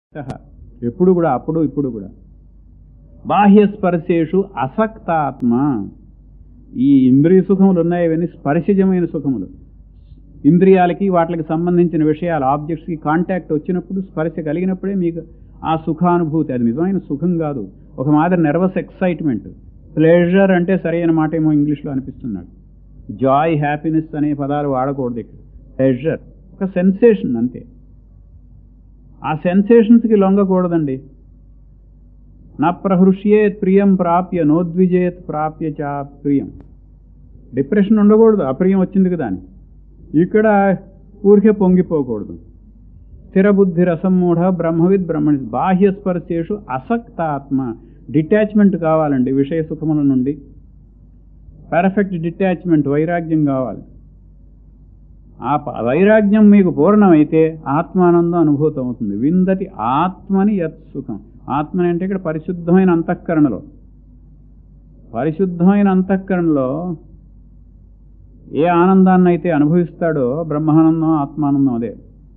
ఎప్పుడు కూడా అప్పుడు ఇప్పుడు కూడా బాహ్య స్పర్శేషు అసక్తాత్మ ఈ ఇంద్రియ సుఖములు ఉన్నాయి ఇవన్నీ స్పర్శజమైన సుఖములు ఇంద్రియాలకి వాటికి సంబంధించిన విషయాలు ఆబ్జెక్ట్స్కి కాంటాక్ట్ వచ్చినప్పుడు స్పర్శ కలిగినప్పుడే మీకు ఆ సుఖానుభూతి అది నిజమైన సుఖం కాదు ఒక మాదిరి నర్వస్ ఎక్సైట్మెంట్ ప్లెజర్ అంటే సరైన మాట ఏమో ఇంగ్లీష్లో అనిపిస్తున్నాడు జాయ్ హ్యాపీనెస్ అనే పదాలు వాడకూడదు ఇక్కడ ప్లెజర్ ఒక సెన్సేషన్ అంతే ఆ సెన్సేషన్స్కి లొంగకూడదండి నా ప్రహృష్యేత్ ప్రియం ప్రాప్య నోద్విజేత్ ప్రాప్య చా ప్రియం డిప్రెషన్ ఉండకూడదు అప్రియం వచ్చింది కదా అని ఇక్కడ ఊరికే పొంగిపోకూడదు స్థిరబుద్ధి రసమూఢ బ్రహ్మవిద్ బ్రహ్మణి బాహ్య స్పర్శేషు అసక్తాత్మ డిటాచ్మెంట్ కావాలండి విషయ సుఖముల నుండి పర్ఫెక్ట్ డిటాచ్మెంట్ వైరాగ్యం కావాలి ఆ ప- వైరాగ్యం మీకు పూర్ణమైతే ఆత్మానందం అనుభూతం అవుతుంది విందతి ఆత్మని యత్ సుఖం ఆత్మని అంటే ఇక్కడ పరిశుద్ధమైన అంతఃకరణలో పరిశుద్ధమైన అంతఃకరణలో ఏ ఆనందాన్ని అయితే అనుభవిస్తాడో బ్రహ్మానందం ఆత్మానందం అదే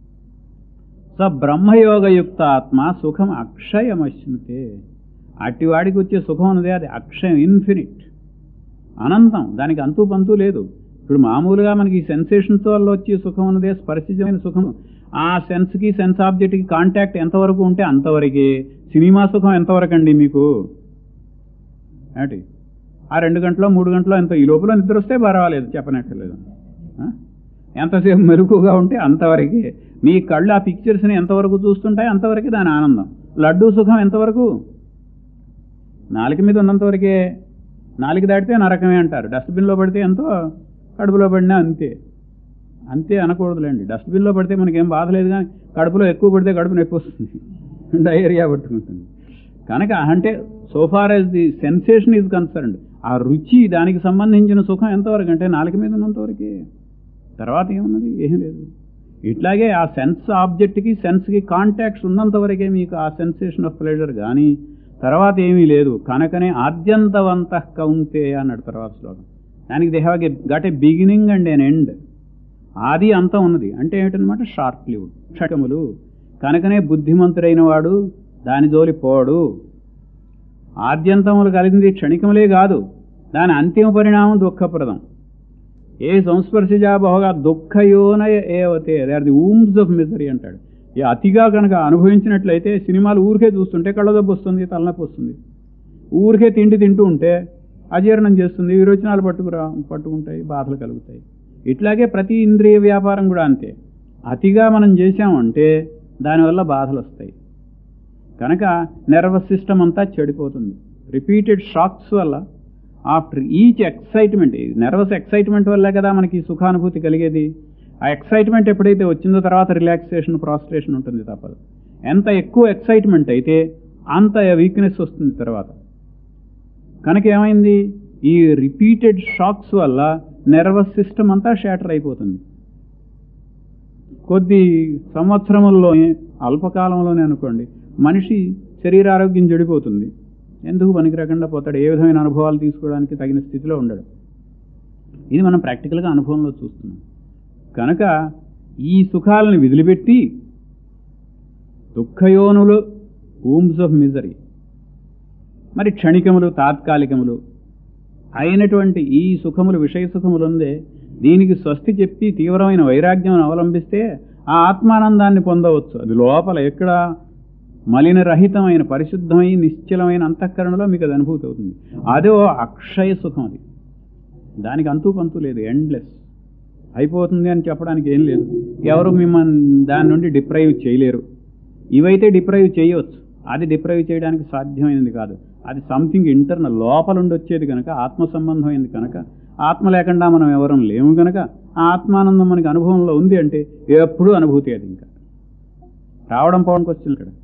స బ్రహ్మయోగయుక్త ఆత్మ సుఖం అక్షయమశ్నుతే అట్టివాడికి వచ్చే సుఖం ఉన్నదే అది అక్షయం ఇన్ఫినిట్ అనంతం దానికి అంతు పంతు లేదు ఇప్పుడు మామూలుగా మనకి ఈ సెన్సేషన్స్ వల్ల వచ్చే సుఖం ఉన్నదే స్పర్శించమైన సుఖం ఆ సెన్స్కి సెన్స్ ఆబ్జెక్ట్కి కాంటాక్ట్ ఎంతవరకు ఉంటే అంతవరకే సినిమా సుఖం ఎంతవరకు అండి మీకు ఏంటి ఆ రెండు గంటలో మూడు గంటలో ఎంత ఈ లోపల నిద్ర వస్తే పర్వాలేదు చెప్పనక్కర్లేదు ఆ? ఎంతసేపు మెరుగుగా ఉంటే అంతవరకే మీ కళ్ళు ఆ పిక్చర్స్ని ఎంతవరకు చూస్తుంటాయి అంతవరకే దాని ఆనందం లడ్డూ సుఖం ఎంతవరకు నాలుక మీద ఉన్నంతవరకే నాలుగు దాటితే నరకమే అంటారు డస్ట్బిన్లో పడితే ఎంతో కడుపులో పడినా అంతే అంతే అనకూడదులేండి డస్ట్బిన్లో పడితే మనకేం బాధ లేదు కానీ కడుపులో ఎక్కువ పడితే కడుపు నొప్పి వస్తుంది డయేరియా పట్టుకుంటుంది కనుక అంటే so far as the sensation is concerned ఆ రుచి దానికి సంబంధించిన సుఖం ఎంతవరకు అంటే నాలుక మీద ఉన్నంతవరకే తర్వాత ఏమున్నది ఏం లేదు ఇట్లాగే ఆ సెన్స్ ఆబ్జెక్ట్కి సెన్స్కి కాంటాక్ట్స్ ఉన్నంతవరకే మీకు ఆ సెన్సేషన్ ఆఫ్ ప్లెజర్ కానీ తర్వాత ఏమీ లేదు కనుకనే ఆద్యంతవంత కౌంతే అన్నాడు తర్వాత శ్లోకం దానికి they have got a beginning and an end ఆది అంతం ఉన్నది అంటే ఏమిటనమాట షార్ట్ లివ్డ్ షటములు కనుకనే బుద్ధిమంతుడైన వాడు దాని జోలి పోడు ఆద్యంతములు కలిగింది క్షణికములే కాదు దాని అంతిమ పరిణామం దుఃఖప్రదం ఏ సంస్పర్శజా బహుగా దుఃఖయోనయ ఏవతే they are the wombs of misery అంటాడు ఈ అతిగా కనుక అనుభవించినట్లయితే సినిమాలు ఊరికే చూస్తుంటే కళ్ళదబ్బు వస్తుంది తలనొప్పి వస్తుంది ఊరికే తిండి తింటూ ఉంటే అజీర్ణం చేస్తుంది విరోచనాలు పట్టుకురా పట్టుకుంటాయి బాధలు కలుగుతాయి ఇట్లాగే ప్రతి ఇంద్రియ వ్యాపారం కూడా అంతే అతిగా మనం చేశామంటే దానివల్ల బాధలు వస్తాయి కనుక నర్వస్ సిస్టమ్ అంతా చెడిపోతుంది రిపీటెడ్ షాక్స్ వల్ల after each excitement nervous excitement వల్లే కదా మనకి ఈ సుఖానుభూతి కలిగేది ఆ ఎక్సైట్మెంట్ ఎప్పుడైతే వచ్చిందో తర్వాత రిలాక్సేషన్ ప్రాస్ట్రేషన్ ఉంటుంది తప్పదు ఎంత ఎక్కువ ఎక్సైట్మెంట్ అయితే అంత వీక్నెస్ వస్తుంది తర్వాత కనుక ఏమైంది ఈ రిపీటెడ్ షాక్స్ వల్ల నర్వస్ సిస్టమ్ అంతా షాటర్ అయిపోతుంది కొద్ది సంవత్సరముల్లోనే అల్పకాలంలోనే అనుకోండి మనిషి శరీరారోగ్యం చెడిపోతుంది ఎందుకు పనికిరాకుండా పోతాడు ఏ విధమైన అనుభవాలు తీసుకోవడానికి తగిన స్థితిలో ఉండడు ఇది మనం ప్రాక్టికల్గా అనుభవంలో చూస్తున్నాం కనుక ఈ సుఖాలను విదిలిపెట్టి దుఃఖయోనులు ఊమ్స్ ఆఫ్ మిజరీ మరి క్షణికములు తాత్కాలికములు అయినటువంటి ఈ సుఖములు విషయ సుఖములు ఉందే దీనికి స్వస్తి చెప్పి తీవ్రమైన వైరాగ్యం అవలంబిస్తే ఆ ఆత్మానందాన్ని పొందవచ్చు అది లోపల ఎక్కడ మలిన రహితమైన పరిశుద్ధమైన నిశ్చలమైన అంతఃకరణలో మీకు అది అనుభూతి అవుతుంది అదే ఓ అక్షయ సుఖం అది దానికి అంతు పంతు లేదు ఎండ్లెస్ అయిపోతుంది అని చెప్పడానికి ఏం లేదు ఎవరు మిమ్మల్ని దాని నుండి డిప్రైవ్ చేయలేరు ఇవైతే డిప్రైవ్ చేయవచ్చు అది డిప్రైవ్ చేయడానికి సాధ్యమైనది కాదు అది సంథింగ్ ఇంటర్నల్ లోపలుండి వచ్చేది కనుక ఆత్మ సంబంధమైంది కనుక ఆత్మ లేకుండా మనం ఎవరం లేము కనుక ఆ ఆత్మానందం మనకి అనుభవంలో ఉంది అంటే ఎప్పుడూ అనుభూతి అది ఇంకా రావడం పోవడానికి వచ్చింది ఇక్కడ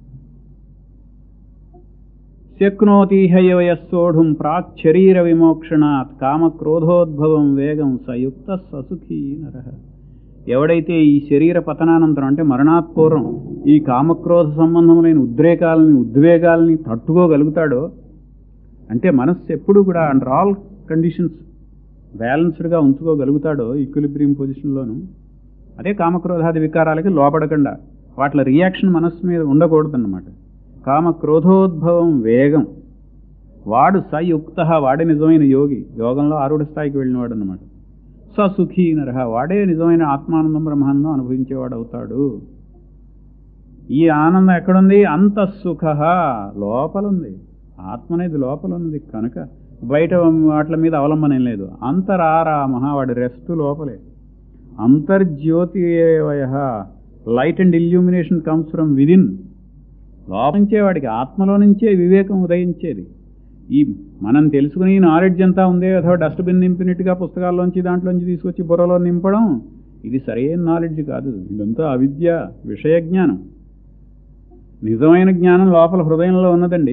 శక్నోతి హయవయస్సోఢుం ప్రాక్ శరీర విమోక్షణాత్ కామక్రోధోద్భవం వేగం సయుక్త ససుఖీ నర ఎవడైతే ఈ శరీర పతనానంతరం అంటే మరణాత్పూర్వం ఈ కామక్రోధ సంబంధములైన ఉద్రేకాలని ఉద్వేగాలని తట్టుకోగలుగుతాడో అంటే మనస్సు ఎప్పుడు కూడా అండర్ ఆల్ కండిషన్స్ బ్యాలెన్స్డ్గా ఉంచుకోగలుగుతాడో ఈక్విలిబ్రియం పొజిషన్లోను అదే కామక్రోధాది వికారాలకి లోపడకుండా వాటి రియాక్షన్ మనస్సు మీద ఉండకూడదన్నమాట కామ క్రోధోద్భవం వేగం వాడు సయుక్త వాడే నిజమైన యోగి యోగంలో ఆరుడ స్థాయికి వెళ్ళినవాడు అనమాట ససుఖీ నరహ వాడే నిజమైన ఆత్మానందం బ్రహ్మానందం అనుభవించేవాడు అవుతాడు ఈ ఆనందం ఎక్కడుంది అంత సుఖ లోపలుంది ఆత్మ అనేది లోపల ఉన్నది కనుక బయట వాటి మీద అవలంబన ఏం లేదు అంతరారామ వాడి రెస్ట్ లోపలే అంతర్జ్యోతివయ light and illumination comes from within లోపించే వాడికి ఆత్మలో నుంచే వివేకం ఉదయించేది ఈ మనం తెలుసుకుని నాలెడ్జ్ అంతా ఉందే అథవా డస్ట్బిన్ నింపినట్టుగా పుస్తకాల్లోంచి దాంట్లోంచి తీసుకొచ్చి బుర్రలో నింపడం ఇది సరైన నాలెడ్జ్ కాదు ఇదంతా అవిద్య విషయ జ్ఞానం నిజమైన జ్ఞానం లోపల హృదయంలో ఉన్నదండి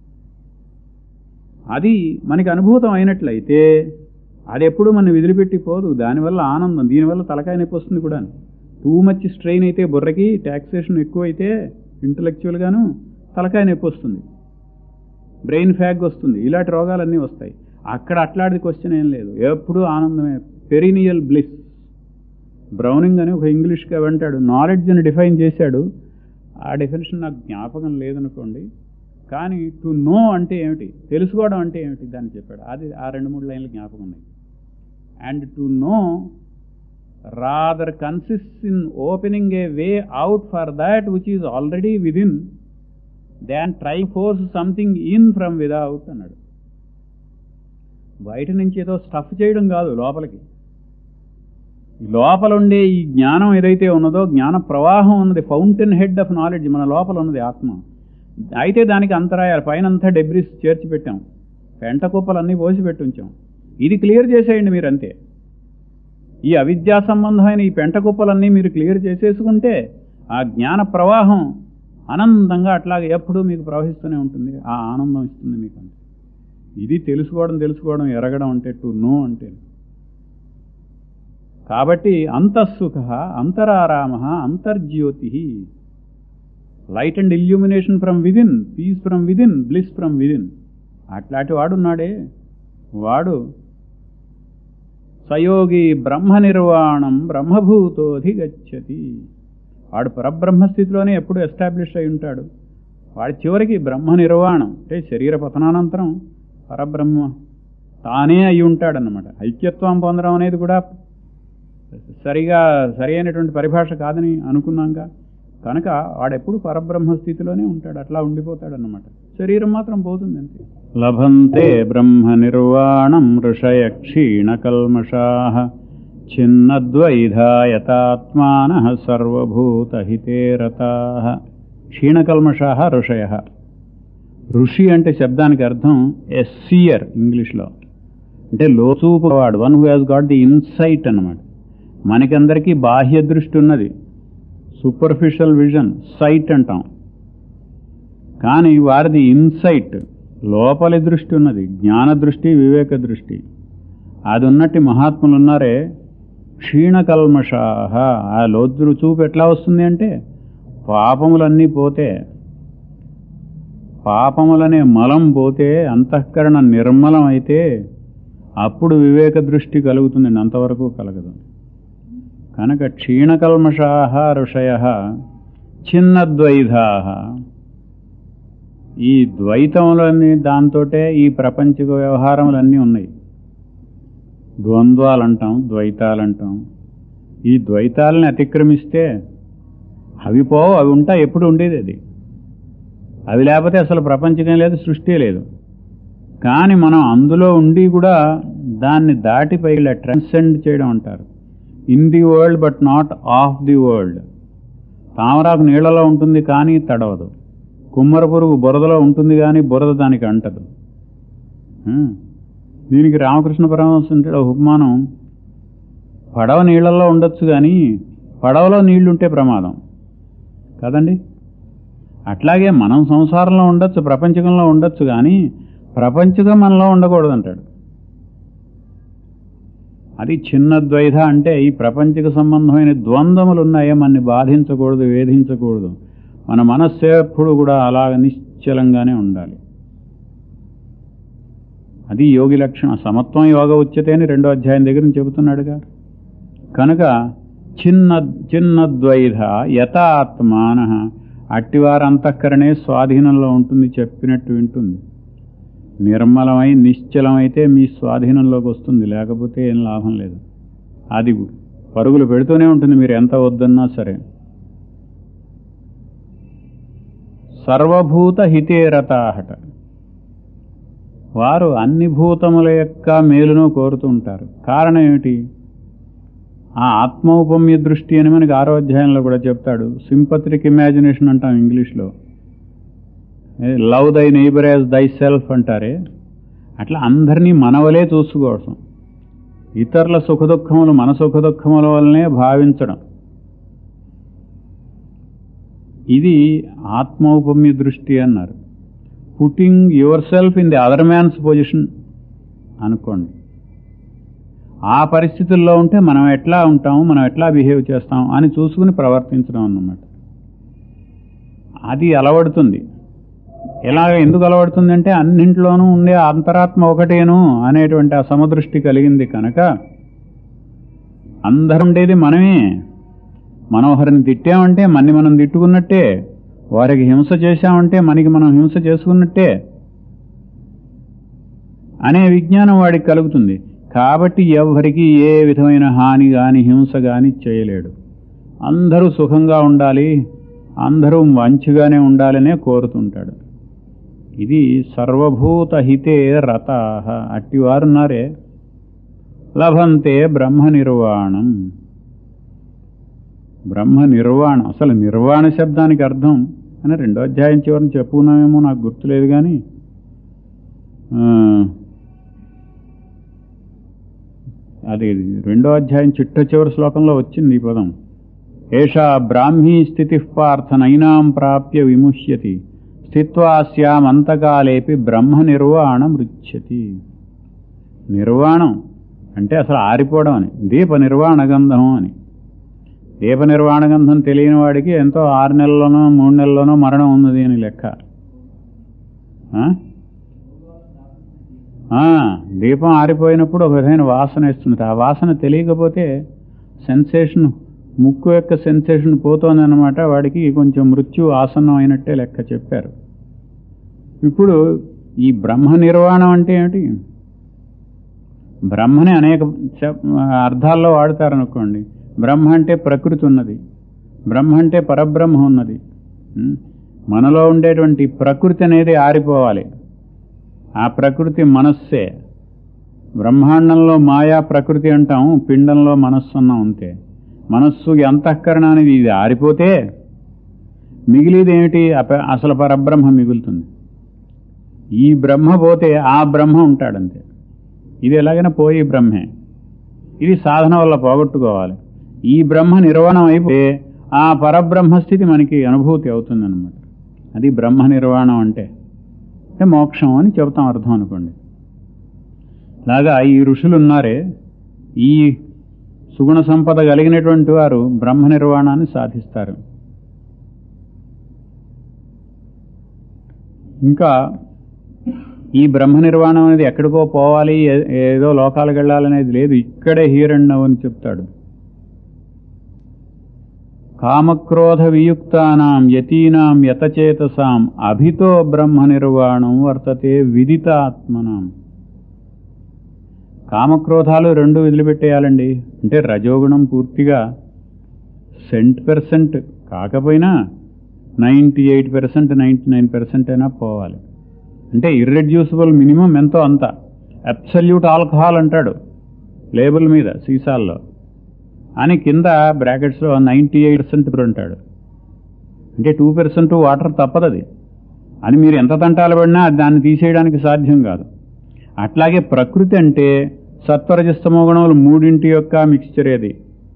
అది మనకి అనుభూతం అయినట్లయితే అది ఎప్పుడు మన విదిలిపెట్టి పోదు దానివల్ల ఆనందం దీనివల్ల తలకాయ నొప్పి వస్తుంది కూడా టూ మచ్ స్ట్రెయిన్ అయితే బుర్రకి ట్యాక్సేషన్ ఎక్కువైతే ఇంటలెక్చువల్గాను తలకాయ నొప్పి వస్తుంది బ్రెయిన్ ఫ్యాగ్ వస్తుంది ఇలాంటి రోగాలన్నీ వస్తాయి అక్కడ అట్లాంటి క్వశ్చన్ ఏం లేదు ఎప్పుడు ఆనందమే పెరినియల్ బ్లిస్ బ్రౌనింగ్ అని ఒక ఇంగ్లీష్ కవి అంటాడు నాలెడ్జ్ అని డిఫైన్ చేశాడు ఆ డెఫినేషన్ నాకు జ్ఞాపకం లేదనుకోండి కానీ టు నో అంటే ఏమిటి తెలుసుకోవడం అంటే ఏమిటి దాన్ని చెప్పాడు అది ఆ రెండు మూడు లైన్లు జ్ఞాపకం ఉన్నాయి and to know rather consist in opening a way out for that which is already within than try force something in from without అన్నాడు బయట నుంచి ఏదో స్టఫ్ చేయడం కాదు లోపలికి ఈ లోపల ఉండే ఈ జ్ఞానం ఏదైతే ఉన్నదో జ్ఞాన ప్రవాహం ఉన్నది ఫౌంటైన్ హెడ్ ఆఫ్ నాలెడ్జ్ మన లోపల ఉన్నది ఆత్మ అయితే దానికి అంతరాయాలు పైన అంతా డెబ్రిస్ చేర్చి పెట్టాం పెంట కుప్పలన్నీ పోసి పెట్టి ఉంచాం ఇది క్లియర్ చేసేయండి మీరు అంతే ఈ అవిద్యా సంబంధమైన ఈ పెంట కుప్పలన్నీ మీరు క్లియర్ చేసేసుకుంటే ఆ జ్ఞాన ప్రవాహం ఆనందంగా అట్లాగే ఎప్పుడూ మీకు ప్రవహిస్తూనే ఉంటుంది ఆ ఆనందం ఇస్తుంది మీకు అంతే ఇది తెలుసుకోవడం తెలుసుకోవడం ఎరగడం అంటే టు నో అంటే కాబట్టి అంతఃసుఖ అంతరారామ అంతర్జ్యోతి light and illumination from within peace from within bliss from within అట్లాంటి వాడున్నాడే వాడు సయోగి బ్రహ్మ నిర్వాణం బ్రహ్మభూతోధిగచ్చతి వాడు పరబ్రహ్మస్థితిలోనే ఎప్పుడు ఎస్టాబ్లిష్ అయి ఉంటాడు వాడి చివరికి బ్రహ్మ నిర్వాణం అంటే శరీర పతనానంతరం పరబ్రహ్మ తానే అయి ఉంటాడనమాట ఐక్యత్వం పొందడం అనేది కూడా సరిగా సరి అయినటువంటి పరిభాష కాదని అనుకున్నాక కనుక వాడెప్పుడు పరబ్రహ్మ స్థితిలోనే ఉంటాడు అట్లా ఉండిపోతాడన్నమాట శరీరం మాత్రం పోతుంది అంతే లభంతే బ్రహ్మ నిర్వాణం ఋషయ క్షీణకల్మషా చిన్నద్వైధాయతాత్మాన సర్వభూతహితే రతా క్షీణకల్మషా ఋషయ ఋషి అంటే శబ్దానికి అర్థం ఎస్సియర్ ఇంగ్లీష్లో అంటే లోచూపు వాడు one who has got the insight అన్నమాట మనకందరికీ బాహ్య దృష్టి ఉన్నది సూపర్ఫిషియల్ విజన్ సైట్ అంటాం కానీ వారిది ఇన్సైట్ లోపలి దృష్టి ఉన్నది జ్ఞాన దృష్టి వివేక దృష్టి అది ఉన్నట్టు మహాత్ములు ఉన్నారే క్షీణకల్మషాహ ఆ లోద్రు చూపు ఎట్లా వస్తుంది అంటే పాపములన్నీ పోతే పాపములనే మలం పోతే అంతఃకరణ నిర్మలం అయితే అప్పుడు వివేక దృష్టి కలుగుతుందండి అంతవరకు కలగదు కనుక క్షీణకల్మషాహ ఋషయ చిన్నద్వైధా ఈ ద్వైతములన్నీ దాంతోటే ఈ ప్రపంచక వ్యవహారములన్నీ ఉన్నాయి ద్వంద్వాలంటాం ద్వైతాలంటాం ఈ ద్వైతాలని అతిక్రమిస్తే అవి పోవు అవి ఉంటా ఎప్పుడు ఉండేది అది అవి లేకపోతే అసలు ప్రపంచకం లేదు సృష్టి లేదు కానీ మనం అందులో ఉండి కూడా దాన్ని దాటిపై ఇలా ట్రాన్సెండ్ చేయడం అంటారు in the world but not of the world తామరాకు నీళ్లలో ఉంటుంది కానీ తడవదు కుమ్మర పురుగు బురదలో ఉంటుంది కానీ బురద దానికి అంటదు హ్మ్. దీనికి రామకృష్ణ పరమహంస అంటే ఒక ఉపమానం పడవ నీళ్లలో ఉండొచ్చు కానీ పడవలో నీళ్లుంటే ప్రమాదం కదండి అట్లాగే మనం సంసారంలో ఉండొచ్చు ప్రపంచకంలో ఉండొచ్చు కానీ ప్రపంచకం మనలో ఉండకూడదు అంటాడు అది చిన్న ద్వైధ అంటే ఈ ప్రపంచక సంబంధమైన ద్వంద్వములు ఉన్నాయో మనని బాధించకూడదు వేధించకూడదు మన మనస్సు ఎప్పుడు కూడా అలాగ నిశ్చలంగానే ఉండాలి అది యోగి లక్షణం సమత్వం యోగ ఉచ్యతే అని రెండో అధ్యాయం దగ్గర నుంచి చెబుతున్నాడుగా కనుక చిన్న చిన్నద్వైధ యథాత్మాన అట్టివారి అంతఃకరణే స్వాధీనంలో ఉంటుంది చెప్పినట్టు వింటుంది నిర్మలమై నిశ్చలమైతే మీ స్వాధీనంలోకి వస్తుంది లేకపోతే ఏం లాభం లేదు అది పరుగులు పెడుతూనే ఉంటుంది మీరు ఎంత వద్దన్నా సరే సర్వభూత హితేరతాహట వారు అన్ని భూతముల యొక్క మేలును కోరుతూ ఉంటారు కారణం ఏమిటి ఆ ఆత్మౌపమ్య దృష్టి అని మనకి ఆరో అధ్యాయంలో కూడా చెప్తాడు సింపత్రిక్ ఇమాజినేషన్ అంటాం ఇంగ్లీష్లో లవ్ దై నైబర్ యాజ్ దై సెల్ఫ్ అంటారే అట్లా అందరినీ మనవలే చూసుకోవడం ఇతరుల సుఖదుఖములు మన సుఖదుఖముల వల్లనే భావించడం ఇది ఆత్మౌపమ్య దృష్టి అన్నారు putting yourself in the other man's position అనుకోండి ఆ పరిస్థితుల్లో ఉంటే మనం ఎట్లా ఉంటాము మనం ఎట్లా బిహేవ్ చేస్తాం అని చూసుకుని ప్రవర్తించడం అన్నమాట అది అలవడుతుంది ఎలా ఎందుకు అలవడుతుంది అంటే అన్నింట్లోనూ ఉండే అంతరాత్మ ఒకటేను అనేటువంటి ఆ సమదృష్టి కలిగింది కనుక అందరు ఉండేది మనమే మనోహరిని తిట్టామంటే మన్ని మనం తిట్టుకున్నట్టే వారికి హింస చేశామంటే మనకి మనం హింస చేసుకున్నట్టే అనే విజ్ఞానం వాడికి కలుగుతుంది కాబట్టి ఎవరికి ఏ విధమైన హాని గాని హింస గాని చేయలేడు అందరూ సుఖంగా ఉండాలి అందరూ మంచిగానే ఉండాలనే కోరుతుంటాడు ఇది సర్వభూత హితే రత అట్టివారున్నారే లభంతే బ్రహ్మ నిర్వాణం బ్రహ్మ నిర్వాణం అసలు నిర్వాణ శబ్దానికి అర్థం అని రెండో అధ్యాయం చివరిని చెప్పుకున్నామేమో నాకు గుర్తులేదు కానీ అది రెండో అధ్యాయం చిట్ట చివరి శ్లోకంలో వచ్చింది ఈ పదం ఏషా బ్రాహ్మీ స్థితి పార్థ నైనాం ప్రాప్య విముష్యతి స్థిత్వాస్యామంతకాలేపి బ్రహ్మ నిర్వాణం రుచ్యతి నిర్వాణం అంటే అసలు ఆరిపోవడం అని దీప నిర్వాణ గంధం అని దీప నిర్వాణ గంధం తెలియని వాడికి ఎంతో ఆరు నెలల్లోనో మూడు నెలల్లోనో మరణం ఉన్నది అని లెక్క దీపం ఆరిపోయినప్పుడు ఒక విధమైన వాసన ఇస్తుంది ఆ వాసన తెలియకపోతే సెన్సేషన్ ముక్కు యొక్క సెన్సేషన్ పోతోందన్నమాట వాడికి కొంచెం మృత్యు ఆసన్నం అయినట్టే లెక్క చెప్పారు ఇప్పుడు ఈ బ్రహ్మ నిర్వాణం అంటే ఏమిటి బ్రహ్మని అనేక అర్థాల్లో వాడతారనుకోండి బ్రహ్మ అంటే ప్రకృతి ఉన్నది బ్రహ్మ అంటే పరబ్రహ్మ ఉన్నది మనలో ఉండేటువంటి ప్రకృతి అనేది ఆరిపోవాలి ఆ ప్రకృతి మనస్సే బ్రహ్మాండంలో మాయా ప్రకృతి అంటాం పిండంలో మనస్సు అన్నాం అంతే మనస్సు అంతఃకరణ అనేది ఇది ఆరిపోతే మిగిలిది ఏమిటి అసలు పరబ్రహ్మ మిగులుతుంది ఈ బ్రహ్మ పోతే ఆ బ్రహ్మ ఉంటాడంతే ఇది ఎలాగైనా పోయి బ్రహ్మే ఇది సాధన వల్ల పోగొట్టుకోవాలి ఈ బ్రహ్మ నిర్వాణం అయిపోతే ఆ పరబ్రహ్మ స్థితి మనకి అనుభూతి అవుతుందన్నమాట అది బ్రహ్మ నిర్వాణం అంటే అంటే మోక్షం అని చెబుతాం అర్థం అనుకోండి లాగా ఈ ఋషులు ఉన్నారే ఈ సుగుణ సంపద కలిగినటువంటి వారు బ్రహ్మ నిర్వాణాన్ని సాధిస్తారు ఇంకా ఈ బ్రహ్మ నిర్వాణం అనేది ఎక్కడికో పోవాలి ఏదో లోకాలకు వెళ్ళాలనేది లేదు ఇక్కడే హీరణ్యం అని చెప్తాడు కామక్రోధ వియుక్తానాం యతీనాం యతచేతసాం అభితో బ్రహ్మ నిర్వాణం వర్తతే విదిత ఆత్మనాం కామక్రోధాలు రెండు వదిలిపెట్టేయాలండి అంటే రజోగుణం పూర్తిగా సెంట్ పర్సెంట్ కాకపోయినా ninety eight percent ninety nine percent అయినా పోవాలి అంటే ఇర్రెడ్యూసిబుల్ మినిమం ఎంతో అంత అబ్సల్యూట్ ఆల్కహాల్ అంటాడు లేబుల్ మీద సీసాల్లో అని కింద బ్రాకెట్స్లో నైంటీ ఎయిట్ పర్సెంట్ అంటాడు అంటే టూ పర్సెంట్ వాటర్ తప్పదది అని మీరు ఎంత తంటాలు పడినా దాన్ని తీసేయడానికి సాధ్యం కాదు అట్లాగే ప్రకృతి అంటే సత్వరజస్తమో గుణములు మూడింటి యొక్క మిక్స్చర్ ఏది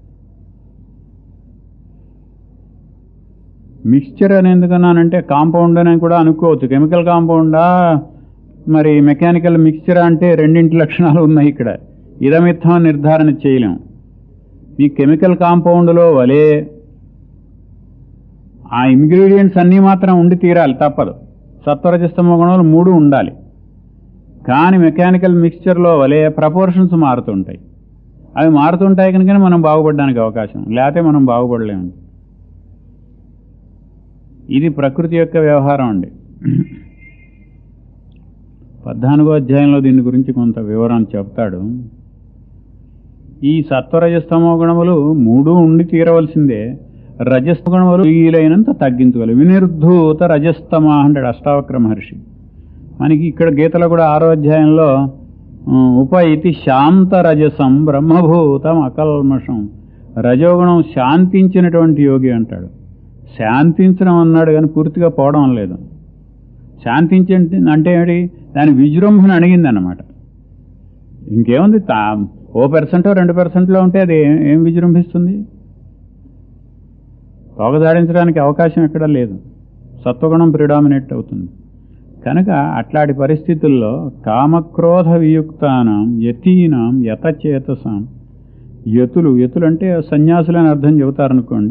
మిక్స్చర్ అని ఎందుకన్నానంటే కాంపౌండ్ అని కూడా అనుకోవచ్చు కెమికల్ కాంపౌండా మరి మెకానికల్ మిక్స్చర్ అంటే రెండింటి లక్షణాలు ఉన్నాయి ఇక్కడ ఇదమిత్తం నిర్ధారణ చేయలేం ఈ కెమికల్ కాంపౌండ్లో వలే ఆ ఇంగ్రీడియంట్స్ అన్నీ మాత్రం ఉండి తీరాలి తప్పదు సత్వరజస్తమ గుణాలు మూడు ఉండాలి కానీ మెకానికల్ మిక్స్చర్లో వలే ప్రపోర్షన్స్ మారుతుంటాయి అవి మారుతుంటాయి కనుక మనం బాగుపడడానికి అవకాశం లేకపోతే మనం బాగుపడలేము ఇది ప్రకృతి యొక్క వ్యవహారం అండి పద్నాలుగో అధ్యాయంలో దీని గురించి కొంత వివరణ చెప్తాడు ఈ సత్వరజస్తమో గుణములు మూడు ఉండి తీరవలసిందే రజస్తమ గుణములు వీలైనంత తగ్గించగలరు వినిర్ధూత రజస్తమ అంటాడు అష్టావక్ర మహర్షి మనకి ఇక్కడ గీతలో కూడా ఆరో అధ్యాయంలో ఉమ్, ఉప ఇతి శాంత రజసం బ్రహ్మభూతం అకల్మషం రజోగుణం శాంతించినటువంటి యోగి అంటాడు శాంతించడం అన్నాడు కానీ పూర్తిగా పోవడం లేదు శాంతించి అంటే ఏంటి దాని విజృంభణ అణిగింది అన్నమాట ఇంకేముంది తా ఓ పర్సెంటో రెండు పర్సెంట్లో ఉంటే అది ఏం- ఏం విజృంభిస్తుంది తోగదాడించడానికి అవకాశం ఎక్కడా లేదు సత్వగుణం ప్రిడామినేట్ అవుతుంది కనుక అట్లాంటి పరిస్థితుల్లో కామక్రోధ వియుక్తానం యతీనాం యతచేతసాం యతులు యతులు అంటే సన్యాసులని అర్థం చెబుతారనుకోండి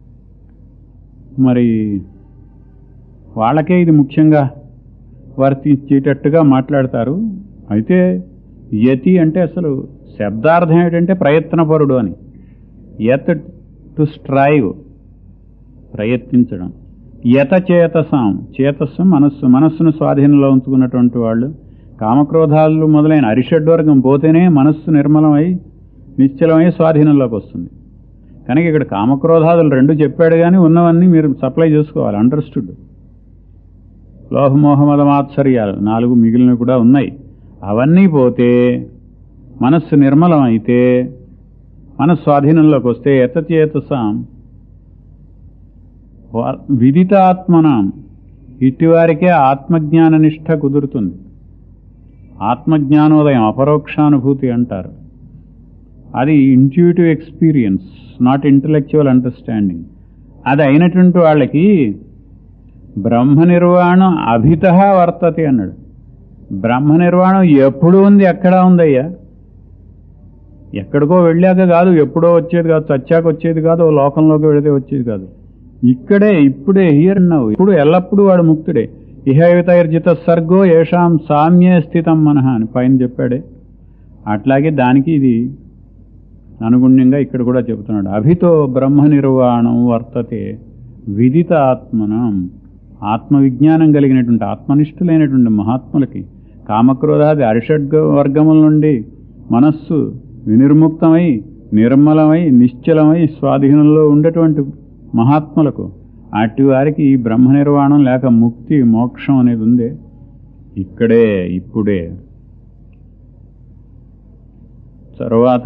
మరి వాళ్ళకే ఇది ముఖ్యంగా వర్తించేటట్టుగా మాట్లాడతారు అయితే యతి అంటే అసలు శబ్దార్థం ఏంటంటే ప్రయత్నపరుడు అని యత్ టు స్ట్రైవ్ ప్రయత్నించడం యత చేతసాం చేతస్సు మనస్సు మనస్సును స్వాధీనంలో ఉంచుకున్నటువంటి వాళ్ళు కామక్రోధాలు మొదలైన అరిషడ్వర్గం పోతేనే మనస్సు నిర్మలమై నిశ్చలమై స్వాధీనంలోకి వస్తుంది కనుక ఇక్కడ కామక్రోధాదులు రెండు చెప్పాడు కానీ ఉన్నవన్నీ మీరు సప్లై చేసుకోవాలి అండర్స్టూడ్ లోహమోహమదమాత్సర్యాలు నాలుగు మిగిలినవి కూడా ఉన్నాయి అవన్నీ పోతే మనస్సు నిర్మలం అయితే మన స్వాధీనంలోకి వస్తే ఎతచేతసాం వా- విదితాత్మనాం ఇటివారికే ఆత్మజ్ఞాన నిష్ఠ కుదురుతుంది ఆత్మజ్ఞానోదయం అపరోక్షానుభూతి అంటారు అది intuitive experience not intellectual understanding అది అయినటువంటి వాళ్ళకి బ్రహ్మ నిర్వాణం అభిత వర్తతే అన్నాడు బ్రహ్మ నిర్వాణం ఎప్పుడు ఉంది ఎక్కడా ఉందయ్యా ఎక్కడికో వెళ్ళాక కాదు ఎప్పుడో వచ్చేది కాదు చచ్చాక వచ్చేది కాదు ఓ లోకంలోకి వెళితే వచ్చేది కాదు ఇక్కడే ఇప్పుడే హియర్ అన్నావు ఇప్పుడు ఎల్లప్పుడూ వాడు ముక్తుడే ఇహైతైర్జిత సర్గో ఏషాం సామ్యే స్థితం మనహ అని పైన చెప్పాడే అట్లాగే దానికి ఇది అనుగుణ్యంగా ఇక్కడ కూడా చెబుతున్నాడు అభితో బ్రహ్మ నిర్వాణం వర్తతే విదిత ఆత్మనం ఆత్మ విజ్ఞానం కలిగినటువంటి ఆత్మనిష్ఠులైనటువంటి మహాత్ములకి కామక్రోధాది అరిషడ్ వర్గముల నుండి మనస్సు వినిర్ముక్తమై నిర్మలమై నిశ్చలమై స్వాధీనంలో ఉండేటువంటి మహాత్ములకు అటు వారికి ఈ బ్రహ్మ నిర్వాణం లేక ముక్తి మోక్షం అనేది ఉందే ఇక్కడే ఇప్పుడే తరువాత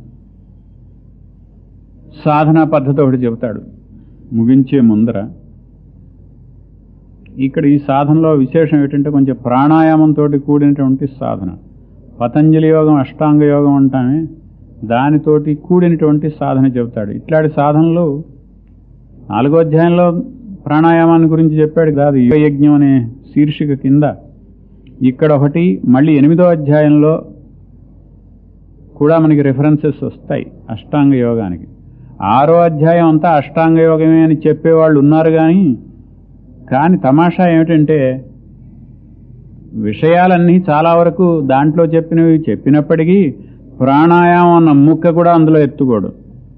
సాధనా పద్ధతి ఒకటి చెబుతాడు ముగించే ముందర ఇక్కడ ఈ సాధనలో విశేషం ఏంటంటే కొంచెం ప్రాణాయామంతో కూడినటువంటి సాధన పతంజలి యోగం అష్టాంగ యోగం అంటామే దానితోటి కూడినటువంటి సాధన చెబుతాడు ఇట్లాంటి సాధనలు నాలుగో అధ్యాయంలో ప్రాణాయామాన్ని గురించి చెప్పాడు కాదు యోగ యజ్ఞం అనే శీర్షిక కింద ఇక్కడ ఒకటి మళ్ళీ ఎనిమిదో అధ్యాయంలో కూడా మనకి రెఫరెన్సెస్ వస్తాయి అష్టాంగ యోగానికి ఆరో అధ్యాయం అంతా అష్టాంగ యోగమే అని చెప్పేవాళ్ళు ఉన్నారు కానీ కానీ తమాషా ఏమిటంటే విషయాలన్నీ చాలా వరకు దాంట్లో చెప్పినవి చెప్పినప్పటికీ ప్రాణాయామం అన్న ముక్క కూడా అందులో ఎత్తుకోడు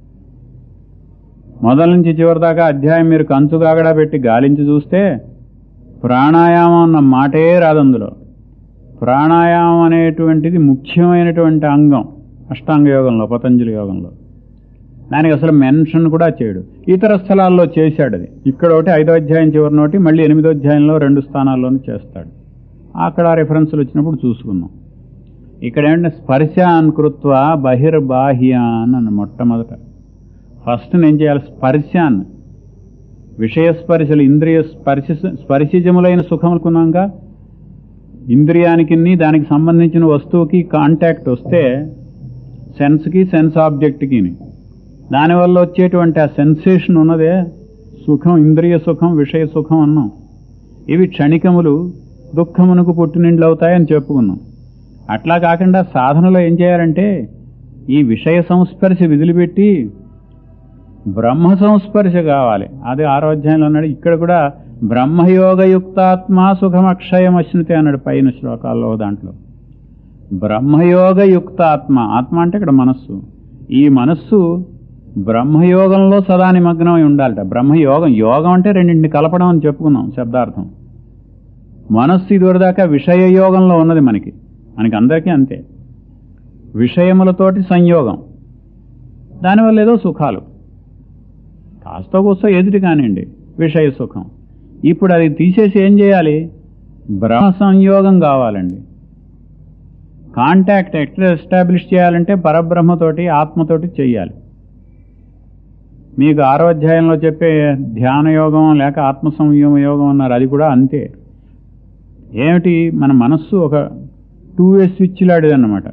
మొదల నుంచి చివరి దాకా అధ్యాయం మీరు కంచు కాగడా పెట్టి గాలించి చూస్తే ప్రాణాయామం అన్న మాటే రాదు అందులో ప్రాణాయామం అనేటువంటిది ముఖ్యమైనటువంటి అంగం అష్టాంగ యోగంలో పతంజలి యోగంలో దానికి అసలు మెన్షన్ కూడా చేయడు ఇతర స్థలాల్లో చేశాడు అది ఇక్కడ ఒకటి ఐదో అధ్యాయం చివరి ఒకటి మళ్ళీ ఎనిమిదో అధ్యాయంలో రెండు స్థానాల్లోనూ చేస్తాడు అక్కడ రెఫరెన్స్లు వచ్చినప్పుడు చూసుకుందాం ఇక్కడ ఏంటంటే స్పర్శాన్ కృత్వ బహిర్బాహ్యాన్ అని మొట్టమొదట ఫస్ట్ నేను చేయాలి స్పర్శాన్ విషయ స్పర్శలు ఇంద్రియ స్పర్శ స్పర్శజములైన సుఖములుకున్నాక ఇంద్రియానికి దానికి సంబంధించిన వస్తువుకి కాంటాక్ట్ వస్తే సెన్స్కి సెన్స్ ఆబ్జెక్ట్కి దానివల్ల వచ్చేటువంటి ఆ సెన్సేషన్ ఉన్నదే సుఖం ఇంద్రియ సుఖం విషయ సుఖం అన్నాం ఇవి క్షణికములు దుఃఖమునకు పుట్టినిండ్లు అవుతాయని చెప్పుకున్నాం అట్లా కాకుండా సాధనలో ఏం చేయాలంటే ఈ విషయ సంస్పర్శ విధులుపెట్టి బ్రహ్మ సంస్పర్శ కావాలి అది ఆరో అధ్యాయంలో అన్నాడు ఇక్కడ కూడా బ్రహ్మయోగయుక్తాత్మా సుఖమక్షయమశ్నుతి అన్నాడు పైన శ్లోకాల్లో దాంట్లో బ్రహ్మయోగయుక్త ఆత్మ ఆత్మ అంటే ఇక్కడ మనస్సు ఈ మనస్సు బ్రహ్మయోగంలో సదా నిమగ్నమై ఉండాలట బ్రహ్మయోగం యోగం అంటే రెండింటిని కలపడం అని చెప్పుకున్నాం శబ్దార్థం మనస్సు ఇదివరదాకా విషయ యోగంలో ఉన్నది మనకి మనకి అందరికీ అంతే విషయములతోటి సంయోగం దానివల్ల ఏదో సుఖాలు కాస్త కూస్తో ఎదుటి కానివ్వండి విషయ సుఖం ఇప్పుడు అది తీసేసి ఏం చేయాలి బ్రహ్మ సంయోగం కావాలండి కాంటాక్ట్ ఎట్లా ఎస్టాబ్లిష్ చేయాలంటే పరబ్రహ్మతోటి ఆత్మతోటి చెయ్యాలి మీకు ఆరో అధ్యాయంలో చెప్పే ధ్యాన యోగం లేక ఆత్మ సంయమ యోగం అన్నారు అది కూడా అంతే ఏమిటి మన మనస్సు ఒక టూ వే స్విచ్ లాంటిదన్నమాట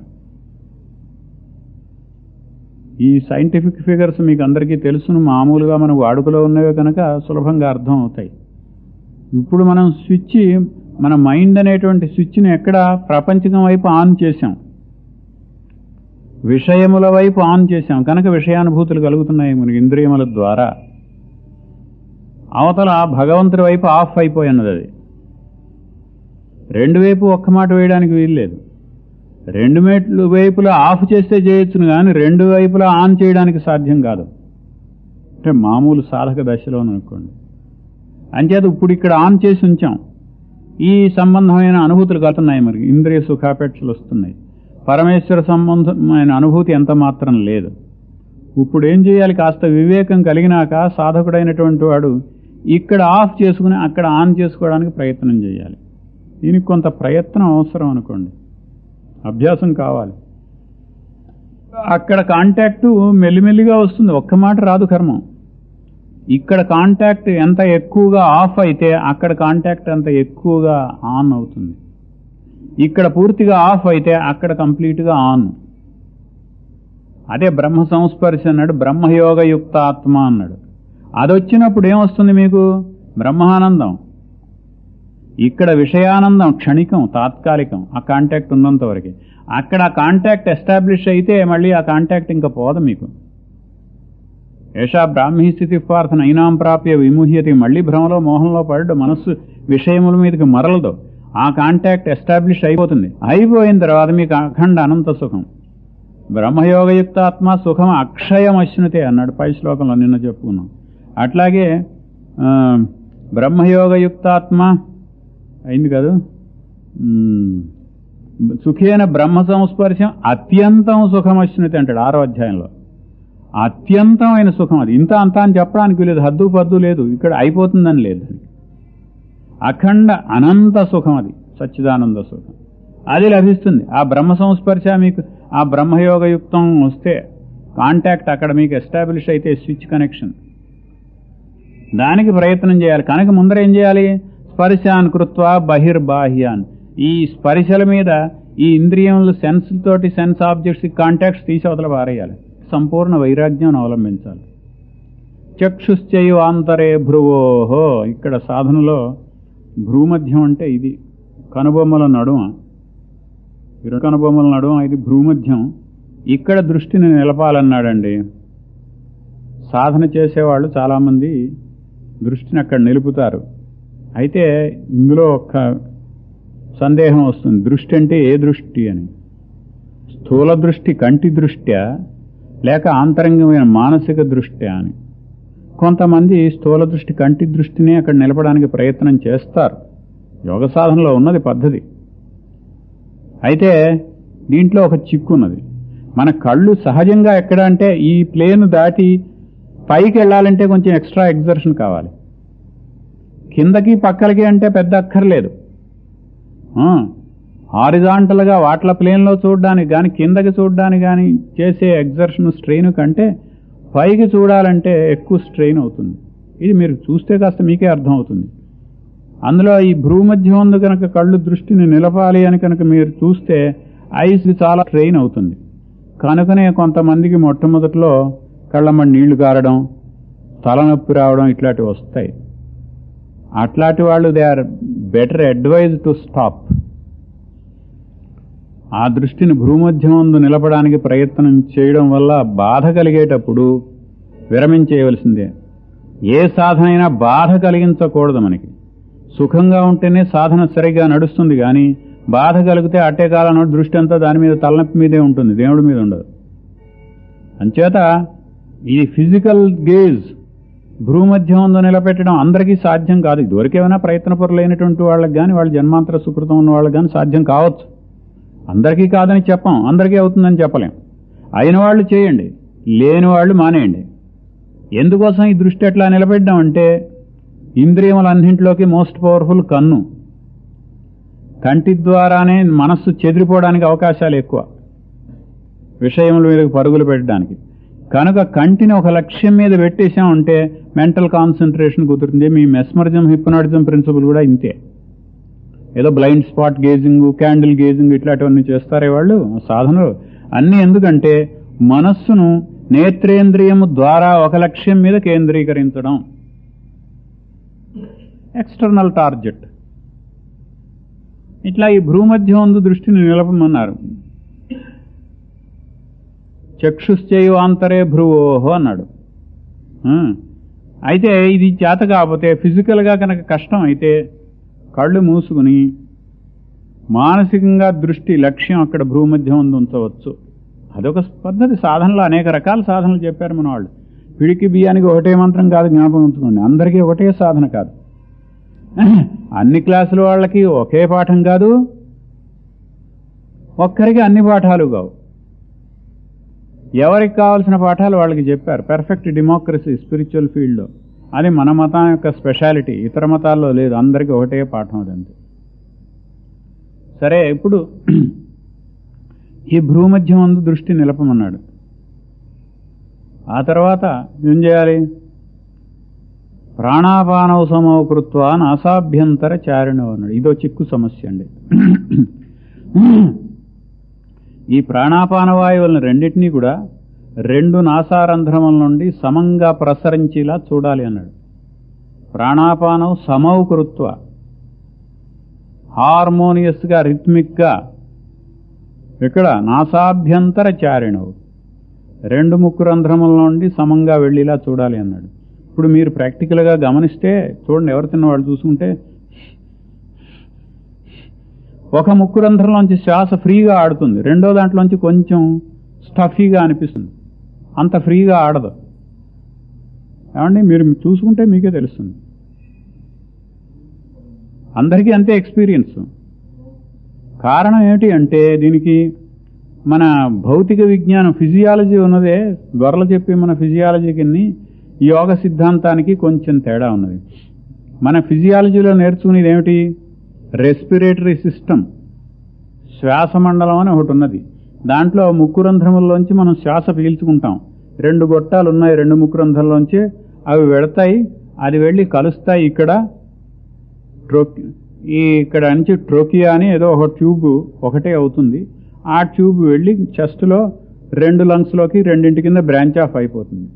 ఈ సైంటిఫిక్ ఫిగర్స్ మీకు అందరికీ తెలుసును మామూలుగా మన వాడుకలో ఉన్నవే కనుక సులభంగా అర్థం అవుతాయి ఇప్పుడు మనం స్విచ్ మన మైండ్ అనేటువంటి స్విచ్ని ఎక్కడ ప్రపంచకం వైపు ఆన్ చేశాం విషయముల వైపు ఆన్ చేశాం కనుక విషయానుభూతులు కలుగుతున్నాయి మనకి ఇంద్రియముల ద్వారా అవతల భగవంతుడి వైపు ఆఫ్ అయిపోయి ఉన్నది అది రెండు వైపు ఒక్క మాట వేయడానికి వీల్లేదు రెండు మెట్లు వైపులా ఆఫ్ చేస్తే చేయొచ్చును కానీ రెండు వైపులా ఆన్ చేయడానికి సాధ్యం కాదు అంటే మామూలు సాధక దశలో అనుకోండి అంచేత ఇప్పుడు ఇక్కడ ఆన్ చేసి ఉంచాం ఈ సంబంధమైన అనుభూతులు కలుతున్నాయి మరి ఇంద్రియ సుఖాపేక్షలు వస్తున్నాయి పరమేశ్వర సంబంధమైన అనుభూతి ఎంత మాత్రం లేదు ఇప్పుడు ఏం చేయాలి కాస్త వివేకం కలిగినాక సాధకుడైనటువంటి వాడు ఇక్కడ ఆఫ్ చేసుకుని అక్కడ ఆన్ చేసుకోవడానికి ప్రయత్నం చేయాలి దీనికి కొంత ప్రయత్నం అవసరం అనుకోండి అభ్యాసం కావాలి అక్కడ కాంటాక్ట్ మెల్లిమెల్లిగా వస్తుంది ఒక్క మాట రాదు కర్మం ఇక్కడ కాంటాక్ట్ ఎంత ఎక్కువగా ఆఫ్ అయితే అక్కడ కాంటాక్ట్ అంత ఎక్కువగా ఆన్ అవుతుంది ఇక్కడ పూర్తిగా ఆఫ్ అయితే అక్కడ కంప్లీట్గా ఆన్ అదే బ్రహ్మ సంస్పర్శ అన్నాడు బ్రహ్మయోగయుక్త ఆత్మ అన్నాడు అది వచ్చినప్పుడు ఏమొస్తుంది మీకు బ్రహ్మానందం ఇక్కడ విషయానందం క్షణికం తాత్కాలికం ఆ కాంటాక్ట్ ఉన్నంత వరకు అక్కడ ఆ కాంటాక్ట్ ఎస్టాబ్లిష్ అయితే మళ్ళీ ఆ కాంటాక్ట్ ఇంకా పోదు మీకు ఏషా బ్రాహ్మీ స్థితి ప్రార్థన అయినాం ప్రాప్య విముహ్యతి మళ్ళీ భ్రమలో మోహంలో పడ్డ మనస్సు విషయముల మీదకి మరలదు ఆ కాంటాక్ట్ ఎస్టాబ్లిష్ అయిపోతుంది అయిపోయిన తర్వాత మీకు అఖండ అనంత సుఖం బ్రహ్మయోగయుక్తాత్మ సుఖం అక్షయం అశ్నుతే అన్నాడు పై శ్లోకంలో నిన్న చెప్పుకున్నాం అట్లాగే ఆ, బ్రహ్మయోగయుక్తాత్మ అయింది కాదు ఉమ్, సుఖేన బ్రహ్మ సంస్పర్శం అత్యంతం సుఖం అశ్నుతి అంటాడు ఆరో అధ్యాయంలో అత్యంతమైన సుఖం అది ఇంత అంత అని చెప్పడానికి లేదు హద్దు పద్దు లేదు ఇక్కడ అయిపోతుందని లేదు దానికి అఖండ అనంత సుఖం అది సచ్చిదానంద సుఖం అది లభిస్తుంది ఆ బ్రహ్మ సంస్పర్శ మీకు ఆ బ్రహ్మయోగయుక్తం వస్తే కాంటాక్ట్ అక్కడ మీకు ఎస్టాబ్లిష్ అయితే స్విచ్ కనెక్షన్ దానికి ప్రయత్నం చేయాలి కనుక ముందర ఏం చేయాలి స్పర్శాన్ కృత్వ బహిర్బాహ్యాన్ ఈ స్పర్శల మీద ఈ ఇంద్రియములు సెన్స్ తోటి సెన్స్ ఆబ్జెక్ట్స్ కాంటాక్ట్స్ తీసి అవతల పారేయాలి సంపూర్ణ వైరాగ్యం అవలంబించాలి చక్షుశ్చైవాంతరే భ్రువోహో ఇక్కడ సాధనలో భ్రూమధ్యం అంటే ఇది కనుబొమ్మల నడుమ ఇరు కనుబొమ్మల నడుమ ఇది భ్రూమధ్యం ఇక్కడ దృష్టిని నిలపాలన్నాడండి సాధన చేసేవాళ్ళు చాలామంది దృష్టిని అక్కడ నిలుపుతారు అయితే ఇందులో ఒక సందేహం వస్తుంది దృష్టి అంటే ఏ దృష్టి అని స్థూల దృష్టి కంటి దృష్ట్యా లేక ఆంతరంగమైన మానసిక దృష్ట్యా అని కొంతమంది స్థూల దృష్టి కంటి దృష్టిని అక్కడ నిలపడానికి ప్రయత్నం చేస్తారు యోగ సాధనలో ఉన్నది పద్ధతి అయితే దీంట్లో ఒక చిక్కు ఉన్నది మన కళ్ళు సహజంగా ఎక్కడ అంటే ఈ ప్లేన్ దాటి పైకి వెళ్ళాలంటే కొంచెం ఎక్స్ట్రా ఎగ్జర్షన్ కావాలి కిందకి పక్కలకి అంటే పెద్ద అక్కర్లేదు హారిజాంటల్గా వాట్ల ప్లేన్లో చూడడానికి కానీ కిందకి చూడడానికి కానీ చేసే ఎగ్జర్షన్ స్ట్రెయిన్ కంటే పైకి చూడాలంటే ఎక్కువ స్ట్రెయిన్ అవుతుంది ఇది మీరు చూస్తే కాస్త మీకే అర్థం అవుతుంది అందులో ఈ భ్రూమధ్యం ఉంది కనుక కళ్ళు దృష్టిని నిలపాలి అని కనుక మీరు చూస్తే ఐస్ చాలా స్ట్రెయిన్ అవుతుంది కనుకనే కొంతమందికి మొట్టమొదటిలో కళ్ళమ్మ నీళ్లు కారడం తలనొప్పి రావడం ఇట్లాంటివి వస్తాయి అట్లాంటి వాళ్ళు they are better advise to stop ఆ దృష్టిని భూమధ్యమందు నిలపడానికి ప్రయత్నం చేయడం వల్ల బాధ కలిగేటప్పుడు విరమించేయవలసిందే ఏ సాధన అయినా బాధ కలిగించకూడదు మనకి సుఖంగా ఉంటేనే సాధన సరిగా నడుస్తుంది కానీ బాధ కలిగితే అట్టే కాలంలో దృష్టి అంతా దాని మీద తలనొప్పి మీదే ఉంటుంది దేవుడి మీద ఉండదు అంచేత ఇది ఫిజికల్ గేజ్ భ్రూమధ్యంలో నిలబెట్టడం అందరికీ సాధ్యం కాదు ఇదివరకేమైనా ప్రయత్నపరులైనటువంటి వాళ్ళకి కానీ వాళ్ళ జన్మాంతర సుకృతం ఉన్న వాళ్ళకి కానీ సాధ్యం కావచ్చు అందరికీ కాదని చెప్పం అందరికీ అవుతుందని చెప్పలేం అయిన వాళ్ళు చేయండి లేని వాళ్ళు మానేయండి ఎందుకోసం ఈ దృష్టి ఎట్లా నిలబెట్టాం అంటే ఇంద్రియములన్నింటిలోకి మోస్ట్ పవర్ఫుల్ కన్ను కంటి ద్వారానే మనస్సు చెదిరిపోవడానికి అవకాశాలు ఎక్కువ విషయముల మీదకి పరుగులు పెట్టడానికి కనుక కంటిని ఒక లక్ష్యం మీద పెట్టేశామంటే మెంటల్ కాన్సన్ట్రేషన్ కుదురుతుంది మీ మెస్మరిజం హిప్నాటిజం ప్రిన్సిపల్ కూడా ఇంతే ఏదో blind spot gazing candle gazing ఇట్లాంటివన్నీ చేస్తారే వాళ్ళు సాధనలు అన్నీ ఎందుకంటే మనస్సును నేత్రేంద్రియము ద్వారా ఒక లక్ష్యం మీద కేంద్రీకరించడం ఎక్స్టర్నల్ టార్గెట్ ఇట్లా ఈ భ్రూమధ్యం అందు దృష్టిని నిలపమన్నారు చక్షుశ్చైవాంతరే భ్రువోహో అన్నాడు ఆ, అయితే ఇది చేత కాకపోతే ఫిజికల్గా కనుక కష్టం అయితే కళ్ళు మూసుకుని మానసికంగా దృష్టి లక్ష్యం అక్కడ భ్రూమధ్యం అందు ఉంచవచ్చు అదొక పద్ధతి సాధనలో అనేక రకాల సాధనలు చెప్పారు మన వాళ్ళు పిడికి బియ్యానికి ఒకటే మంత్రం కాదు జ్ఞాపకం ఉంచుకోండి అందరికీ ఒకటే సాధన కాదు అన్ని క్లాసుల వాళ్ళకి ఒకే పాఠం కాదు ఒక్కరికి అన్ని పాఠాలు కావు ఎవరికి కావాల్సిన పాఠాలు వాళ్ళకి చెప్పారు పెర్ఫెక్ట్ డెమోక్రసీ స్పిరిచువల్ ఫీల్డ్లో అది మన మతం యొక్క స్పెషాలిటీ ఇతర మతాల్లో లేదు అందరికీ ఒకటే పాఠం అదంతే సరే ఇప్పుడు ఈ భ్రూమధ్యం అందు దృష్టి నిలపమన్నాడు ఆ తర్వాత ఏం చేయాలి ప్రాణాపానవ సమవ కృత్వా నాసాభ్యంతర చారిణం అన్నాడు ఇదో చిక్కు సమస్య అండి ఈ ప్రాణాపాన వాయువులను రెండింటినీ కూడా రెండు నాసారంధ్రముల నుండి సమంగా ప్రసరించేలా చూడాలి అన్నాడు ప్రాణాపానం సమౌ కృత్వ హార్మోనియస్గా రిథ్మిక్గా ఇక్కడ నాసాభ్యంతర చారిణవు రెండు ముక్కు రంధ్రముల నుండి సమంగా వెళ్ళేలా చూడాలి అన్నాడు ఇప్పుడు మీరు ప్రాక్టికల్గా గమనిస్తే చూడండి ఎవరు తిన్న వాళ్ళు చూసుకుంటే ఒక ముక్కు రంధ్రంలోంచి శ్వాస ఫ్రీగా ఆడుతుంది రెండో దాంట్లోంచి కొంచెం స్టఫీగా అనిపిస్తుంది అంత ఫ్రీగా ఆడదు ఏమండి మీరు చూసుకుంటే మీకే తెలుస్తుంది అందరికీ అంతే ఎక్స్పీరియన్స్ కారణం ఏమిటి అంటే దీనికి మన భౌతిక విజ్ఞానం ఫిజియాలజీ ఉన్నదే దొరలు చెప్పి మన ఫిజియాలజీకి యోగ సిద్ధాంతానికి కొంచెం తేడా ఉన్నది మన ఫిజియాలజీలో నేర్చుకునేది ఏమిటి రెస్పిరేటరీ సిస్టమ్ శ్వాసమండలం అని ఒకటి ఉన్నది దాంట్లో ముక్కు రంధ్రముల్లోంచి మనం శ్వాస పీల్చుకుంటాం రెండు గొట్టాలు ఉన్నాయి రెండు ముక్కు రంధ్రంలోంచి అవి వెడతాయి అది వెళ్ళి కలుస్తాయి ఇక్కడ ట్రోక్ ఈ ఇక్కడ నుంచి ట్రోకియా అని ఏదో ఒక ట్యూబ్ ఒకటే అవుతుంది ఆ ట్యూబ్ వెళ్ళి చెస్ట్లో రెండు లంగ్స్లోకి రెండింటి కింద బ్రాంచ్ ఆఫ్ అయిపోతుంది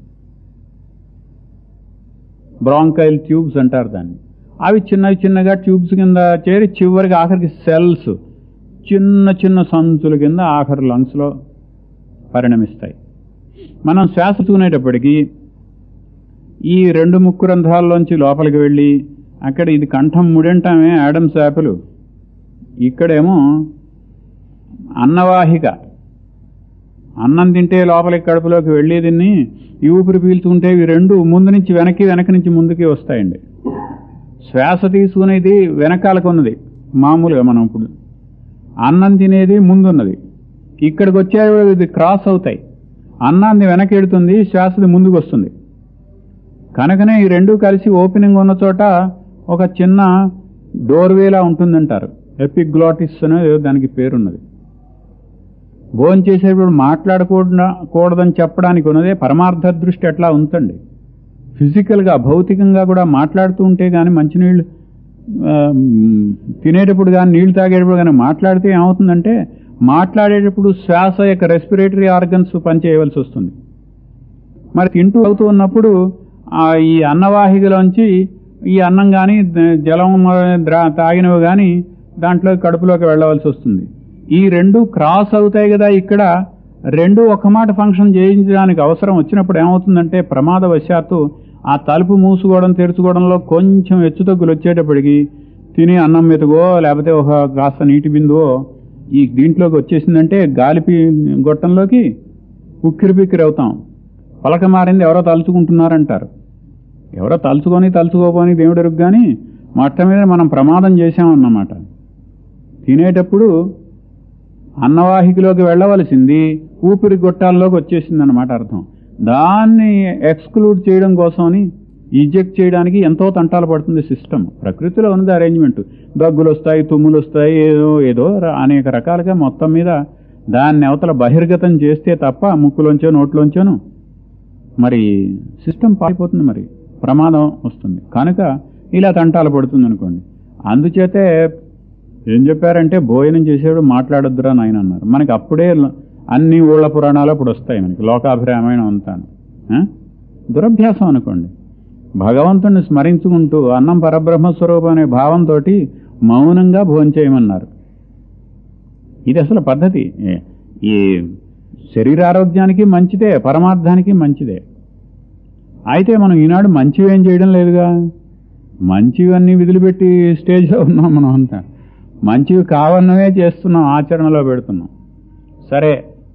బ్రాంకైల్ ట్యూబ్స్ అంటారు దాన్ని అవి చిన్నవి చిన్నగా ట్యూబ్స్ కింద చేరి చివరికి ఆఖరికి సెల్స్ చిన్న చిన్న సంచుల కింద ఆఖరి లంగ్స్లో పరిణమిస్తాయి మనం శ్వాస తీసుకునేటప్పటికీ ఈ రెండు ముక్కు రంధ్రాల్లోంచి లోపలికి వెళ్ళి అక్కడ ఇది కంఠం ముడింటామే యాడమ్స్ యాపిల్ ఇక్కడేమో అన్నవాహిక అన్నం తింటే లోపలికి కడుపులోకి వెళ్ళేదిన్ని ఈ ఊపిరి పీల్చుకుంటే ఇవి రెండు ముందు నుంచి వెనక్కి వెనక నుంచి ముందుకి వస్తాయండి శ్వాస తీసుకునేది వెనకాలకు ఉన్నది మామూలుగా మనం ఇప్పుడు అన్నం తినేది ముందున్నది ఇక్కడికి వచ్చే ఇది క్రాస్ అవుతాయి అన్నాన్ని వెనకెడుతుంది శ్వాసది ముందుకు వస్తుంది కనుకనే ఈ రెండు కలిసి ఓపెనింగ్ ఉన్న చోట ఒక చిన్న డోర్వేలా ఉంటుందంటారు ఎపిగ్లాటిస్ అనేది దానికి పేరున్నది భోజనం చేసేటప్పుడు మాట్లాడకూడదా కూడదని చెప్పడానికి ఉన్నదే పరమార్థ దృష్టి ఎట్లా ఉంచండి ఫిజికల్గా భౌతికంగా కూడా మాట్లాడుతూ ఉంటే కానీ మంచినీళ్ళు ఆ, మ్, తినేటప్పుడు కానీ నీళ్లు తాగేటప్పుడు కానీ మాట్లాడితే ఏమవుతుందంటే మాట్లాడేటప్పుడు శ్వాస యొక్క రెస్పిరేటరీ ఆర్గన్స్ పనిచేయవలసి వస్తుంది మరి తింటూ అవుతూ ఉన్నప్పుడు ఆ ఈ అన్నవాహికలోంచి ఈ అన్నం కానీ జలం ద్రా తాగినవి కానీ దాంట్లో కడుపులోకి వెళ్ళవలసి వస్తుంది ఈ రెండు క్రాస్ అవుతాయి కదా ఇక్కడ రెండు ఒక మాట ఫంక్షన్ చేయించడానికి అవసరం వచ్చినప్పుడు ఏమవుతుందంటే ప్రమాదవశాత్తు ఆ తలుపు మూసుకోవడం తెరుచుకోవడంలో కొంచెం హెచ్చుతగ్గులు వచ్చేటప్పటికి తిని అన్నం మెతుగో లేకపోతే ఒక కాస్త నీటి బిందువో ఈ దీంట్లోకి వచ్చేసిందంటే గాలి పీ- గొట్టంలోకి ఉక్కిరి పిక్కిరి అవుతాం పలక మారింది ఎవరో తలుచుకుంటున్నారంటారు ఎవరో తలుచుకొని తలుచుకోపోని దేవుడు కానీ మొట్ట మీద మనం ప్రమాదం చేశామన్నమాట తినేటప్పుడు అన్నవాహికలోకి వెళ్ళవలసింది ఊపిరి గొట్టాల్లోకి వచ్చేసింది అన్నమాట అర్థం దాన్ని ఎక్స్క్లూడ్ చేయడం కోసమని ఇజెక్ట్ చేయడానికి ఎంతో తంటాలు పడుతుంది సిస్టమ్ ప్రకృతిలో ఉన్నది అరేంజ్మెంట్ దగ్గులు వస్తాయి తుమ్ములు వస్తాయి ఏదో ఏదో ర- అనేక రకాలుగా మొత్తం మీద దాన్ని అవతల బహిర్గతం చేస్తే తప్ప ముక్కులోంచో నోట్లోంచోను మరి సిస్టమ్ పారిపోతుంది మరి ప్రమాదం వస్తుంది కనుక ఇలా తంటాలు పడుతుంది అనుకోండి అందుచేతే ఏం చెప్పారంటే భోజనం చేసేవాడు మాట్లాడొద్దురా నాయన అన్నారు మనకి అప్పుడే ల- అన్ని ఊళ్ళ పురాణాలు అప్పుడు వస్తాయి మనకి లోకాభిరామాయణం అంతాను ఆ? దురభ్యాసం అనుకోండి భగవంతుణ్ణి స్మరించుకుంటూ అన్నం పరబ్రహ్మస్వరూపం అనే భావంతో మౌనంగా భోజనం చేయమన్నారు ఇది అసలు పద్ధతి ఏ- ఈ శరీరారోగ్యానికి మంచిదే పరమార్థానికి మంచిదే అయితే మనం ఈనాడు మంచివి ఏం చేయడం లేదుగా మంచివన్నీ విధులుపెట్టి స్టేజ్లో ఉన్నాం మనం అంతా మంచివి కావన్నవే చేస్తున్నాం ఆచరణలో పెడుతున్నాం సరే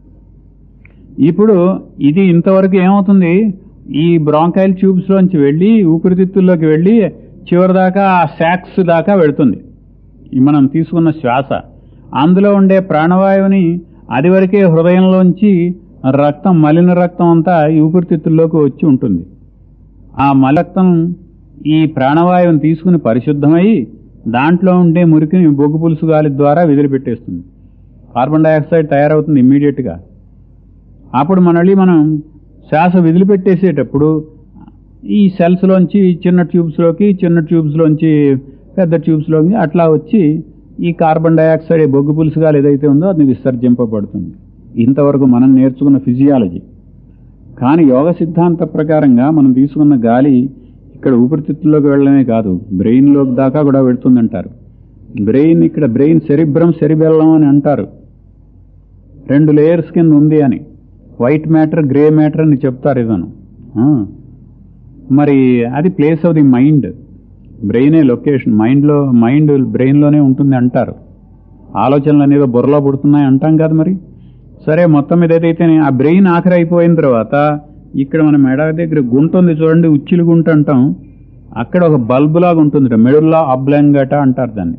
ఇప్పుడు ఇది ఇంతవరకు ఏమవుతుంది ఈ బ్రాంకైల్ ట్యూబ్స్ లోంచి వెళ్ళి ఊపిరితిత్తుల్లోకి వెళ్ళి చివరిదాకా ఆ శాక్స్ దాకా వెళుతుంది ఈ మనం తీసుకున్న శ్వాస అందులో ఉండే ప్రాణవాయువుని అది వరకే హృదయంలోంచి రక్తం మలిన రక్తం అంతా ఈ ఊపిరితిత్తుల్లోకి వచ్చి ఉంటుంది ఆ మలక్తం ఈ ప్రాణవాయువుని తీసుకుని పరిశుద్ధమై దాంట్లో ఉండే మురికిని బొగ్గు పులుసు గాలి ద్వారా విదిలిపెట్టేస్తుంది కార్బన్ డైఆక్సైడ్ తయారవుతుంది ఇమ్మీడియట్గా అప్పుడు మళ్ళీ మనం శ్వాస విదిలిపెట్టేసేటప్పుడు ఈ సెల్స్లోంచి చిన్న ట్యూబ్స్లోకి చిన్న ట్యూబ్స్లోంచి పెద్ద ట్యూబ్స్లోకి అట్లా వచ్చి ఈ కార్బన్ డైఆక్సైడ్ ఈ బొగ్గు పులుసుగా ఏదైతే ఉందో అది విసర్జింపబడుతుంది ఇంతవరకు మనం నేర్చుకున్న ఫిజియాలజీ కానీ యోగ సిద్ధాంత ప్రకారంగా మనం తీసుకున్న గాలి ఇక్కడ ఊపిరితిత్తుల్లోకి వెళ్ళడమే కాదు బ్రెయిన్లోకి దాకా కూడా వెళుతుందంటారు బ్రెయిన్ ఇక్కడ బ్రెయిన్ సెరిబ్రం సెరిబెల్లం అని అంటారు రెండు లేయర్స్ కింద ఉంది అని వైట్ మ్యాటర్ గ్రే మ్యాటర్ అని చెప్తారు ఇదను ఆ. మరి అది ప్లేస్ ఆఫ్ ది మైండ్ బ్రెయినే లొకేషన్ మైండ్లో మైండ్ బ్రెయిన్లోనే ఉంటుంది అంటారు ఆలోచనలు అనేది బుర్రలో పుడుతున్నాయి అంటాం కదా మరి సరే మొత్తం మీద ఏదైతే ఆ బ్రెయిన్ ఆఖరి అయిపోయిన తర్వాత ఇక్కడ మన మెడ దగ్గర గుంట ఉంది చూడండి ఉచ్చిలి గుంట అంటాం అక్కడ ఒక బల్బు లాగా ఉంటుంది మెడుల్లా అబ్లాంగట అంటారు దాన్ని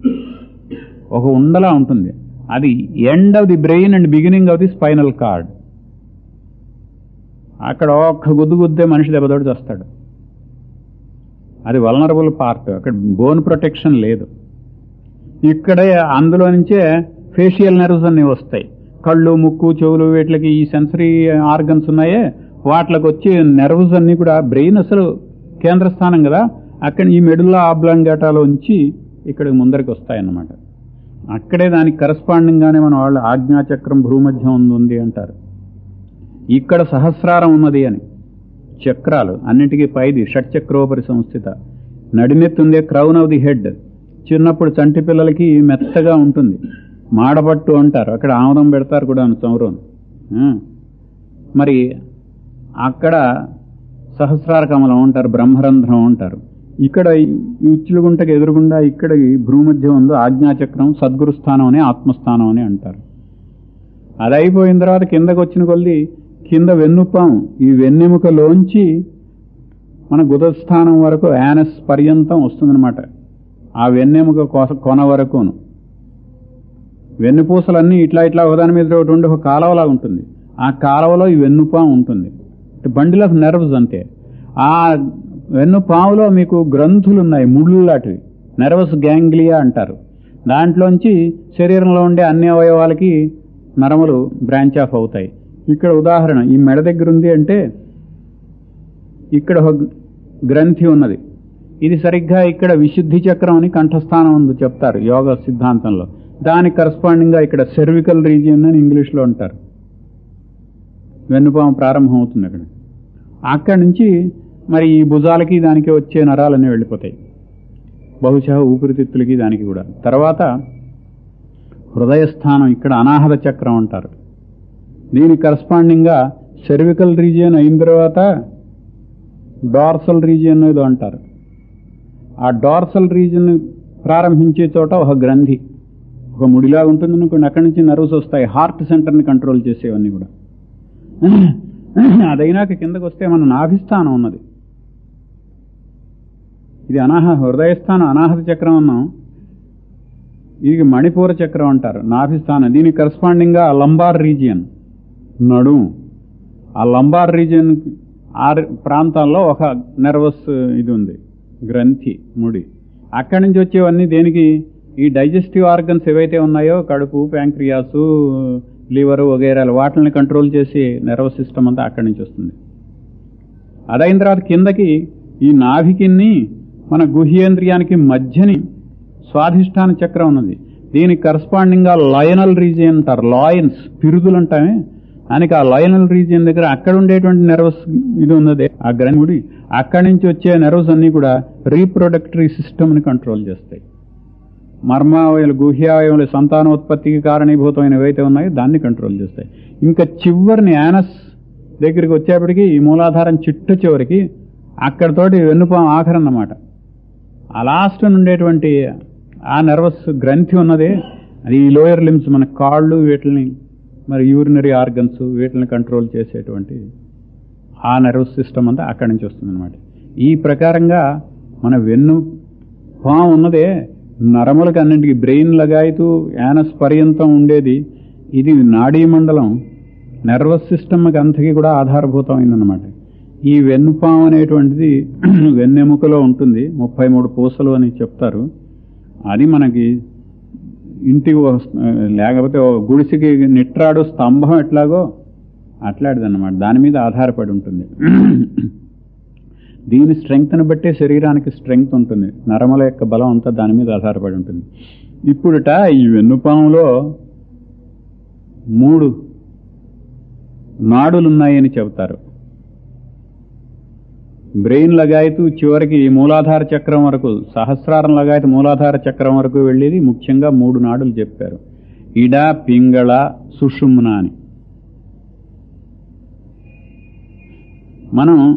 ఒక ఉండలా ఉంటుంది అది end of the brain and beginning of the spinal cord అక్కడ ఒక్క గుద్దు గుద్దే మనిషి దెబ్బతోటి వస్తాడు అది వలనరబుల్ పార్ట్ అక్కడ బోన్ ప్రొటెక్షన్ లేదు ఇక్కడే అందులో నుంచే ఫేషియల్ నెర్వ్స్ అన్ని వస్తాయి కళ్ళు ముక్కు చెవులు వీటికి ఈ సెన్సరీ ఆర్గన్స్ ఉన్నాయే వాటికి వచ్చి నెర్వ్స్ అన్ని కూడా బ్రెయిన్ అసలు కేంద్ర స్థానం కదా అక్కడ ఈ మెడుల్లా ఆబ్లాంగేటాలోంచి ఇక్కడ ముందరికి వస్తాయన్నమాట అక్కడే దానికి కరస్పాండింగ్ గానే మన వాళ్ళు ఆజ్ఞాచక్రం భూమధ్యం ఉంది ఉంది అంటారు ఇక్కడ సహస్రారం ఉన్నది అని చక్రాలు అన్నిటికీ పైది షట్చక్రోపరి సంస్థిత నడినెత్తుందే క్రౌన్ ఆఫ్ ది హెడ్ చిన్నప్పుడు చంటి పిల్లలకి మెత్తగా ఉంటుంది మాడపట్టు అంటారు అక్కడ ఆముదం పెడతారు కూడా చౌరం మరి అక్కడ సహస్రార కమలం అంటారు బ్రహ్మరంధ్రం అంటారు ఇక్కడ ఈ ఉచ్చులుగుంటకి ఎదురుగుండా ఇక్కడ ఈ భూమధ్యం ఉందో ఆజ్ఞాచక్రం సద్గురు స్థానం అని ఆత్మస్థానం అని అంటారు అది అయిపోయిన తర్వాత కిందకు వచ్చిన కొద్ది కింద వెన్నుపాం ఈ వెన్నెముకలోంచి మన గుదస్థానం వరకు యానస్ పర్యంతం వస్తుందన్నమాట ఆ వెన్నెముక కోస- కొన వరకును వెన్నుపూసలన్నీ ఇట్లా ఇట్లా ఒకదాని మీద ఒకటి ఉండి ఒక కాలవలా ఉంటుంది ఆ కాలవలో ఈ వెన్నుపాం ఉంటుంది బండిల్ ఆఫ్ నెర్వ్స్ అంతే ఆ వెన్నుపాములో మీకు గ్రంథులు ఉన్నాయి ముళ్ళు లాంటివి నెర్వస్ గ్యాంగ్లియా అంటారు దాంట్లోంచి శరీరంలో ఉండే అన్ని అవయవాలకి నరములు బ్రాంచ్ ఆఫ్ అవుతాయి ఇక్కడ ఉదాహరణ ఈ మెడ దగ్గర ఉంది అంటే ఇక్కడ ఒక గ్రంథి ఉన్నది ఇది సరిగ్గా ఇక్కడ విశుద్ధి చక్రం అని కంఠస్థానం ఉంది చెప్తారు యోగ సిద్ధాంతంలో దానికి కరస్పాండింగ్ గా ఇక్కడ సెర్వికల్ రీజియన్ అని ఇంగ్లీష్లో అంటారు వెన్నుపాము ప్రారంభం అవుతుంది అక్కడ అక్కడి నుంచి మరి ఈ భుజాలకి దానికి వచ్చే నరాలన్నీ వెళ్ళిపోతాయి బహుశా ఊపిరితిత్తులకి దానికి కూడా తర్వాత హృదయస్థానం ఇక్కడ అనాహత చక్రం అంటారు దీనికి కరస్పాండింగ్ గా సెర్వికల్ రీజియన్ అయిన తర్వాత డార్సల్ రీజియన్ ఏదో అంటారు ఆ డార్సల్ రీజియన్ ప్రారంభించే చోట ఒక గ్రంథి ఒక ముడిలా ఉంటుంది అనుకోండి అక్కడి నుంచి నర్వ్స్ వస్తాయి హార్ట్ సెంటర్ని కంట్రోల్ చేసేవన్నీ కూడా అదైనాక కిందకు వస్తే మన నాభిస్థానం ఉన్నది ఇది అనాహ హృదయస్థానం అనాహత చక్రం అన్నాం ఇది మణిపూర చక్రం అంటారు నాభిస్థానం దీనికి కరస్పాండింగ్గా లంబార్ రీజియన్ నడుము ఆ లంబార్ రీజియన్ ఆ ప్రాంతాల్లో ఒక నెర్వస్ ఇది ఉంది గ్రంథి ముడి అక్కడి నుంచి వచ్చేవన్నీ దేనికి ఈ డైజెస్టివ్ ఆర్గన్స్ ఏవైతే ఉన్నాయో కడుపు ప్యాంక్రియాసు లివర్ వగైరాలు వాటిని కంట్రోల్ చేసి నెర్వస్ సిస్టమ్ అంతా అక్కడి నుంచి వస్తుంది అదైన తర్వాత కిందకి ఈ నాభికిన్ని మన గుహ్యేంద్రియానికి మధ్యని స్వాధిష్టాన చక్రం ఉన్నది దీనికి కరస్పాండింగ్ గా లయనల్ రీజియన్ అంటారు లాయన్స్ పిరుదులు అంటామే ఆయనకి ఆ లయనల్ రీజియన్ దగ్గర అక్కడ ఉండేటువంటి నెర్వస్ ఇది ఉన్నది ఆ గ్రంథుడి అక్కడి నుంచి వచ్చే నెర్వస్ అన్ని కూడా రీప్రొడక్టరీ సిస్టమ్ ని కంట్రోల్ చేస్తాయి మర్మావయలు గుహ్యావయములు సంతానోత్పత్తికి కారణీభూతమైన ఏవైతే ఉన్నాయో దాన్ని కంట్రోల్ చేస్తాయి ఇంకా చివరిని యానస్ దగ్గరికి వచ్చేప్పటికి ఈ మూలాధారం చిట్ట చివరికి అక్కడతోటి వెన్నుపాం ఆఖరి అన్నమాట ఆ లాస్ట్ ఉండేటువంటి ఆ నర్వస్ గ్రంథి ఉన్నదే అది ఈ లోయర్ లిమ్స్ మన కాళ్ళు వీటిని మరి యూరినరీ ఆర్గన్స్ వీటిని కంట్రోల్ చేసేటువంటి ఆ నర్వస్ సిస్టమ్ అంతా అక్కడి నుంచి వస్తుంది అనమాట ఈ ప్రకారంగా మన వెన్ను పాము ఉన్నదే నరములకు అన్నింటికి బ్రెయిన్ లగాయితూ యానస్ పర్యంతం ఉండేది ఇది నాడీ మండలం నర్వస్ సిస్టమ్కి అంతకి కూడా ఆధారభూతమైందన్నమాట ఈ వెన్నుపాము అనేటువంటిది వెన్నెముకలో ఉంటుంది ముప్పై మూడు పూసలు అని చెప్తారు అది మనకి ఇంటికి వస్తు- లేకపోతే ఓ గుడిసికి నిట్రాడు స్తంభం ఎట్లాగో అట్లాంటిదన్నమాట దాని మీద ఆధారపడి ఉంటుంది దీని స్ట్రెంగ్త్ని బట్టే శరీరానికి స్ట్రెంగ్త్ ఉంటుంది నరమల యొక్క బలం అంతా దాని మీద ఆధారపడి ఉంటుంది ఇప్పుడుట ఈ వెన్నుపాములో మూడు నాడులున్నాయని చెబుతారు బ్రెయిన్ లగాయతూ చివరికి ఈ మూలాధార చక్రం వరకు సహస్రారం లగాయతూ మూలాధార చక్రం వరకు వెళ్ళేది ముఖ్యంగా మూడు నాడులు చెప్పారు ఇడ పింగళ సుషుమ్న అని మనం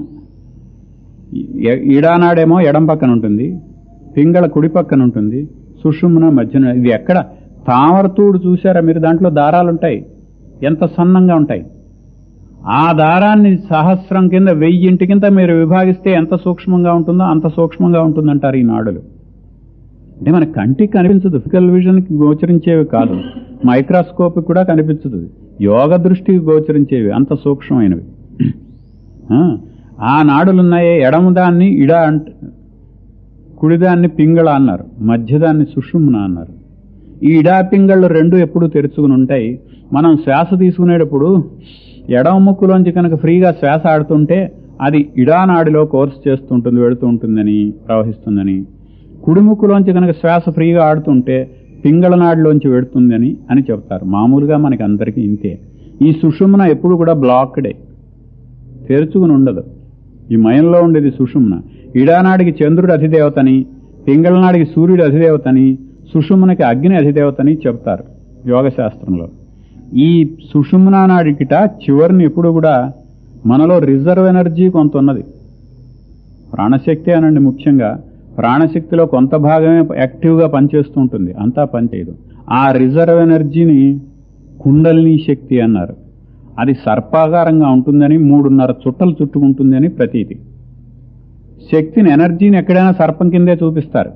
ఎ- ఇడానాడేమో ఎడం పక్కన ఉంటుంది పింగళ కుడి పక్కన ఉంటుంది సుషుమ్న మధ్యన ఇది ఎక్కడ తామరతూడు చూసారా మీరు దాంట్లో దారాలు ఉంటాయి ఎంత సన్నంగా ఉంటాయి ఆ దారాన్ని సహస్రం కింద వెయ్యింటి కింద మీరు విభాగిస్తే ఎంత సూక్ష్మంగా ఉంటుందో అంత సూక్ష్మంగా ఉంటుందంటారు ఈ నాడులు అంటే మన కంటికి కనిపించదు ఫిజికల్ విజన్కి గోచరించేవి కాదు మైక్రోస్కోప్ కూడా కనిపించదు యోగ దృష్టికి గోచరించేవి అంత సూక్ష్మమైనవి ఆ, ఆ నాడులున్నాయే ఎడమ దాన్ని ఇడ అంట కుడిదాన్ని పింగళ అన్నారు మధ్యదాన్ని సుషుమ్న అన్నారు ఈ ఇడా పింగళ్ళు రెండు ఎప్పుడు తెరుచుకుని ఉంటాయి మనం శ్వాస తీసుకునేటప్పుడు ఎడమ ముక్కులోంచి కనుక ఫ్రీగా శ్వాస ఆడుతుంటే అది ఇడానాడిలో కోర్స్ చేస్తుంటుంది వెళుతూ ఉంటుందని ప్రవహిస్తుందని కుడి ముక్కులోంచి కనుక శ్వాస ఫ్రీగా ఆడుతుంటే పింగళ నాడిలోంచి వెడుతుందని అని చెప్తారు మామూలుగా మనకి అందరికీ ఇంతే ఈ సుషుమ్న ఎప్పుడు కూడా బ్లాక్డే తెరుచుకుని ఉండదు ఈ మయంలో ఉండేది సుషుమ్న ఇడానాడికి చంద్రుడి అధిదేవతని పింగళనాడికి సూర్యుడి అధిదేవతని సుషుమ్నకి అగ్ని అధిదేవతని చెప్తారు యోగశాస్త్రంలో ఈ సుషుమ్నా నాడికిట చివరిని ఎప్పుడు కూడా మనలో రిజర్వ్ ఎనర్జీ కొంత ఉన్నది ప్రాణశక్తి అనండి ముఖ్యంగా ప్రాణశక్తిలో కొంత భాగమే యాక్టివ్గా పనిచేస్తూ ఉంటుంది అంతా పనిచేయదు ఆ రిజర్వ్ ఎనర్జీని కుండలిని శక్తి అన్నారు అది సర్పాకారంగా ఉంటుందని మూడున్నర చుట్టలు చుట్టుకుంటుందని ప్రతీతి శక్తిని ఎనర్జీని ఎక్కడైనా సర్పం కిందే చూపిస్తారు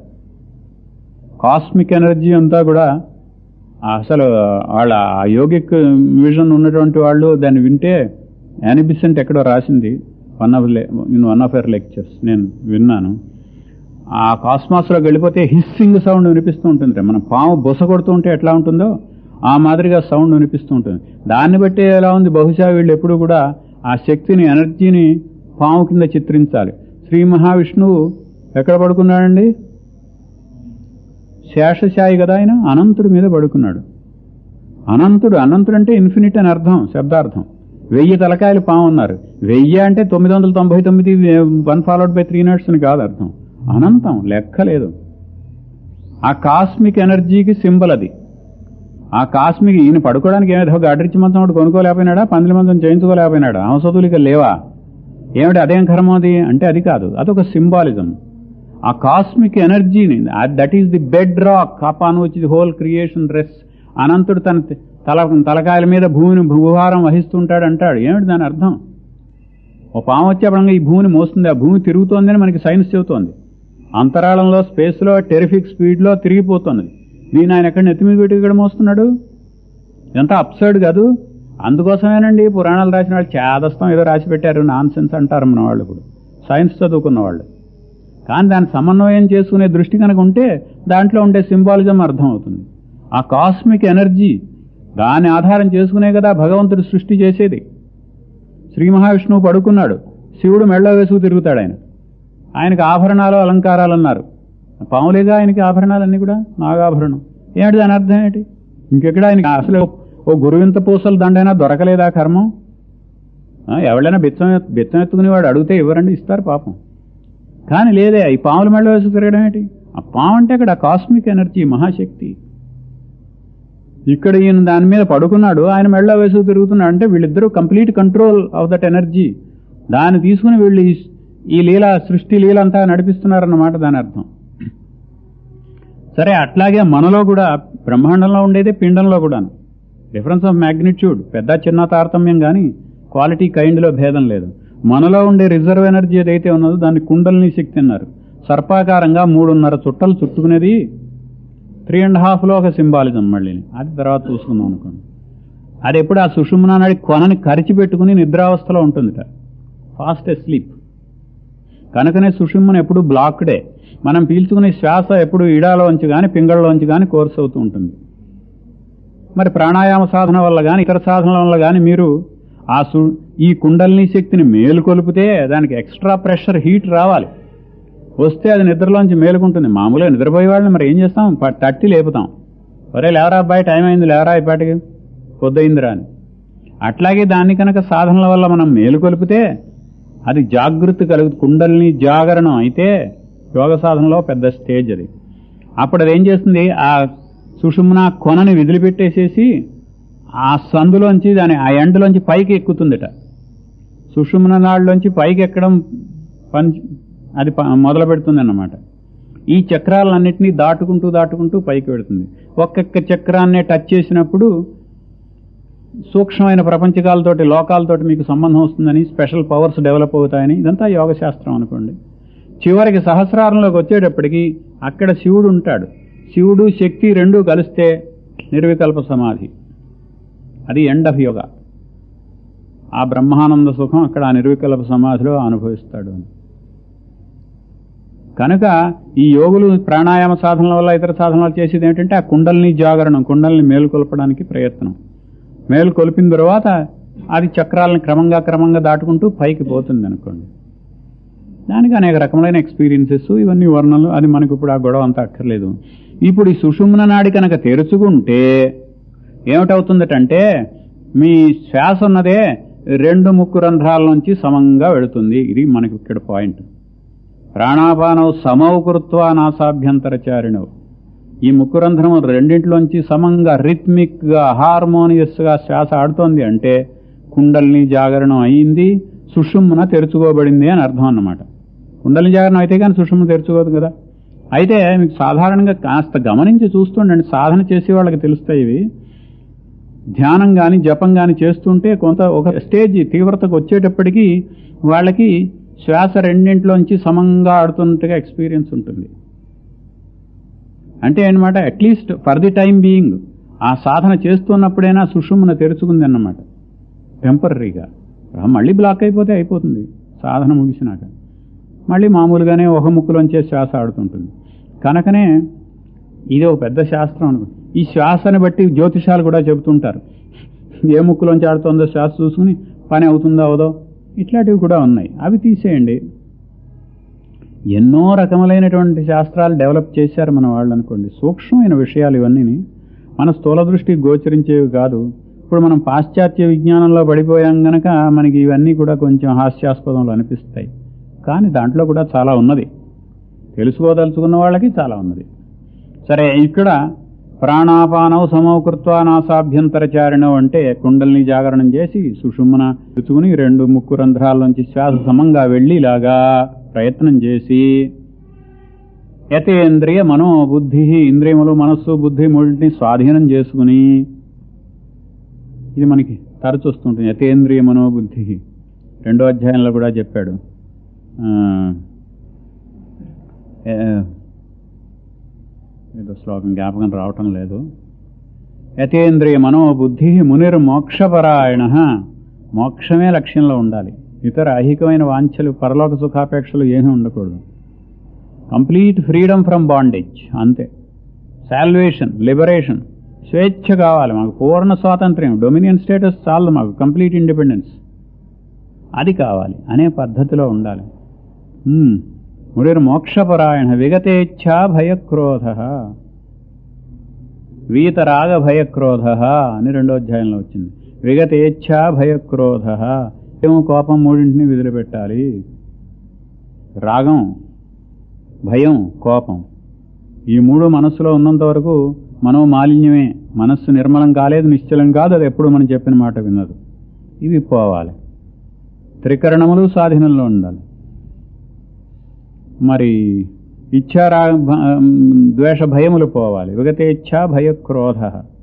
కాస్మిక్ ఎనర్జీ అంతా కూడా అసలు వాళ్ళ ఆ యోగిక్ విజన్ ఉన్నటువంటి వాళ్ళు దాన్ని వింటే యానిబిసెంట్ ఎక్కడో రాసింది one of in one of her lectures నేను విన్నాను ఆ కాస్మాస్లోకి వెళ్ళిపోతే హిస్సింగ్ సౌండ్ వినిపిస్తూ ఉంటుంది మనం పాము బొస కొడుతూ ఉంటే ఎట్లా ఉంటుందో ఆ మాదిరిగా సౌండ్ వినిపిస్తూ ఉంటుంది దాన్ని బట్టి ఎలా ఉంది బహుశా వీళ్ళు ఎప్పుడు కూడా ఆ శక్తిని ఎనర్జీని పాము కింద చిత్రించాలి శ్రీ మహావిష్ణువు ఎక్కడ పడుకున్నాడండి శేషశాయి కదా ఆయన అనంతుడి మీద పడుకున్నాడు అనంతుడు అనంతుడు అంటే ఇన్ఫినిట్ అని అర్థం శబ్దార్థం వెయ్యి తలకాయలు పాము అన్నారు వెయ్యి అంటే తొమ్మిది వందల తొంభై తొమ్మిది one followed by three noughts అని కాదు అర్థం అనంతం లెక్క లేదు ఆ కాస్మిక్ ఎనర్జీకి సింబల్ అది ఆ కాస్మిక్ ఈయన పడుకోవడానికి ఏదో గాడ్రిచ్చి మంచం ఒకటి కొనుక్కోలేకపోయినాడా పందిలి మంచం చేయించుకోలేకపోయినాడా అవసతులు ఇక లేవా ఏమిటి అదేం కర్మ అది అంటే అది కాదు అదొక సింబాలిజం ఆ కాస్మిక్ ఎనర్జీని that is the bedrock upon which the whole creation rests అనంతుడు తన తల తలకాయల మీద భూమిని భూభారం వహిస్తుంటాడు అంటాడు ఏమిటి దాని అర్థం ఓ పాము వచ్చేపడంగా ఈ భూమిని మోస్తుంది ఆ భూమి తిరుగుతోందని మనకి సైన్స్ చెబుతోంది అంతరాళంలో స్పేస్లో టెరిఫిక్ స్పీడ్లో తిరిగిపోతున్నది దీని ఆయన ఎక్కడ నెత్తి మీద పెట్టి ఇక్కడ మోస్తున్నాడు ఎంత అప్సర్డ్ కాదు అందుకోసమేనండి పురాణాలు రాసిన వాళ్ళు చేదస్తం ఏదో రాసి పెట్టారు నాన్ సెన్స్ అంటారు మన వాళ్ళు ఇప్పుడు సైన్స్ చదువుకున్న వాళ్ళు కానీ దాన్ని సమన్వయం చేసుకునే దృష్టి కనుక ఉంటే దాంట్లో ఉండే సింబాలిజం అర్థమవుతుంది ఆ కాస్మిక్ ఎనర్జీ దాన్ని ఆధారం చేసుకునే కదా భగవంతుడు సృష్టి చేసేది శ్రీ మహావిష్ణువు పడుకున్నాడు శివుడు మెళ్ళ వేసుకు తిరుగుతాడు ఆయన ఆయనకు ఆభరణాలు అలంకారాలు అన్నారు పాములేగా ఆయనకి ఆభరణాలన్నీ కూడా నాగాభరణం ఏమిటి దాని అర్థం ఏంటి ఇంకెక్కడ ఆయనకి అసలు ఓ గురువింత పూసల దండైనా దొరకలేదా కర్మం ఆ, ఎవరైనా బిచ్చం ఎత్- బిచ్చం ఎత్తుకునేవాడు అడిగితే ఇవ్వరండి ఇస్తారు పాపం కానీ లేదే ఈ పాముల మెళ్ళ వేసుకు తిరగడం ఏంటి ఆ పాము అంటే అక్కడ కాస్మిక్ ఎనర్జీ మహాశక్తి ఇక్కడ ఈయన దాని మీద పడుకున్నాడు ఆయన మెళ్ళ వేసుకు తిరుగుతున్నాడు అంటే వీళ్ళిద్దరూ complete control of that energy దాన్ని తీసుకుని వీళ్ళు ఈ- ఈ లీల సృష్టి లీల అంతా నడిపిస్తున్నారన్నమాట దాని అర్థం సరే అట్లాగే మనలో కూడా బ్రహ్మాండంలో ఉండేదే పిండంలో కూడాను డిఫరెన్స్ ఆఫ్ మ్యాగ్నిట్యూడ్ పెద్ద చిన్న తారతమ్యం కానీ క్వాలిటీ కైండ్లో భేదం లేదు మనలో ఉండే రిజర్వ్ ఎనర్జీ ఏదైతే ఉన్నదో దాన్ని కుండలిని శక్తి అన్నారు సర్పాకారంగా మూడున్నర చుట్టలు చుట్టుకునేది త్రీ అండ్ హాఫ్లో ఒక సింబాలిజం మళ్ళీ అది తర్వాత చూసుకుందాం అనుకోండి అది ఎప్పుడు ఆ సుషుమ్నా నాడి కొనని కరిచి పెట్టుకుని నిద్రావస్థలో ఉంటుందిట ఫాస్ట్ స్లీప్ కనుకనే సుషుమ్న ఎప్పుడు బ్లాక్డే మనం పీల్చుకునే శ్వాస ఎప్పుడు ఇడాలోంచి కానీ పింగళలోంచి కానీ కోర్స్ అవుతూ ఉంటుంది మరి ప్రాణాయామ సాధన వల్ల కానీ ఇతర సాధనల వల్ల కానీ మీరు ఆ సు ఈ కుండలిని శక్తిని మేలుకొలిపితే దానికి ఎక్స్ట్రా ప్రెషర్ హీట్ రావాలి వస్తే అది నిద్రలోంచి మేలుకుంటుంది మామూలుగా నిద్రపోయే వాళ్ళని మరి ఏం చేస్తాం ప- తట్టి లేపుతాం ఒరే లేవరా అబ్బాయి టైం అయింది లేవరా ఇప్పటికి పొద్దయిందిరా అని అట్లాగే దాన్ని కనుక సాధనల వల్ల మనం మేలుకొలిపితే అది జాగృతి కలుగు కుండలిని జాగరణం అయితే యోగ సాధనలో పెద్ద స్టేజ్ అది అప్పుడు అది ఏం చేస్తుంది ఆ సుషుమ్న కొనని విదిలిపెట్టేసేసి ఆ సందులోంచి దాని ఆ ఎండలోంచి పైకి ఎక్కుతుందట సుషుమ్న నాళ్ళలోంచి పైకి ఎక్కడం పని అది ప- మొదలు పెడుతుంది అన్నమాట ఈ చక్రాలన్నింటినీ దాటుకుంటూ దాటుకుంటూ పైకి పెడుతుంది ఒక్కొక్క చక్రాన్నే టచ్ చేసినప్పుడు సూక్ష్మమైన ప్రపంచకాలతోటి లోకాలతోటి మీకు సంబంధం వస్తుందని స్పెషల్ పవర్స్ డెవలప్ అవుతాయని ఇదంతా యోగ శాస్త్రం అనుకోండి చివరికి సహస్రారంలోకి వచ్చేటప్పటికి అక్కడ శివుడు ఉంటాడు శివుడు శక్తి రెండూ కలిస్తే నిర్వికల్ప సమాధి అది ఎండ్ ఆఫ్ యోగ ఆ బ్రహ్మానంద సుఖం అక్కడ ఆ నిర్వికల్ప సమాధిలో అనుభవిస్తాడు అని కనుక ఈ యోగులు ప్రాణాయామ సాధనల వల్ల ఇతర సాధనలు చేసేది ఏంటంటే ఆ కుండల్ని జాగరణం కుండల్ని మేలుకొల్పడానికి ప్రయత్నం మేలుకొల్పిన తర్వాత అది చక్రాలను క్రమంగా క్రమంగా దాటుకుంటూ పైకి పోతుంది అనుకోండి దానికి అనేక రకములైన ఎక్స్పీరియన్సెస్ ఇవన్నీ వర్ణనలు అది మనకు ఇప్పుడు ఆ గొడవ అంతా అక్కర్లేదు ఇప్పుడు ఈ సుషుమ్న నాడి కనుక తెరుచుకుంటే ఏమిటవుతుందటంటే మీ శ్వాస ఉన్నదే రెండు ముక్కు రంధ్రాల నుంచి సమంగా వెళుతుంది ఇది మనకి ఇక్కడ పాయింట్ ప్రాణాపానవు సమౌ కృత్వా నాసాభ్యంతరచారిణవు ఈ ముక్కు రంధ్రము రెండింటిలోంచి సమంగా రిథ్మిక్ గా హార్మోనియస్ గా శ్వాస ఆడుతోంది అంటే కుండల్ని జాగరణం అయింది సుషుమ్న తెరుచుకోబడింది అని అర్థం అన్నమాట కుండలిని జాగరణం అయితే కానీ సుషుమ్న తెరుచుకోదు కదా అయితే మీకు సాధారణంగా కాస్త గమనించి చూస్తుండండి సాధన చేసే వాళ్ళకి తెలుస్తాయి ఇవి ధ్యానం కానీ జపం కానీ చేస్తుంటే కొంత ఒక స్టేజ్ తీవ్రతకు వచ్చేటప్పటికి వాళ్ళకి శ్వాస రెండింటిలోంచి సమంగా ఆడుతున్నట్టుగా ఎక్స్పీరియన్స్ ఉంటుంది అంటే అనమాట at least for the time being ఆ సాధన చేస్తున్నప్పుడైనా సుషుమ్న తెరుచుకుంది అన్నమాట టెంపరీగా మళ్ళీ బ్లాక్ అయిపోతే అయిపోతుంది సాధన ముగిసినాక మళ్ళీ మామూలుగానే ఒక ముక్కులోంచే శ్వాస ఆడుతుంటుంది కనుకనే ఇది ఒక పెద్ద శాస్త్రం అనుకో ఈ శ్వాసని బట్టి జ్యోతిషాలు కూడా చెబుతుంటారు ఏ ముక్కులోంచి ఆడుతుందో శ్వాస చూసుకుని పని అవుతుందో అవదో ఇట్లాంటివి కూడా ఉన్నాయి అవి తీసేయండి ఎన్నో రకములైనటువంటి శాస్త్రాలు డెవలప్ చేశారు మన వాళ్ళు అనుకోండి సూక్ష్మమైన విషయాలు ఇవన్నీ మన స్థూల దృష్టికి గోచరించేవి కాదు ఇప్పుడు మనం పాశ్చాత్య విజ్ఞానంలో పడిపోయాం గనక మనకి ఇవన్నీ కూడా కొంచెం హాస్యాస్పదంలో అనిపిస్తాయి కానీ దాంట్లో కూడా చాలా ఉన్నది తెలుసుకోదలుచుకున్న వాళ్ళకి చాలా ఉన్నది సరే ఇక్కడ ప్రాణాపానవు సమౌకృత్వ నాసాభ్యంతరచారిణం అంటే కుండల్ని జాగరణం చేసి సుషుమ్న రుచుకుని రెండు ముక్కు రంధ్రాల్లోంచి శ్వాస సమంగా వెళ్ళి ఇలాగా ప్రయత్నం చేసి యతేంద్రియ మనో బుద్ధి ఇంద్రియములు మనస్సు బుద్ధి మూడింటిని స్వాధీనం చేసుకుని ఇది మనకి తరచు వస్తుంటుంది యతేంద్రియ మనోబుద్ధి రెండో అధ్యాయంలో కూడా చెప్పాడు ఆ, ఏ- ఏదో శ్లోకం జ్ఞాపకం రావటం లేదు యతేంద్రియ మనోబుద్ధి మునిర్మోక్షపరాయణ మోక్షమే లక్ష్యంలో ఉండాలి ఇతర ఐహికమైన వాంఛలు పరలోక సుఖాపేక్షలు ఏమీ ఉండకూడదు కంప్లీట్ ఫ్రీడమ్ ఫ్రమ్ బాండేజ్ అంతే సాల్వేషన్ లిబరేషన్ స్వేచ్ఛ కావాలి మాకు పూర్ణ స్వాతంత్ర్యం డొమినియన్ స్టేటస్ చాలు మాకు కంప్లీట్ ఇండిపెండెన్స్ అది కావాలి అనే పద్ధతిలో ఉండాలి హ్మ్. మునిర్మోక్షపరాయణ విగతేచ్ఛా భయక్రోధ వీతరాగ భయక్రోధ అని రెండో అధ్యాయంలో వచ్చింది విగతేచ్ఛా భయక్రోధ ఏమో కోపం మూడింటిని విదిలిపెట్టాలి రాగం భయం కోపం ఈ మూడు మనస్సులో ఉన్నంత వరకు మనో మాలిన్యమే మనస్సు నిర్మలం కాలేదు నిశ్చలం కాదు అది ఎప్పుడు మనం చెప్పిన మాట విన్నదు ఇవి పోవాలి త్రికరణములు స్వాధీనంలో ఉండాలి మరి ఇచ్చారా ద్వేష భయములు పోవాలి విగతేచ్ఛా భయక్రోధ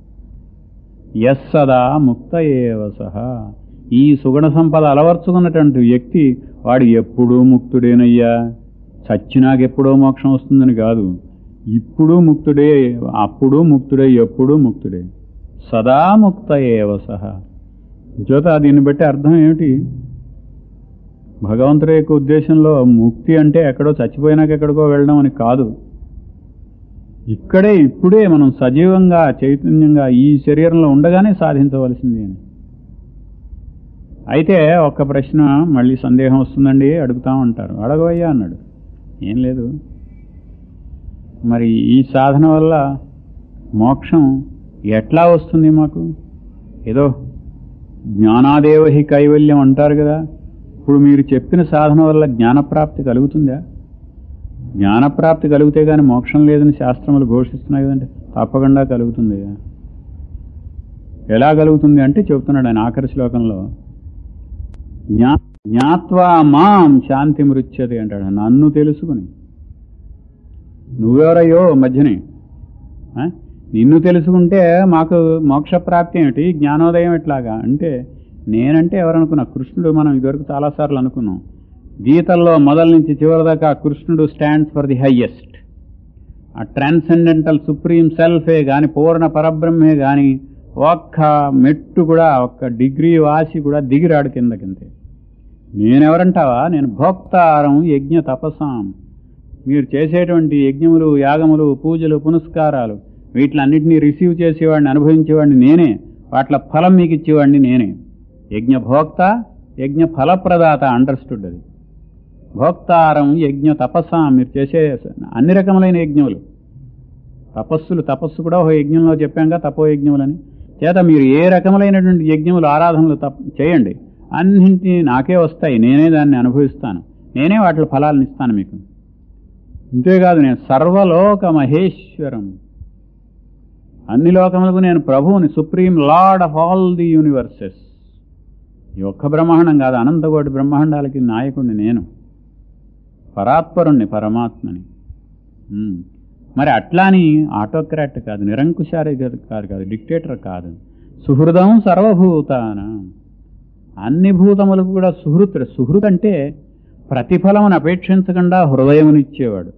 యస్సదా ముక్త ఏవ సహ ఈ సుగుణ సంపద అలవర్చుకున్నటువంటి వ్యక్తి వాడు ఎప్పుడూ ముక్తుడేనయ్యా చచ్చినాకెప్పుడో మోక్షం వస్తుందని కాదు ఇప్పుడు ముక్తుడే అప్పుడు ముక్తుడే ఎప్పుడూ ముక్తుడే సదా ముక్త ఏవ సహ జోత దీన్ని బట్టి అర్థం ఏమిటి భగవంతుడి యొక్క ఉద్దేశంలో ముక్తి అంటే ఎక్కడో చచ్చిపోయినాక ఎక్కడికో వెళ్ళడం అని కాదు ఇక్కడే ఇప్పుడే మనం సజీవంగా చైతన్యంగా ఈ శరీరంలో ఉండగానే సాధించవలసింది అని అయితే ఒక్క ప్రశ్న మళ్ళీ సందేహం వస్తుందండి అడుగుతా ఉంటారు అడగవయ్యా అన్నాడు ఏం లేదు మరి ఈ సాధన వల్ల మోక్షం ఎట్లా వస్తుంది మాకు ఏదో జ్ఞానాదేవహి కైవల్యం అంటారు కదా ఇప్పుడు మీరు చెప్పిన సాధన వల్ల జ్ఞానప్రాప్తి కలుగుతుందా జ్ఞానప్రాప్తి కలిగితే గాని మోక్షం లేదని శాస్త్రములు ఘోషిస్తున్నాయి కదంటే తప్పకుండా కలుగుతుంది ఎలా కలుగుతుంది అంటే చెబుతున్నాడు ఆయన ఆఖరి శ్లోకంలో జ్ఞా జ్ఞాత్వా మాం శాంతి మృత్యది అంటాడు నన్ను తెలుసుకుని నువ్వెవరయ్యో మధ్యని ఆ? నిన్ను తెలుసుకుంటే మాకు మోక్షప్రాప్తి ఏమిటి జ్ఞానోదయం ఎట్లాగా అంటే నేనంటే ఎవరనుకున్నా కృష్ణుడు మనం ఇదివరకు చాలాసార్లు అనుకున్నాం గీతల్లో మొదల నుంచి చివరి దాకా కృష్ణుడు స్టాండ్స్ ఫర్ ది హయ్యెస్ట్ ఆ ట్రాన్సెండెంటల్ సుప్రీం సెల్ఫే గాని పూర్ణ పరబ్రహ్మే గాని ఒక్క మెట్టు కూడా ఒక్క డిగ్రీ వాసి కూడా దిగిరాడు కిందకింతే నేనెవరంటావా నేను భోక్తారం యజ్ఞ తపసాం మీరు చేసేటువంటి యజ్ఞములు యాగములు పూజలు పునస్కారాలు వీటిలన్నింటినీ రిసీవ్ చేసేవాడిని అనుభవించేవాడిని నేనే వాట్ల ఫలం మీకు ఇచ్చేవాడిని నేనే యజ్ఞ భోక్త యజ్ఞ ఫలప్రదాత అండర్స్టూడ్ అది భోక్తారం యజ్ఞ తపస్సాం మీరు చేసే అన్ని రకములైన యజ్ఞములు తపస్సులు తపస్సు కూడా ఒక యజ్ఞంలో చెప్పాంగా తపో యజ్ఞములని చేత మీరు ఏ రకములైనటువంటి యజ్ఞములు ఆరాధనలు తప్ప చేయండి అన్నింటినీ నాకే వస్తాయి నేనే దాన్ని అనుభవిస్తాను నేనే వాటి ఫలాలను ఇస్తాను మీకు అంతేకాదు నేను సర్వలోక మహేశ్వరం అన్ని లోకములకు నేను ప్రభువుని supreme lord of all the universes ఈ ఒక్క బ్రహ్మాండం కాదు అనంతకోటి బ్రహ్మాండాలకి నాయకుడిని నేను పరాత్పరుణ్ణి పరమాత్మని ఉమ్. మరి అట్లాని ఆటోక్రాట్ కాదు నిరంకుశారి కాదు కాదు కాదు డిక్టేటర్ కాదు సుహృదం సర్వభూతాన అన్ని భూతములకు కూడా సుహృతుడు సుహృత్ అంటే ప్రతిఫలమును అపేక్షించకుండా హృదయమునిచ్చేవాడు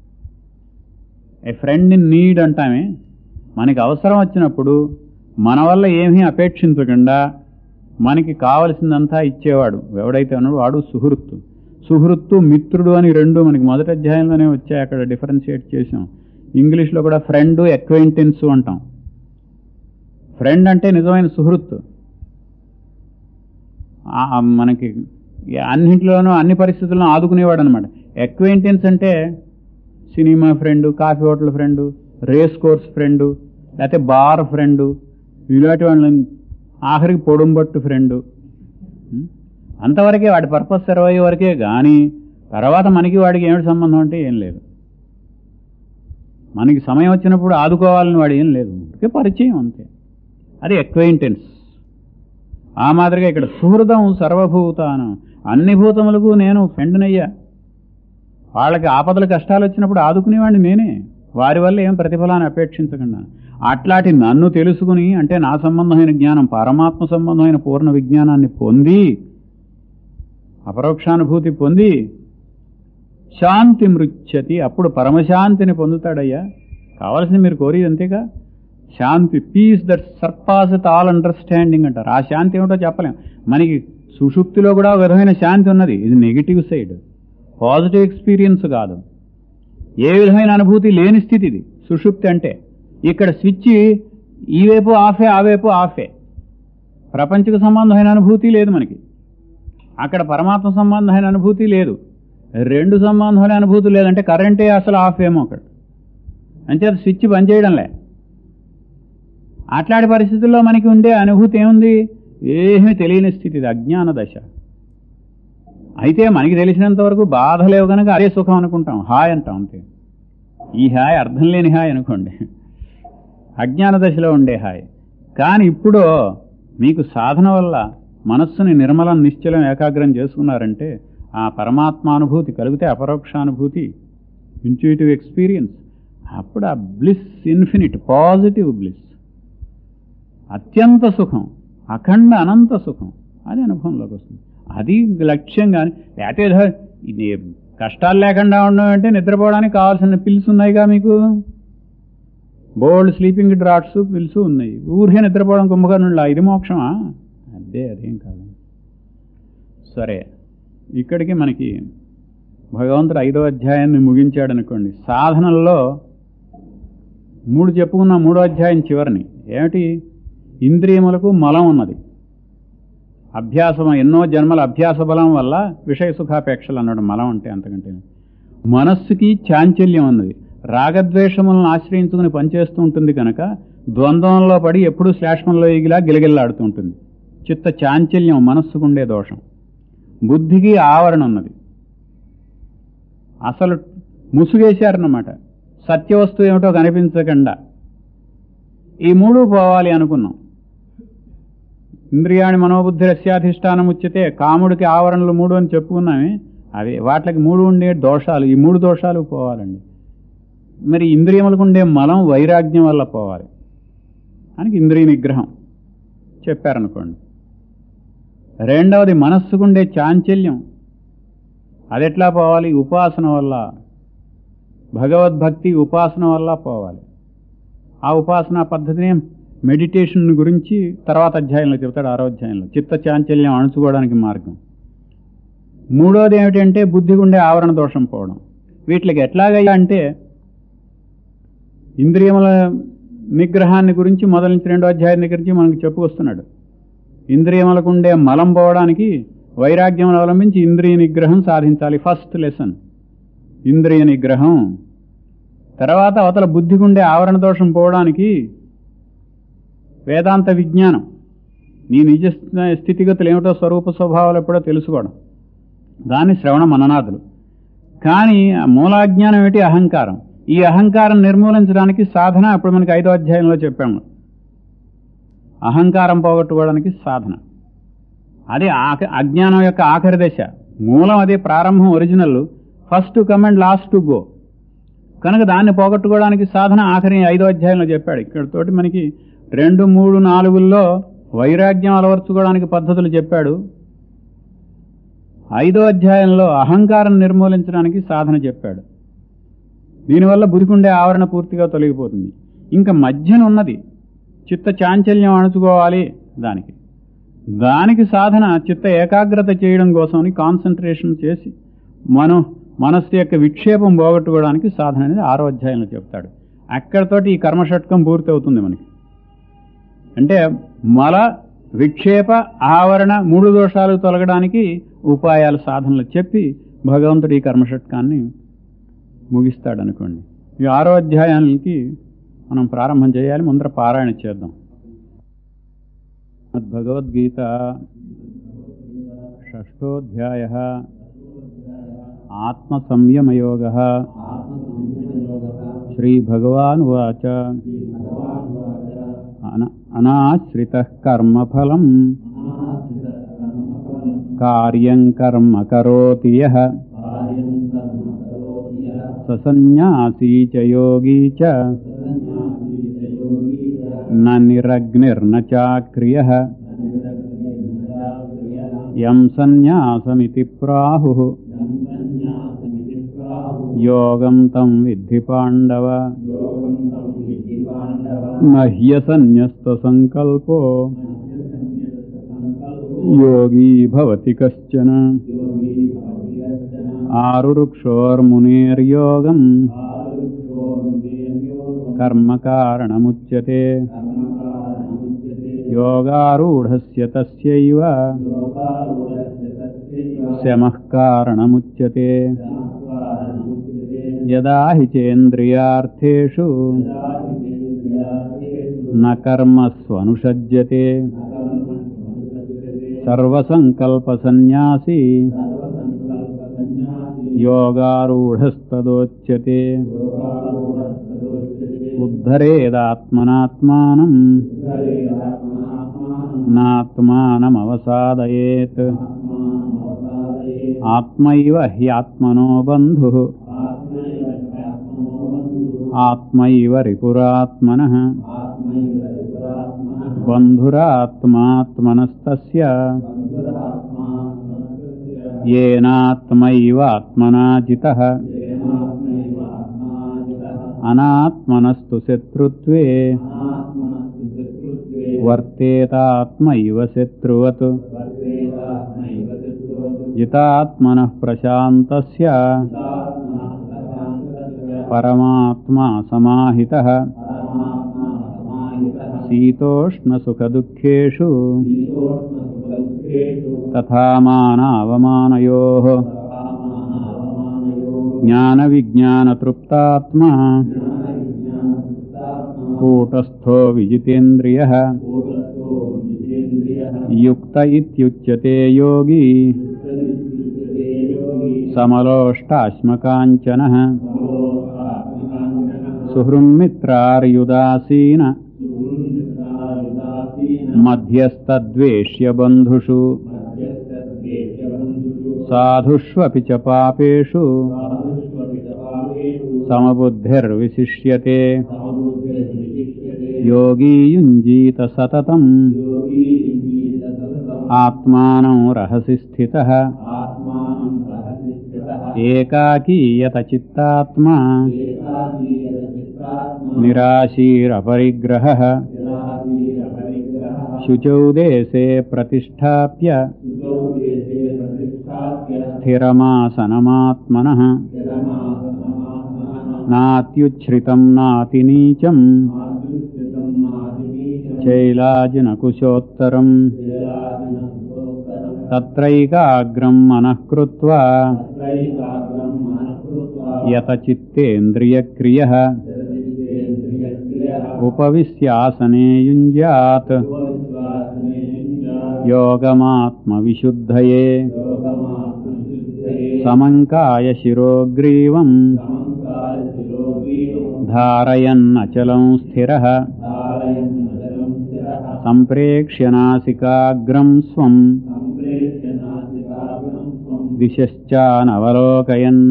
ఏ ఫ్రెండ్ ఇన్ నీడ్ అంటామే మనకి అవసరం వచ్చినప్పుడు మన వల్ల ఏమీ అపేక్షించకుండా మనకి కావలసిందంతా ఇచ్చేవాడు ఎవడైతే ఉన్నాడో వాడు సుహృత్తు సుహృత్తు మిత్రుడు అని రెండు మనకి మొదటి అధ్యాయంలోనే వచ్చాయి అక్కడ డిఫరెన్షియేట్ చేసాం ఇంగ్లీష్లో కూడా ఫ్రెండ్ ఎక్వైంటెన్స్ అంటాం ఫ్రెండ్ అంటే నిజమైన సుహృత్తు ఆ- ఆ మనకి అన్నింటిలోనూ అన్ని పరిస్థితుల్లో ఆదుకునేవాడు అనమాట ఎక్వైంటెన్స్ అంటే cinema friend coffee hotel friend race course friend లేకపోతే బార్ ఫ్రెండ్ ఇలాంటి వాళ్ళని ఆఖరికి పొడుంబట్టు ఫ్రెండ్ అంతవరకే వాడి పర్పస్ సర్వ్ అయ్యే వరకే కానీ తర్వాత మనకి వాడికి ఏమిటి సంబంధం అంటే ఏం లేదు మనకి సమయం వచ్చినప్పుడు ఆదుకోవాలని వాడు ఏం లేదు ఊరికే పరిచయం అంతే అది ఎక్వైంటెన్స్ ఆ మాదిరిగా ఇక్కడ సుహృదం సర్వభూతానం అన్ని భూతములకు నేను ఫ్రెండ్నయ్యా వాళ్ళకి ఆపదలు కష్టాలు వచ్చినప్పుడు ఆదుకునేవాడిని నేనే వారి వల్ల ఏం ప్రతిఫలాన్ని అపేక్షించకుండా అట్లాంటి నన్ను తెలుసుకుని అంటే నా సంబంధమైన జ్ఞానం పరమాత్మ సంబంధమైన పూర్ణ విజ్ఞానాన్ని పొంది అపరోక్షానుభూతి పొంది శాంతి మృత్యతి అప్పుడు పరమశాంతిని పొందుతాడయ్యా కావలసింది మీరు కోరేది అంతేగా శాంతి peace that surpasseth all understanding అంటారు ఆ శాంతి ఏమిటో చెప్పలేం మనకి సుషుప్తిలో కూడా ఒక విధమైన శాంతి ఉన్నది ఇది నెగిటివ్ సైడ్ పాజిటివ్ ఎక్స్పీరియన్స్ కాదు ఏ విధమైన అనుభూతి లేని స్థితి ఇది సుషుప్తి అంటే ఇక్కడ స్విచ్ ఈ వైపు ఆఫే ఆ వైపు ఆఫే ప్రపంచకు సంబంధమైన అనుభూతి లేదు మనకి అక్కడ పరమాత్మ సంబంధమైన అనుభూతి లేదు రెండు సంబంధమైన అనుభూతి లేదంటే కరెంటే అసలు ఆఫ్ ఏమో అక్కడ అంటే అది స్విచ్ బంద్ చేయడంలే అట్లాంటి పరిస్థితుల్లో మనకి ఉండే అనుభూతి ఏముంది ఏమీ తెలియని స్థితి ఇది అజ్ఞాన దశ అయితే మనకి తెలిసినంత వరకు బాధ లేవు కనుక అదే సుఖం అనుకుంటాం హాయ్ అంటాం అంతే ఈ హాయ్ అర్థం లేని హాయ్ అనుకోండి అజ్ఞాన దశలో ఉండే హాయ్ కానీ ఇప్పుడు మీకు సాధన వల్ల మనస్సుని నిర్మలం నిశ్చలం ఏకాగ్రం చేసుకున్నారంటే ఆ పరమాత్మానుభూతి కలిగితే అపరోక్షానుభూతి ఇంట్యూటివ్ ఎక్స్పీరియన్స్ అప్పుడు ఆ బ్లిస్ ఇన్ఫినిట్ పాజిటివ్ బ్లిస్ అత్యంత సుఖం అఖండ అనంత సుఖం అది అనుభవంలోకి వస్తుంది అది లక్ష్యం కానీ లేకపోతే ఏదో ఇది కష్టాలు లేకుండా ఉండడం అంటే నిద్రపోవడానికి కావాల్సిన పిల్స్ ఉన్నాయిగా మీకు బోల్డ్ స్లీపింగ్ డ్రాట్స్ పిల్స్ ఉన్నాయి ఊరికే నిద్రపోవడం కుంభకర్ణులా ఇది మోక్షమా అదే అదేం కాదు సరే ఇక్కడికి మనకి భగవంతుడు ఐదో అధ్యాయాన్ని ముగించాడు అనుకోండి సాధనల్లో మూడు చెప్పుకున్న మూడో అధ్యాయం చివరిని ఏమిటి ఇంద్రియములకు మలం ఉన్నది అభ్యాసం ఎన్నో జన్మల అభ్యాస బలం వల్ల విషయ సుఖాపేక్షలు అన్నాడు మలం అంటే అంతకంటే మనస్సుకి చాంచల్యం ఉన్నది రాగద్వేషములను ఆశ్రయించుకుని పనిచేస్తూ ఉంటుంది కనుక ద్వంద్వంలో పడి ఎప్పుడూ శ్లేష్మంలో ఎగిలా గిలగిల్లాడుతూ ఉంటుంది చిత్త చాంచల్యం మనస్సుకుండే దోషం బుద్ధికి ఆవరణ ఉన్నది అసలు ముసుగేశారన్నమాట సత్యవస్తువు ఏమిటో కనిపించకుండా ఈ మూడు పోవాలి అనుకున్నాం ఇంద్రియాణి మనోబుద్ధి రస్యాధిష్టానం ఉచ్చితే కాముడికి ఆవరణలు మూడు అని చెప్పుకున్నామే అవి వాటికి మూడు ఉండే దోషాలు ఈ మూడు దోషాలు పోవాలండి మరి ఇంద్రియములకు ఉండే మలం వైరాగ్యం వల్ల పోవాలి అని ఇంద్రియ నిగ్రహం చెప్పారనుకోండి రెండవది మనస్సుకుండే చాంచల్యం అది ఎట్లా పోవాలి ఉపాసన వల్ల భగవద్భక్తి ఉపాసన వల్ల పోవాలి ఆ ఉపాసనా పద్ధతిని మెడిటేషన్ గురించి తర్వాత అధ్యాయంలో చెబుతాడు ఆరో అధ్యాయంలో చిత్త చాంచల్యం అణుచుకోవడానికి మార్గం మూడోది ఏమిటంటే బుద్ధి ఉండే ఆవరణ దోషం పోవడం వీటికి ఎట్లాగయ్యా అంటే ఇంద్రియముల నిగ్రహాన్ని గురించి మొదలు నుంచి రెండో అధ్యాయం దగ్గర నుంచి మనకు చెప్పుకొస్తున్నాడు ఇంద్రియములకు ఉండే మలం పోవడానికి వైరాగ్యం అవలంబించి ఇంద్రియ నిగ్రహం సాధించాలి ఫస్ట్ లెసన్ ఇంద్రియ నిగ్రహం తర్వాత అవతల బుద్ధికుండే ఆవరణ దోషం పోవడానికి వేదాంత విజ్ఞానం నీ నిజ స్థితిగతులు ఏమిటో స్వరూప స్వభావాలు ఎప్పుడో తెలుసుకోవడం దాన్ని శ్రవణ మననాదులు కానీ ఆ మూలాజ్ఞానం ఏమిటి అహంకారం ఈ అహంకారం నిర్మూలించడానికి సాధన ఇప్పుడు మనకి ఐదో అధ్యాయంలో చెప్పాము అహంకారం పోగొట్టుకోవడానికి సాధన అది ఆఖ అజ్ఞానం యొక్క ఆఖరి దశ మూలం అదే ప్రారంభం original first come and last to go కనుక దాన్ని పోగొట్టుకోవడానికి సాధన ఆఖరి ఐదో అధ్యాయంలో చెప్పాడు ఇక్కడ తోటి మనకి రెండు మూడు నాలుగుల్లో వైరాగ్యం అలవర్చుకోవడానికి పద్ధతులు చెప్పాడు ఐదో అధ్యాయంలో అహంకారం నిర్మూలించడానికి సాధన చెప్పాడు దీనివల్ల బురికుండే ఆవరణ పూర్తిగా తొలగిపోతుంది ఇంకా మధ్యన ఉన్నది చిత్త చాంచల్యం అణుచుకోవాలి దానికి దానికి సాధన చిత్త ఏకాగ్రత చేయడం కోసమని కాన్సన్ట్రేషన్ చేసి మనం మనస్సు యొక్క విక్షేపం పోగొట్టుకోవడానికి సాధన అనేది ఆరో అధ్యాయంలో చెప్తాడు అక్కడతోటి ఈ కర్మషట్కం పూర్తి అవుతుంది మనకి అంటే మల విక్షేప ఆవరణ మూడు దోషాలు తొలగడానికి ఉపాయాలు సాధనలు చెప్పి భగవంతుడు ఈ కర్మషట్కాన్ని ముగిస్తాడు అనుకోండి ఈ ఆరో అధ్యాయానికి మనం ప్రారంభం చేయాలి ముందర పారాయణ చేద్దాం భగవద్గీత షష్టోధ్యాయ ఆత్మసంయమయోగ శ్రీభగవాన్ వాచ అన అనాశ్రిత కర్మఫలం కార్యం కర్మ కరోతి యః ససన్యాసీ చ యోగీ చ న నిరగ్నిర్న చాక్రియ యం సన్యాసమితి ప్రాహు యోగం తం విద్ధి పాండవ నహ్యసన్యస్త సంకల్పో యోగీ భవతి కశ్చన ఆరురుక్షోర్మునేర్యోగం కర్మకారణముచ్యతే యోగారూఢస్య తస్యైవ శమః కారణముచ్యతే యదా హి చేంద్రియార్థేషు న కర్మస్వనుషజ్యతే సర్వసంకల్పసన్యాసీ యోగారూఢస్తదోచ్యతే ఉద్ధరేదాత్మనాత్మానం నాత్మానమవసాదయేత్ ఆత్మైవ హ్యాత్మనో బంధు ఆత్మైవ రిపురాత్మన బంధురాత్మాత్మనస్తస్య येनात्मैवात्मना जितः अनात्मनस्तु शत्रुत्वे वर्तेतात्मैव शत्रुवत् जितात्मनः प्रशान्तस्य परमात्मा समाहितः शीतोष्णसुखदुःखेषु तथा मानावमानयोः ज्ञानविज्ञानतृप्तात्मा कूटस्थो विजितेन्द्रियः युक्त इत्युच्यते योगी समलोष्टाश्मकाञ्चनः सुहृन्मित्रार्युदासीन मध्यस्तद्वेष्यबन्धुषु साधुष्वपि च पापेषु समबुद्धिर्विशिष्यते योगी युञ्जीत सततम् आत्मानं रहसि स्थितः एकाकीयतचित्तात्मा निराशीरपरिग्रहः शुचौ देशे प्रतिष्ठाप्य स्थिरमासनमात्मनः नात्युच्छ्रितं नातिनीचम् शैलाजिनकुशोत्तरम् तत्रैकाग्रं मनः कृत्वा यतचित्तेन्द्रियक्रियः उपविश्यासने युञ्ज्यात् योगमात्मविशुद्धये समङ्काय शिरोग्रीवम् धारयन्नचलं स्थिरः सम्प्रेक्ष्य नासिकाग्रं स्वम् दिशश्चानवलोकयन्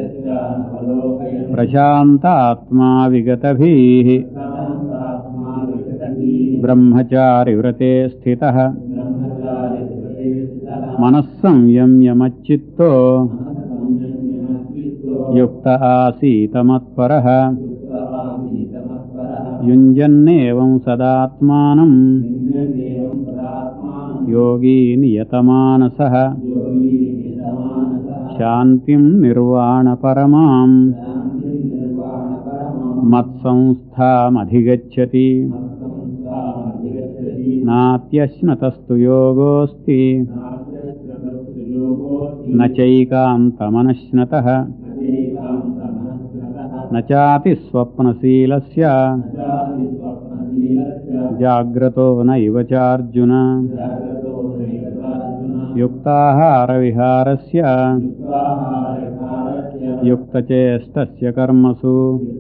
प्रशान्तात्मा विगतभिः ब्रह्मचारिव्रते स्थितः मनः संयम्यमच्चित्तो युक्त आसीतमत्परः युञ्जन्नेवं सदात्मानम् योगी नियतमानसः शान्तिं निर्वाणपरमाम् मत्संस्थामधिगच्छति नात्यश्नतस्तु योगोऽस्ति न चैकान्तमनश्नतः न चातिस्वप्नशीलस्य जाग्रतो नैव चार्जुन युक्ताहारविहारस्य युक्तचेष्टस्य कर्मसु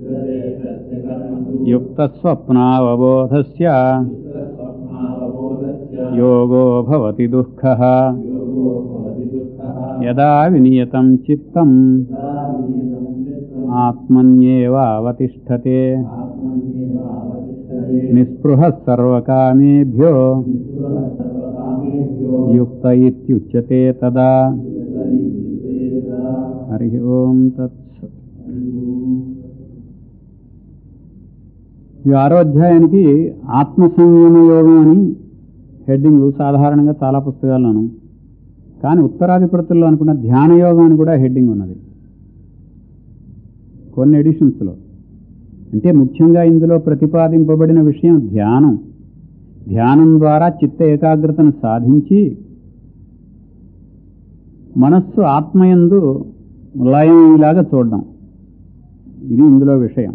युक्तस्वप्नावबोधस्य योगो भवति दुःखः यदा विनियतं चित्तम् ఆత్మన్యేవ అవతిష్టతే నిస్పృహ సర్వకామేభ్యో యుక్త ఇత్యుచ్యతే తదా హరి ఓం తత్సత్ ఈ ఆరో అధ్యాయానికి ఆత్మ సంయమ యోగం అని హెడ్డింగ్ సాధారణంగా చాలా పుస్తకాల్లోను కానీ ఉత్తరాధిపతుల్లో అనుకున్న ధ్యాన యోగం అని కూడా హెడ్డింగ్ ఉన్నది కొన్ని ఎడిషన్స్లో అంటే ముఖ్యంగా ఇందులో ప్రతిపాదింపబడిన విషయం ధ్యానం ధ్యానం ద్వారా చిత్త ఏకాగ్రతను సాధించి మనస్సు ఆత్మయందు లయమయ్యేలాగా చూడడం ఇది ఇందులో విషయం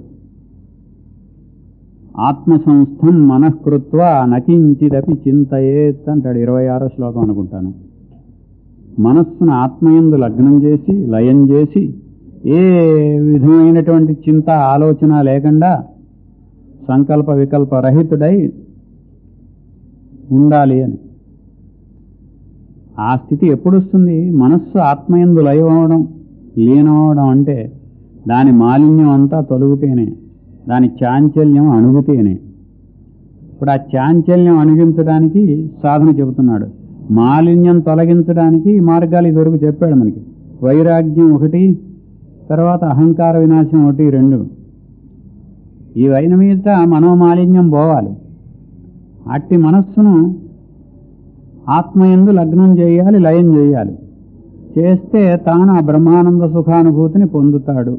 ఆత్మ సంస్థం మనఃకృత్వ నకించిదపి చింతయేత్ అంటాడు ఇరవై ఆరో శ్లోకం అనుకుంటాను మనస్సును ఆత్మయందు లగ్నం చేసి లయం చేసి ఏ విధమైనటువంటి చింత ఆలోచన లేకుండా సంకల్ప వికల్ప రహితుడై ఉండాలి అని ఆ స్థితి ఎప్పుడు వస్తుంది మనస్సు ఆత్మయందు లయం అవడం లీనమవడం అంటే దాని మాలిన్యం అంతా తొలగితేనే దాని చాంచల్యం అణుగుతేనే ఇప్పుడు ఆ చాంచల్యం అణిగించడానికి సాధన చెబుతున్నాడు మాలిన్యం తొలగించడానికి ఈ మార్గాలు ఇదివరకు చెప్పాడు మనకి వైరాగ్యం ఒకటి తర్వాత అహంకార వినాశం ఒకటి రెండు ఈ వైన మీద మనోమాలిన్యం పోవాలి అట్టి మనస్సును ఆత్మయందు లగ్నం చేయాలి లయం చేయాలి చేస్తే తాను ఆ బ్రహ్మానంద సుఖానుభూతిని పొందుతాడు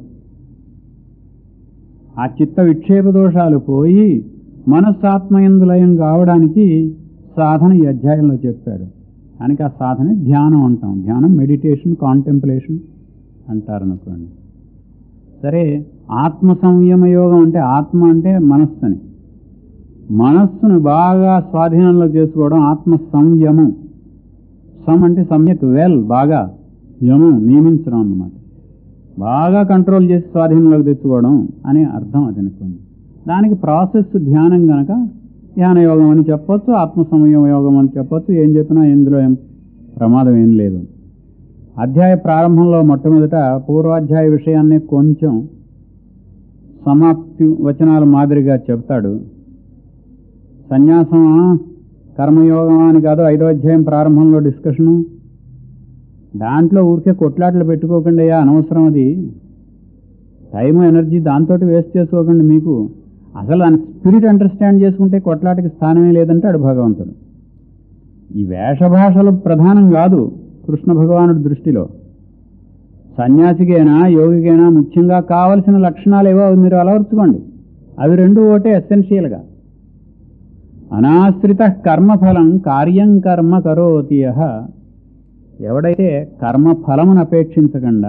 ఆ చిత్త విక్షేప దోషాలు పోయి మనస్సాత్మయందు లయం కావడానికి సాధన ఈ అధ్యాయంలో చెప్పాడు కనుక ఆ సాధన ధ్యానం అంటాం ధ్యానం మెడిటేషన్ కాంటెంప్లేషన్ అంటారు అనుకోండి సరే ఆత్మ సంయమ యోగం అంటే ఆత్మ అంటే మనస్సుని మనస్సును బాగా స్వాధీనంలో చేసుకోవడం ఆత్మ సంయమం సం అంటే సమ్యక్ వెల్ బాగా యమం నియమించడం అన్నమాట బాగా కంట్రోల్ చేసి స్వాధీనంలోకి తెచ్చుకోవడం అనే అర్థం అది అనుకోండి దానికి ప్రాసెస్ ధ్యానం గనక ధ్యాన యోగం అని చెప్పొచ్చు ఆత్మ సంయమ యోగం అని చెప్పొచ్చు ఏం చెప్పినా ఇందులో ఏం ప్రమాదం ఏం లేదు అధ్యాయ ప్రారంభంలో మొట్టమొదట పూర్వాధ్యాయ విషయాన్ని కొంచెం సమాప్తి వచనాల మాదిరిగా చెప్తాడు సన్యాసమా కర్మయోగమా అని కాదు ఐదో అధ్యాయం ప్రారంభంలో డిస్కషను దాంట్లో ఊరికే కొట్లాటలు పెట్టుకోకండి అనవసరం అది టైం ఎనర్జీ దాంతో వేస్ట్ చేసుకోకండి మీకు అసలు దాని స్పిరిట్ అండర్స్టాండ్ చేసుకుంటే కొట్లాటకి స్థానమే లేదంటాడు భగవంతుడు ఈ వేషభాషలు ప్రధానం కాదు కృష్ణ భగవానుడి దృష్టిలో సన్యాసికైనా యోగికైనా ముఖ్యంగా కావలసిన లక్షణాలు ఏవో అవి మీరు అలవర్చుకోండి అవి రెండు ఒకటే ఎసెన్షియల్గా అనాశ్రిత కర్మఫలం కార్యం కర్మ కరోతి యః ఎవడైతే కర్మఫలమును అపేక్షించకుండా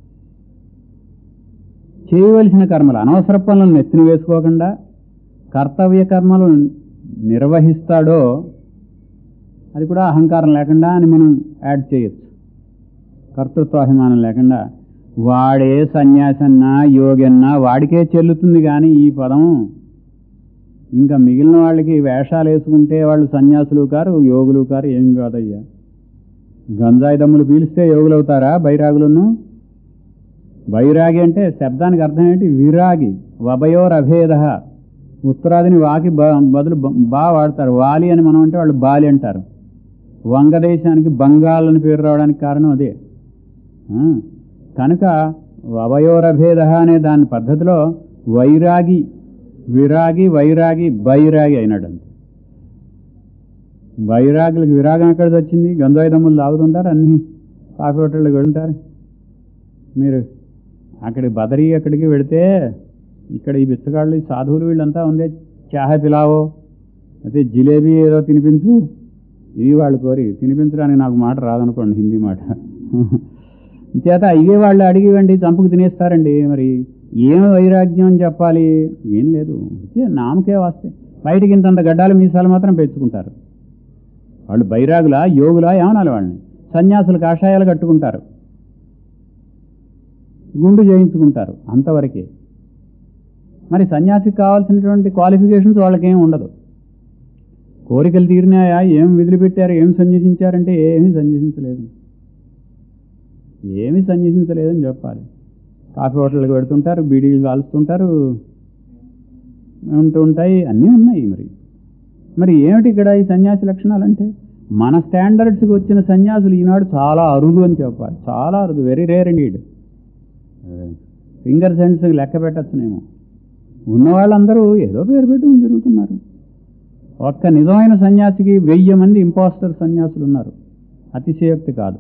చేయవలసిన కర్మలు అనవసర పనులను నెత్తిన వేసుకోకుండా కర్తవ్య కర్మలు నిర్వహిస్తాడో అది కూడా అహంకారం లేకుండా అని మనం యాడ్ చేయొచ్చు కర్తృత్వాభిమానం లేకుండా వాడే సన్యాసన్నా యోగన్నా వాడికే చెల్లుతుంది కానీ ఈ పదం ఇంకా మిగిలిన వాళ్ళకి వేషాలు వేసుకుంటే వాళ్ళు సన్యాసులు కారు యోగులు కారు ఏం కాదయ్యా గంజాయి దమ్ములు పీలిస్తే యోగులు అవుతారా బైరాగులను బైరాగి అంటే శబ్దానికి అర్థం ఏంటి విరాగి వభయోరభేద ఉత్తరాదిని వాకి బ- బదులు బ- బా వాడతారు వాలి అని మనం అంటే వాళ్ళు బాలి అంటారు వంగదేశానికి బంగాల్ అని పేరు రావడానికి కారణం అదే ఆ, కనుక వభయోరభేద అనే దాని పద్ధతిలో వైరాగి విరాగి వైరాగి బైరాగి అయినాడు అంతే వైరాగులకు విరాగం ఎక్కడికి వచ్చింది గంజాయి దమ్ములు తాగుతుంటారు అన్ని కాఫీ హోటళ్ళకి వెళ్తారు మీరు అక్కడికి బదరీ అక్కడికి వెళితే ఇక్కడ ఈ బిచ్చగాళ్ళు ఈ సాధువులు వీళ్ళంతా ఉందే చాహ పిలావో అయితే జిలేబీ ఏదో తినిపించు ఇవి వాళ్ళు కోరి తినిపించడానికి నాకు మాట రాదనుకోండి హిందీ మాట చేత ఇవే వాళ్ళు అడిగివండి చంపుకు తినేస్తారండి మరి ఏమి వైరాగ్యం అని చెప్పాలి ఏం లేదు ఉత్తే నామకే వస్తే బయటికి ఇంతంత గడ్డాలు మీసాలు మాత్రం పెంచుకుంటారు వాళ్ళు బైరాగులా యోగులా ఏమనాలి వాళ్ళని సన్యాసులు కాషాయాలు కట్టుకుంటారు గుండు చేయించుకుంటారు అంతవరకే మరి సన్యాసికి కావాల్సినటువంటి క్వాలిఫికేషన్స్ వాళ్ళకేం ఉండదు కోరికలు తీరినాయా ఏం విధులు పెట్టారు ఏం సన్యసించారంటే ఏమీ సన్యసించలేదు ఏమీ సన్యసించలేదని చెప్పాలి కాఫీ హోటల్కి పెడుతుంటారు బీడీలు కాలుస్తుంటారు ఉంటూ ఉంటాయి అన్నీ ఉన్నాయి మరి మరి ఏమిటి ఇక్కడ ఈ సన్యాసి లక్షణాలు అంటే మన స్టాండర్డ్స్కి వచ్చిన సన్యాసులు ఈనాడు చాలా అరుదు అని చెప్పాలి చాలా అరుదు very rare need finger ends లెక్క పెట్టచ్చునేమో ఉన్న వాళ్ళందరూ ఏదో పేరు పెట్టుకుని తిరుగుతున్నారు ఒక్క నిజమైన సన్యాసికి వెయ్యి మంది ఇంపాస్టర్ సన్యాసులు ఉన్నారు అతిశయోక్తి కాదు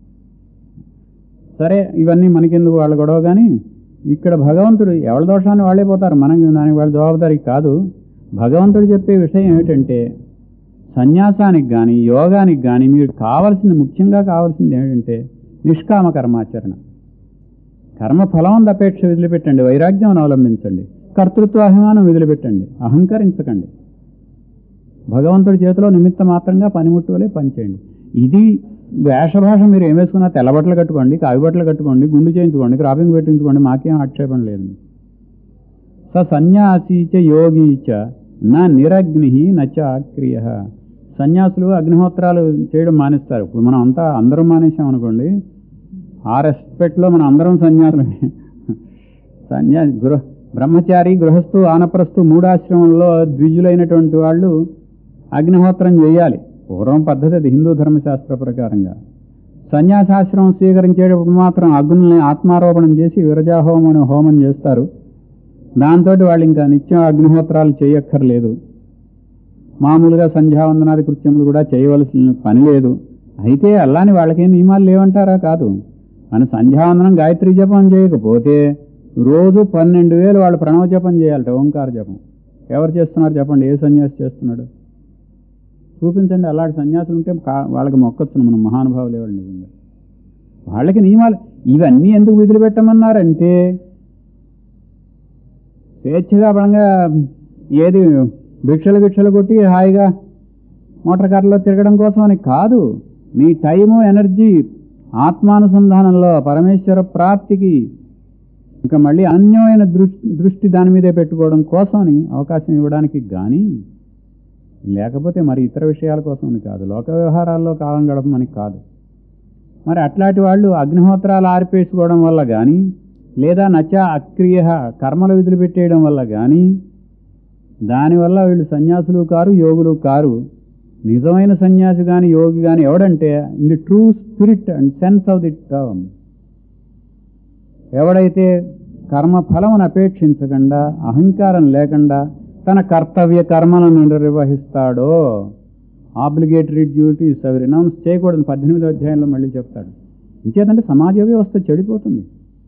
సరే ఇవన్నీ మనకెందుకు వాళ్ళ గొడవ కానీ ఇక్కడ భగవంతుడు ఎవరి దోషాన్ని వాళ్ళే పోతారు మనం దానికి వాళ్ళ జవాబుదారీ కాదు భగవంతుడు చెప్పే విషయం ఏమిటంటే సన్యాసానికి కానీ యోగానికి కానీ మీరు కావాల్సింది ముఖ్యంగా కావాల్సింది ఏమిటంటే నిష్కామ కర్మాచరణ కర్మ ఫలం అపేక్ష వదిలిపెట్టండి వైరాగ్యం అవలంబించండి కర్తృత్వ అభిమానం వదిలిపెట్టండి అహంకరించకండి భగవంతుడి చేతిలో నిమిత్త మాత్రంగా పనిముట్టువలే పనిచేయండి ఇది వేషభాష మీరు ఏం వేసుకున్నా తెల్లబట్టలు కట్టుకోండి కావి బట్టలు కట్టుకోండి గుండు చేయించుకోండి క్రాపింగ్ పెట్టించుకోండి మాకేం ఆక్షేపణ లేదు స సన్యాసీ చ యోగి చ నా నిరగ్ని నచ అక్రియ సన్యాసులు అగ్నిహోత్రాలు చేయడం మానేస్తారు ఇప్పుడు మనం అంతా అందరం మానేసాం అనుకోండి ఆ రెస్పెక్ట్లో మనం అందరం సన్యాసులమే సన్యాసి గృహ బ్రహ్మచారి గృహస్థు ఆనప్రస్థు మూడాశ్రమంలో ద్విజులైనటువంటి వాళ్ళు అగ్నిహోత్రం చేయాలి పూర్వం పద్ధతి అది హిందూ ధర్మశాస్త్ర ప్రకారంగా సన్యాసాశ్రమం స్వీకరించేటప్పుడు మాత్రం అగ్నుల్ని ఆత్మారోపణం చేసి విరజాహోమం అనే హోమం చేస్తారు దాంతో వాళ్ళు ఇంకా నిత్యం అగ్నిహోత్రాలు చేయక్కర్లేదు మామూలుగా సంధ్యావందనాది కృత్యములు కూడా చేయవలసిన పని లేదు అయితే అల్లాని వాళ్ళకేం నియమాలు లేవంటారా కాదు మన సంధ్యావందనం గాయత్రి జపం చేయకపోతే రోజు పన్నెండు వేలు వాళ్ళు ప్రణవ జపం చేయాలట ఓంకార జపం ఎవరు చేస్తున్నారు చెప్పండి ఏ సన్యాసి చేస్తున్నాడు చూపించండి అలాంటి సన్యాసులు ఉంటే కా- వాళ్ళకి మొక్కొచ్చును మనం మహానుభావులు ఎవరు నిజంగా వాళ్ళకి నియమాలు ఇవన్నీ ఎందుకు విధులు పెట్టమన్నారంటే స్వేచ్ఛగా బలంగా ఏది భిక్షలు భిక్షలు కొట్టి హాయిగా మోటార్ కార్లో తిరగడం కోసం అని కాదు మీ టైము ఎనర్జీ ఆత్మానుసంధానంలో పరమేశ్వర ప్రాప్తికి ఇంకా మళ్ళీ అన్యమైన దృష్టి దృష్టి దాని మీదే పెట్టుకోవడం కోసమని అవకాశం ఇవ్వడానికి కానీ లేకపోతే మరి ఇతర విషయాల కోసమని కాదు లోక వ్యవహారాల్లో కాలం గడపమని కాదు మరి అట్లాంటి వాళ్ళు అగ్నిహోత్రాలు ఆరిపేసుకోవడం వల్ల కానీ లేదా నచ అక్రియ కర్మల విధులు పెట్టేయడం వల్ల కానీ దానివల్ల వీళ్ళు సన్యాసులు కారు యోగులు కారు నిజమైన సన్యాసి కానీ యోగి కానీ ఎవడంటే in the true spirit and sense of the term ఎవడైతే కర్మ ఫలమును అపేక్షించకుండా అహంకారం లేకుండా తన కర్తవ్య కర్మలను నిర్వహిస్తాడో ఆబ్లిగేటరీ డ్యూటీస్ అవి రినౌన్స్ చేయకూడదు పద్దెనిమిదో అధ్యాయంలో మళ్ళీ చెప్తాడు ఇంకేదంటే సమాజ వ్యవస్థ చెడిపోతుంది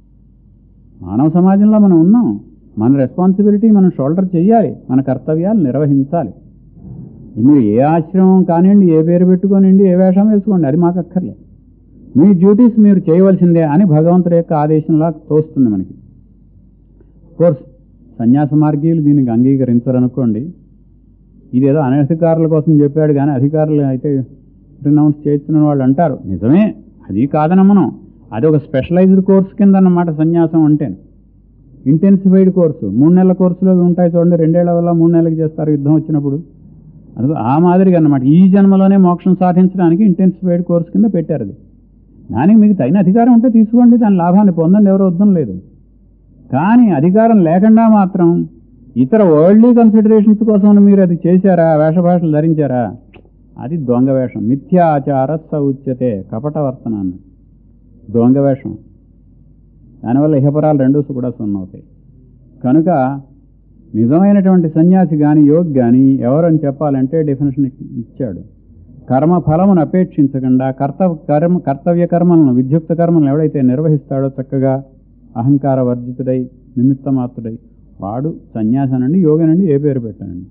మానవ సమాజంలో మనం ఉన్నాం మన రెస్పాన్సిబిలిటీ మనం షోల్డర్ చేయాలి మన కర్తవ్యాలు నిర్వహించాలి మీరు ఏ ఆశ్రమం కానివ్వండి ఏ పేరు పెట్టుకోనివ్వండి ఏ వేషం వేసుకోండి అది మాకు అక్కర్లే మీ డ్యూటీస్ మీరు చేయవలసిందే అని భగవంతుడి యొక్క ఆదేశంలా తోస్తుంది మనకి కోర్స్ సన్యాస మార్గీయులు దీనికి అంగీకరించరనుకోండి ఇదేదో అనధికారుల కోసం చెప్పాడు కానీ అధికారులు అయితే రినౌన్స్ చేస్తున్న వాళ్ళు అంటారు నిజమే అది కాదనమ్మనం అది ఒక స్పెషలైజ్డ్ కోర్స్ కింద అన్నమాట సన్యాసం అంటే ఇంటెన్సిఫైడ్ కోర్సు మూడు నెలల కోర్సులో ఉంటాయి చూడండి రెండేళ్ల వల్ల మూడు నెలలకు చేస్తారు యుద్ధం వచ్చినప్పుడు అది ఆ మాదిరిగా అన్నమాట ఈ జన్మలోనే మోక్షం సాధించడానికి ఇంటెన్సిఫైడ్ కోర్స్ కింద పెట్టారు అది దానికి మీకు తగిన అధికారం ఉంటే తీసుకోండి దాని లాభాన్ని పొందండి ఎవరో వద్దం లేదు కానీ అధికారం లేకుండా మాత్రం ఇతర వరల్డ్లీ కన్సిడరేషన్స్ కోసం మీరు అది చేశారా వేషభాషలు ధరించారా అది దొంగ వేషం మిథ్యాచార సౌచ్యతే కపటవర్తన అన్నది దొంగ వేషం దానివల్ల ఇహపరాలు రెండు కూడా సున్నవుతాయి కనుక నిజమైనటువంటి సన్యాసి కానీ యోగి కానీ ఎవరని చెప్పాలంటే డెఫినేషన్ ఇచ్చాడు కర్మ ఫలమును అపేక్షించకుండా కర్తవ కర్మ కర్తవ్య కర్మలను విద్యుక్త కర్మలను ఎవడైతే నిర్వహిస్తాడో చక్కగా అహంకార వర్జితుడై నిమిత్తమాత్రుడై వాడు సన్యాసనండి యోగనండి ఏ పేరు పెట్టానండి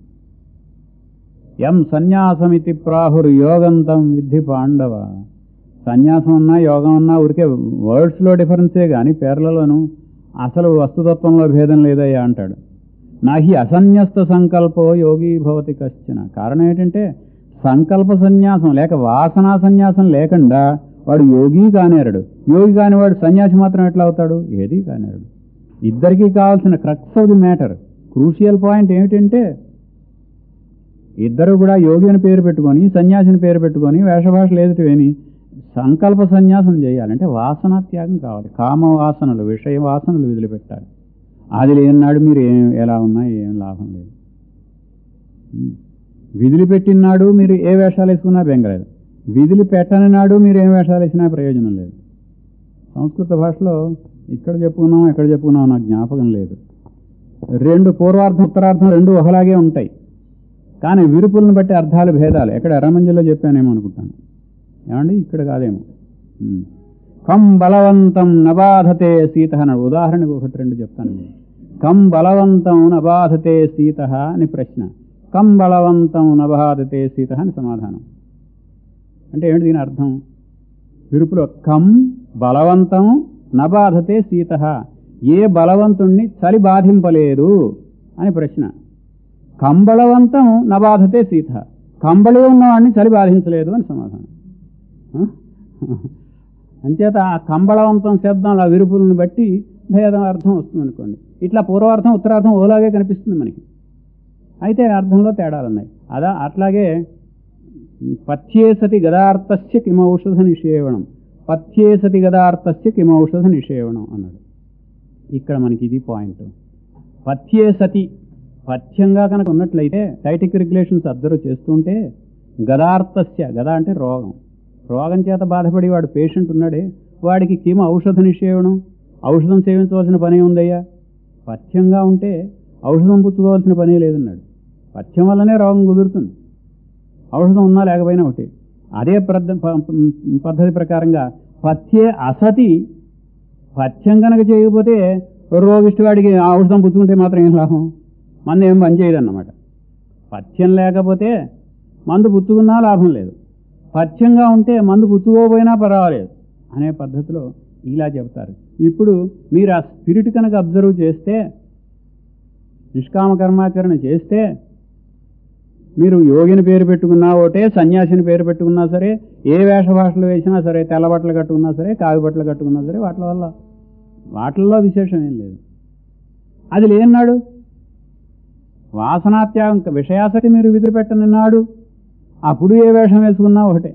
ఎం సన్యాసమితి ప్రాహుర్ యోగంతం విద్ధి పాండవ సన్యాసం ఉన్నా యోగం ఉన్నా ఊరికే వర్డ్స్లో డిఫరెన్సే కానీ పేర్లలోనూ అసలు వస్తుతత్వంలో భేదం లేదయ్యా అంటాడు నాహి అసన్యస్త సంకల్పో యోగి భవతి కశ్చన కారణం ఏంటంటే సంకల్ప సన్యాసం లేక వాసనా సన్యాసం లేకుండా వాడు యోగి కానేరడు యోగి కాని వాడు సన్యాసి మాత్రం ఎట్లా అవుతాడు ఏది కానేరడు ఇద్దరికీ కావాల్సిన crux of the matter crucial point ఏమిటంటే ఇద్దరు కూడా యోగి అని పేరు పెట్టుకొని సన్యాసిని పేరు పెట్టుకొని వేషభాషలు ఎదుటి విని సంకల్ప సన్యాసం చేయాలి అంటే వాసన త్యాగం కావాలి కామ వాసనలు విషయ వాసనలు వదిలిపెట్టాలి అది లేనినాడు మీరు ఏం ఎలా ఉన్నా ఏం లాభం లేదు ఉం. విధులు పెట్టినాడు మీరు ఏ వేషాలు వేసుకున్నా బెంగలేదు విధులు పెట్టని నాడు మీరు ఏం వేషాలు వేసినా ప్రయోజనం లేదు సంస్కృత భాషలో ఇక్కడ చెప్పుకున్నాం ఎక్కడ చెప్పుకున్నాం నాకు జ్ఞాపకం లేదు రెండు పూర్వార్థం ఉత్తరార్థం రెండు ఒకలాగే ఉంటాయి కానీ విరుపులను బట్టి అర్థాలు భేదాలు ఎక్కడ ఎర్రమంజిలో చెప్పానేమో అనుకుంటాను ఏమండి ఇక్కడ కాదేమో ఉం. కం బలవంతం నబాధతే సీత అన్నాడు ఉదాహరణకు ఒకటి రెండు చెప్తాను నేను. కం బలవంతం నబాధతే సీత అని ప్రశ్న కం బలవంతం నబాధతే సీత అని సమాధానం అంటే ఏమిటి దీని అర్థం విరుపులో కం బలవంతం నబాధతే సీత ఏ బలవంతుణ్ణి చలి బాధింపలేదు అని ప్రశ్న కంబళవంతం నబాధతే సీత కంబళి ఉన్నవాడిని చలి బాధించలేదు అని సమాధానం ఆ? అంచేత ఆ కంబళవంతం శబ్దం ఆ విరుపులను బట్టి భేదం అర్థం వస్తుంది అనుకోండి ఇట్లా పూర్వార్థం ఉత్తరార్థం ఓలాగే కనిపిస్తుంది మనకి అయితే అర్థంలో తేడాలు ఉన్నాయి అదా అట్లాగే పథ్యే సతి గదార్థస్య కిమౌషధ నిషేవణం పథ్యే సతి గదార్థస్య కిమౌషధ నిషేవణం అన్నాడు ఇక్కడ మనకి ఇది పాయింట్ పథ్యే సతి పథ్యంగా కనుక ఉన్నట్లయితే టైటిక్ రెగ్యులేషన్స్ అబ్జర్వ్ చేస్తుంటే గదార్థస్య గద అంటే రోగం రోగం చేత బాధపడి వాడు పేషెంట్ ఉన్నాడే వాడికి కిమ ఔషధ నిషేవణం ఔషధం సేవించవలసిన పని ఉందయ్యా పథ్యంగా ఉంటే ఔషధం పుచ్చుకోవాల్సిన పనే లేదన్నాడు పథ్యం వల్లనే రోగం కుదురుతుంది ఔషధం ఉన్నా లేకపోయినా ఒకటి అదే పద్ధ- ప- పద్ధతి ప్రకారంగా పథ్యే అసతి పథ్యం కనుక చేయకపోతే రోగిష్టి వాడికి ఆ ఔషధం పుచ్చుకుంటే మాత్రం ఏం లాభం మందు ఏం పని చేయదన్నమాట పథ్యం లేకపోతే మందు పుచ్చుకున్నా లాభం లేదు పథ్యంగా ఉంటే మందు పుచ్చుకోకపోయినా పర్వాలేదు అనే పద్ధతిలో ఇలా చెప్తారు ఇప్పుడు మీరు ఆ స్పిరిట్ కనుక అబ్జర్వ్ చేస్తే నిష్కామ కర్మాచరణ చేస్తే మీరు యోగిని పేరు పెట్టుకున్నా ఒకటే సన్యాసిని పేరు పెట్టుకున్నా సరే ఏ వేష భాషలు వేసినా సరే తెల్ల బట్టలు కట్టుకున్నా సరే కావి బట్టలు కట్టుకున్నా సరే వాటి వల్ల వాటిల్లో విశేషం ఏం లేదు అది లేనాడు వాసనాత్యాగం విషయాసక్తి మీరు విధులు పెట్టనున్నాడు అప్పుడు ఏ వేషం వేసుకున్నా ఒకటే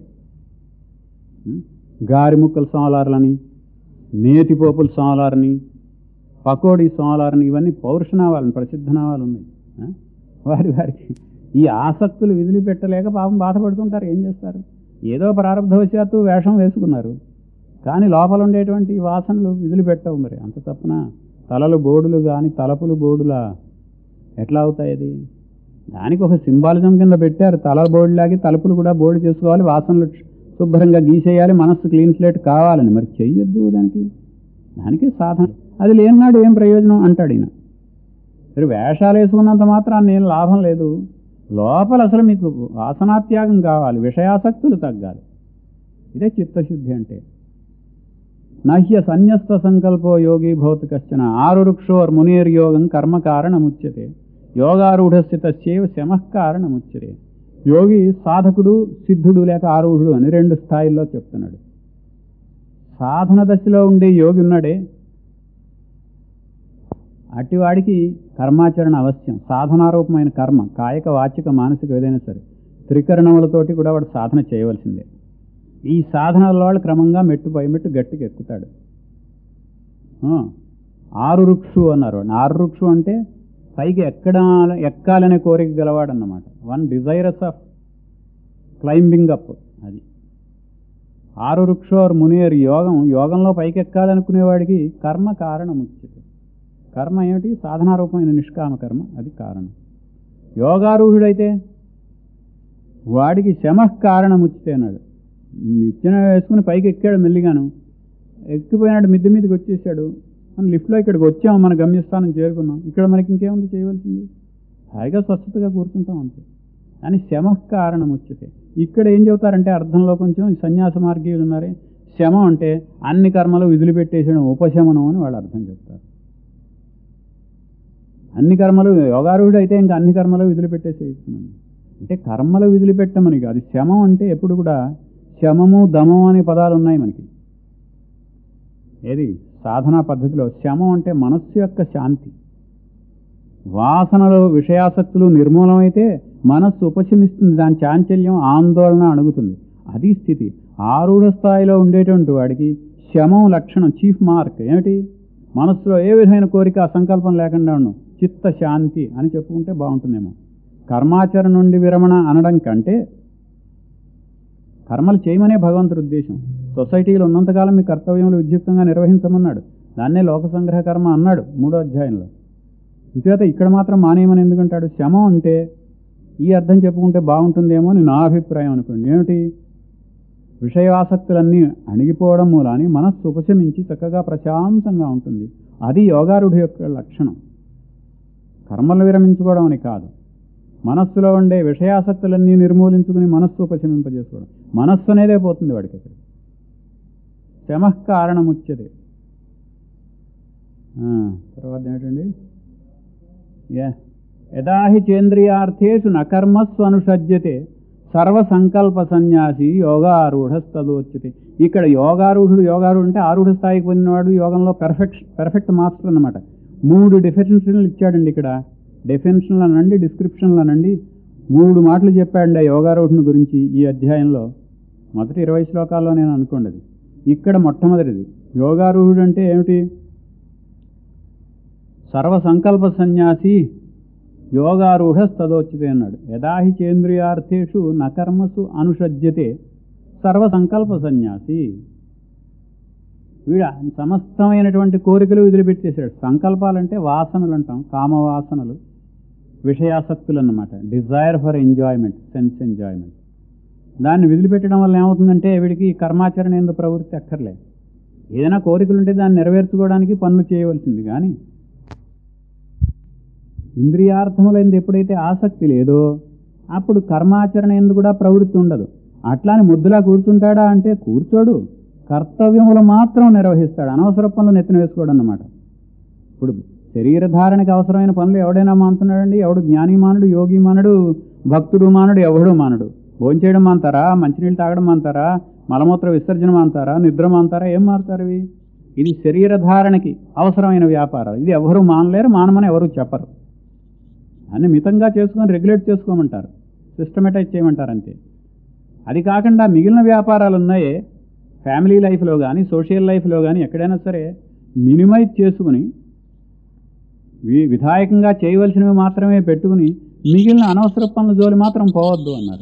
ఉం? గారి ముక్కల సోలార్లని నేతి పోపుల సోలార్ని పకోడీ సోలార్ని ఇవన్నీ పౌరుషనావాలని ప్రసిద్ధనావాలు ఉన్నాయి ఆ? వారి వారికి ఈ ఆసక్తులు విధులు పెట్టలేక పాపం బాధపడుతుంటారు ఏం చేస్తారు ఏదో ప్రారంభవశాత్తు వేషం వేసుకున్నారు కానీ లోపల ఉండేటువంటి ఈ వాసనలు విధులు పెట్టవు మరి అంత తప్పున తలలు బోడులు కానీ తలపులు బోడులా ఎట్లా అవుతాయి అది దానికి ఒక సింబాలిజం కింద పెట్టారు తల బోర్డులాగి తలుపులు కూడా బోర్డు చేసుకోవాలి వాసనలు శుభ్రంగా గీసేయాలి మనస్సు క్లీన్ స్లేట్ కావాలని మరి చెయ్యొద్దు దానికి దానికి సాధన అది లేనినాడు ఏం ప్రయోజనం అంటాడు ఈయన మీరు వేషాలు వేసుకున్నంత మాత్రం నేను లాభం లేదు లోపల అసలు మీకు వాసనాత్యాగం కావాలి విషయాసక్తులు తగ్గాలి ఇదే చిత్తశుద్ధి అంటే నహ్య సన్యస్త సంకల్పో యోగి భౌతికశ్చన ఆరురుక్షోర్ మునిర్యోగం కర్మ కారణముచ్యతే యోగారూఢస్య తస్యైవ శమః కారణముచ్యతే యోగి సాధకుడు సిద్ధుడు లేక ఆరూఢుడు అని రెండు స్థాయిల్లో చెప్తున్నాడు సాధన దశలో ఉండే యోగి ఉన్నాడే అటివాడికి కర్మాచరణ అవశ్యం సాధనారూపమైన కర్మ కాయక వాచిక మానసిక ఏదైనా సరే త్రికరణములతోటి కూడా వాడు సాధన చేయవలసిందే ఈ సాధనల వాళ్ళు క్రమంగా మెట్టు పై మెట్టు గట్టికి ఎక్కుతాడు ఆ, ఆరు రుక్షు అన్నారు వాడిని. ఆరు రుక్షు అంటే పైకి ఎక్కడ ఎక్కాలనే కోరిక గలవాడు అన్నమాట one desirous of climbing up అది ఆరు రుక్షోర్ మునియర్ యోగం యోగంలో పైకి ఎక్కాలనుకునేవాడికి కర్మ కారణం ఉచ్యతే కర్మ ఏమిటి సాధనారూపమైన నిష్కామ కర్మ అది కారణం యోగారూఢుడైతే వాడికి శమః కారణం ఉచితే అన్నాడు నిచ్చెన వేసుకుని పైకి ఎక్కాడు మెల్లిగాను ఎక్కిపోయినాడు మిద్దె మీదకి వచ్చేసాడు మనం లిఫ్ట్లో ఇక్కడికి వచ్చాం మన గమ్యస్థానం చేరుకున్నాం ఇక్కడ మనకి ఇంకేముంది చేయవలసింది హాయిగా స్వస్థతగా కూర్చుంటాం అంతే అని శమ కారణం వచ్చితే ఇక్కడ ఏం చెబుతారంటే అర్థంలో కొంచెం ఈ సన్యాస మార్గీయులు ఉన్నారే శమం అంటే అన్ని కర్మలు విధులు పెట్టేసడం ఉపశమనం అని వాళ్ళు అర్థం చెప్తారు అన్ని కర్మలు యోగారూఢుడు అయితే ఇంకా అన్ని కర్మలు విధులు పెట్టేసేస్తున్నాను అంటే కర్మలు విధులు పెట్టమని కాదు శమం అంటే ఎప్పుడు కూడా శమము దమం అనే పదాలు ఉన్నాయి మనకి ఏది సాధనా పద్ధతిలో శమం అంటే మనస్సు యొక్క శాంతి వాసనలు విషయాసక్తులు నిర్మూలమైతే మనస్సు ఉపశమిస్తుంది దాని చాంచల్యం ఆందోళన అణుగుతుంది అది స్థితి ఆరూఢ స్థాయిలో ఉండేటువంటి వాడికి శమం లక్షణం చీఫ్ మార్క్ ఏమిటి మనస్సులో ఏ విధమైన కోరిక ఆ సంకల్పం లేకుండా ఉండడం చిత్త శాంతి అని చెప్పుకుంటే బాగుంటుందేమో కర్మాచరణ నుండి విరమణ అనడం కంటే కర్మలు చేయమనే భగవంతుడి ఉద్దేశం సొసైటీలో ఉన్నంతకాలం మీ కర్తవ్యములు విద్యుక్తంగా నిర్వహించమన్నాడు దాన్నే లోక సంగ్రహ కర్మ అన్నాడు మూడో అధ్యాయంలో ఇంచేత ఇక్కడ మాత్రం మానేయమని ఎందుకంటాడు శమం అంటే ఈ అర్థం చెప్పుకుంటే బాగుంటుందేమో అని నా అభిప్రాయం అనుకోండి ఏమిటి విషయాసక్తులన్నీ అణిగిపోవడం మూలాని మనస్సు ఉపశమించి చక్కగా ప్రశాంతంగా ఉంటుంది అది యోగారుడి యొక్క లక్షణం కర్మలు విరమించుకోవడం అని కాదు మనస్సులో ఉండే విషయాసక్తులన్నీ నిర్మూలించుకుని మనస్సు ఉపశమింపజేసుకోవడం మనస్సు అనేదే పోతుంది వాడికి అక్కడ శమ కారణముచ్యతే ఆ, తర్వాత ఏమిటండి యా యదాహి చేంద్రియార్థేషు నకర్మస్సు అనుషజ్యతే సర్వసంకల్ప సన్యాసి యోగారూఢస్తదోచ్యతే ఇక్కడ యోగారూఢుడు యోగారూఢుడు అంటే ఆరూఢ స్థాయికి పొందినవాడు యోగంలో పెర్ఫెక్ట్ పెర్ఫెక్ట్ మాస్టర్ అన్నమాట మూడు డెఫినేషన్లు ఇచ్చాడండి ఇక్కడ డెఫినేషన్లు అనండి డిస్క్రిప్షన్లు అనండి మూడు మాటలు చెప్పాడండి ఆ యోగారూఢుని గురించి ఈ అధ్యాయంలో మొదటి ఇరవై శ్లోకాల్లో నేను అనుకోండి అది ఇక్కడ మొట్టమొదటిది యోగారూఢుడు అంటే ఏమిటి సర్వసంకల్ప సన్యాసి యోగారూఢస్తదోచ్యతే అన్నాడు యదాహి చేంద్రియార్థేషు నకర్మసు అనుషజ్యతే సర్వసంకల్ప సన్యాసి వీడు సమస్తమైనటువంటి కోరికలు వదిలిపెట్టేశాడు సంకల్పాలంటే వాసనలు అంటాం కామవాసనలు విషయాసక్తులు అన్నమాట desire for enjoyment sense enjoyment దాన్ని వదిలిపెట్టడం వల్ల ఏమవుతుందంటే వీడికి కర్మాచరణ ఎందు ప్రవృత్తి అక్కర్లే ఏదైనా కోరికలు ఉంటే దాన్ని నెరవేర్చుకోవడానికి పనులు చేయవలసింది కానీ ఇంద్రియార్థములైంది ఎప్పుడైతే ఆసక్తి లేదో అప్పుడు కర్మాచరణ ఎందు కూడా ప్రవృత్తి ఉండదు అట్లాని ముద్దులా కూర్చుంటాడా అంటే కూర్చోడు కర్తవ్యములు మాత్రం నిర్వహిస్తాడు అనవసర పనులు నెత్తిన వేసుకోడు అన్నమాట ఇప్పుడు శరీరధారణకి అవసరమైన పనులు ఎవడైనా మానుతున్నాడండి ఎవడు జ్ఞాని మానుడు యోగి మానుడు భక్తుడు మానుడు ఎవడు మానుడు భోంచేయడం మాంతారా మంచినీళ్ళు తాగడం మాంతారా మలమూత్ర విసర్జన మాంతారా నిద్ర మాంతారా ఏం మారుతారు ఇవి ఇది శరీరధారణకి అవసరమైన వ్యాపారాలు ఇది ఎవరు మానలేరు మానమని ఎవరు చెప్పరు అన్ని మితంగా చేసుకొని రెగ్యులేట్ చేసుకోమంటారు సిస్టమేటైజ్ చేయమంటారు అంతే అది కాకుండా మిగిలిన వ్యాపారాలు ఉన్నాయే ఫ్యామిలీ లైఫ్లో కానీ సోషల్ లైఫ్లో కానీ ఎక్కడైనా సరే మినిమైజ్ చేసుకుని వి విధాయకంగా చేయవలసినవి మాత్రమే పెట్టుకుని మిగిలిన అనవసర పనుల జోలి మాత్రం పోవద్దు అన్నారు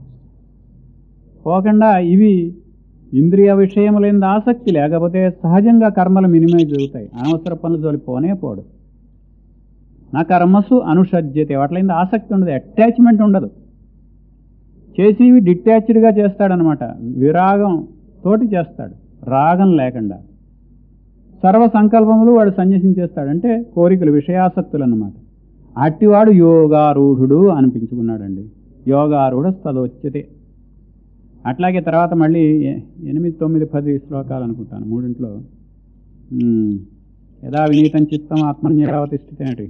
పోకుండా ఇవి ఇంద్రియ విషయములైన ఆసక్తి లేకపోతే సహజంగా కర్మలు మినిమైజ్ అవుతాయి అనవసర పనుల జోలి పోనే పోడు నా కర్మసు అనుషజ్యతే వాటిలో ఆసక్తి ఉండదు అటాచ్మెంట్ ఉండదు చేసేవి డిటాచ్డ్గా చేస్తాడనమాట విరాగం తోటి చేస్తాడు రాగం లేకుండా సర్వ సంకల్పములు వాడు సన్యసించేస్తాడు అంటే కోరికలు విషయాసక్తులు అన్నమాట అట్టివాడు యోగారూఢుడు అనిపించుకున్నాడండి యోగారూఢ తదొచ్చితే అట్లాగే తర్వాత మళ్ళీ ఎ- ఎనిమిది తొమ్మిది పది శ్లోకాలు అనుకుంటాను మూడింట్లో ఉమ్, యథా వినీతం చిత్తం ఆత్మన్యరావతిష్ఠితే ఏంటి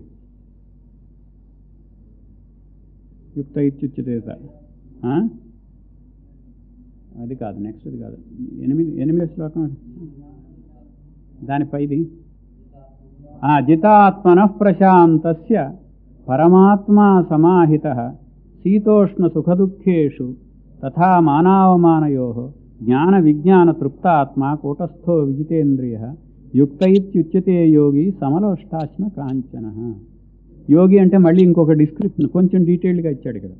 యుక్త ఇత్యుచ్యతే సార్ ఆ? అది కాదు నెక్స్ట్ అది కాదు ఎనిమిది ఎనిమిది శ్లోకం దానిపైది ఆ జితాత్మన ప్రశాంతస్య పరమాత్మా సమాహిత శీతోష్ణ సుఖదుఃఖేషు తథా మానావమానయో జ్ఞాన విజ్ఞాన తృప్తాత్మ కూటస్థో విజితేంద్రియ యుక్త ఇత్యుచ్యతే యోగి సమలోష్టాశ్మ కాంచన యోగి అంటే మళ్ళీ ఇంకొక డిస్క్రిప్షన్ కొంచెం డీటెయిల్డ్గా ఇచ్చాడు ఇక్కడ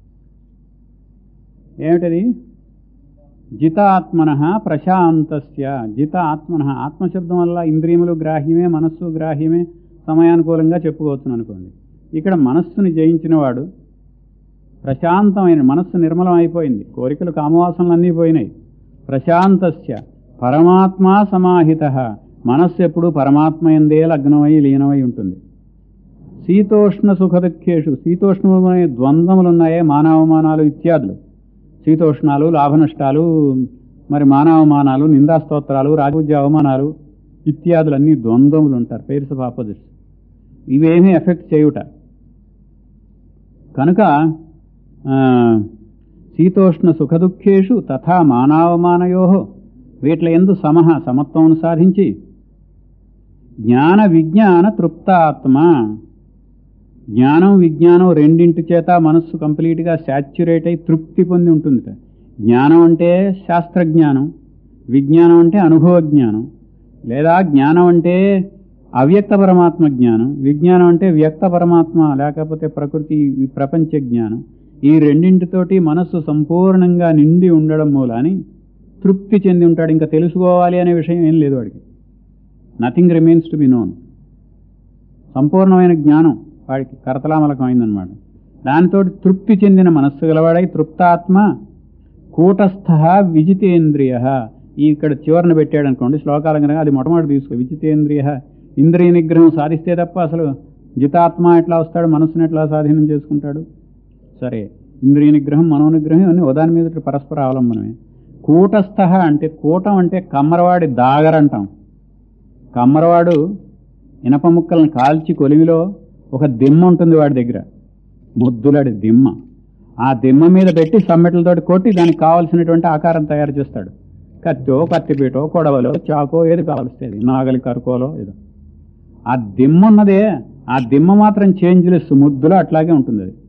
ఏమిటది జితాత్మన ప్రశాంతస్య జిత ఆత్మన ఆత్మశబ్దం వల్ల ఇంద్రియములు గ్రాహ్యమే మనస్సు గ్రాహ్యమే సమయానుకూలంగా చెప్పుకోవచ్చును అనుకోండి ఇక్కడ మనస్సుని జయించిన వాడు ప్రశాంతమైన మనస్సు నిర్మలం అయిపోయింది కోరికలు కామవాసనలు అన్నీ పోయినాయి ప్రశాంతస్య పరమాత్మా సమాహిత మనస్సు ఎప్పుడు పరమాత్మ ఎందే లగ్నమై లీనమై ఉంటుంది శీతోష్ణ సుఖదుఖేషు శీతోష్ణమైన ద్వంద్వములు ఉన్నాయే మానవమానాలు ఇత్యాదులు శీతోష్ణాలు లాభనష్టాలు మరి మానవమానాలు నిందాస్తోత్రాలు రాజపూజ్య అవమానాలు ఇత్యాదులన్నీ ద్వంద్వములు ఉంటారు పేర్స్ ఆఫ్ ఆపోజిట్స్ ఇవేమీ ఎఫెక్ట్ చేయుట కనుక ఆ, శీతోష్ణ సుఖదుఖేషు తథా మానవమానయో వీట్ల ఎందు సమహ సమత్వమును సాధించి జ్ఞాన విజ్ఞాన తృప్తాత్మ జ్ఞానం విజ్ఞానం రెండింటి చేత మనస్సు కంప్లీట్గా శాచ్యురేట్ అయి తృప్తి పొంది ఉంటుంది జ్ఞానం అంటే శాస్త్రజ్ఞానం విజ్ఞానం అంటే అనుభవ జ్ఞానం లేదా జ్ఞానం అంటే అవ్యక్త పరమాత్మ జ్ఞానం విజ్ఞానం అంటే వ్యక్త పరమాత్మ లేకపోతే ప్రకృతి ఈ ప్రపంచ జ్ఞానం ఈ రెండింటితోటి మనస్సు సంపూర్ణంగా నిండి ఉండడం మూలాని తృప్తి చెంది ఉంటాడు ఇంకా తెలుసుకోవాలి అనే విషయం ఏం లేదు వాడికి nothing remains to be known సంపూర్ణమైన జ్ఞానం వాడికి కరతలామలకం అయిందనమాట దానితో తృప్తి చెందిన మనస్సు గలవాడై తృప్తాత్మ కూటస్థ విజితేంద్రియ ఈ ఇక్కడ చివరన పెట్టాడు అనుకోండి శ్లోకాల కనుక అది మొట్టమొదటి తీసుకో విజితేంద్రియ ఇంద్రియ నిగ్రహం సాధిస్తే తప్ప అసలు జితాత్మ ఎట్లా వస్తాడు మనస్సును ఎట్లా స్వాధీనం చేసుకుంటాడు సరే ఇంద్రియ నిగ్రహం మనోనిగ్రహం అన్ని ఉదాని మీద పరస్పర అవలంబనమే కూటస్థ అంటే కూటం అంటే కమ్మరవాడి దాగరంటాం కమ్మరవాడు ఇనప ముక్కలను కాల్చి కొలిమిలో ఒక దిమ్మ ఉంటుంది వాడి దగ్గర ముద్దులాడి దిమ్మ ఆ దిమ్మ మీద పెట్టి సమ్మెట్లతోటి కొట్టి దానికి కావాల్సినటువంటి ఆకారం తయారు చేస్తాడు కత్తో కత్తిపీటో కొడవలో చాకో ఏది కావాల్సింది నాగలి కరుకోలో ఏదో ఆ దిమ్మ ఉన్నదే ఆ దిమ్మ మాత్రం చేంజ్లెస్ ముద్దులో అట్లాగే ఉంటుంది అది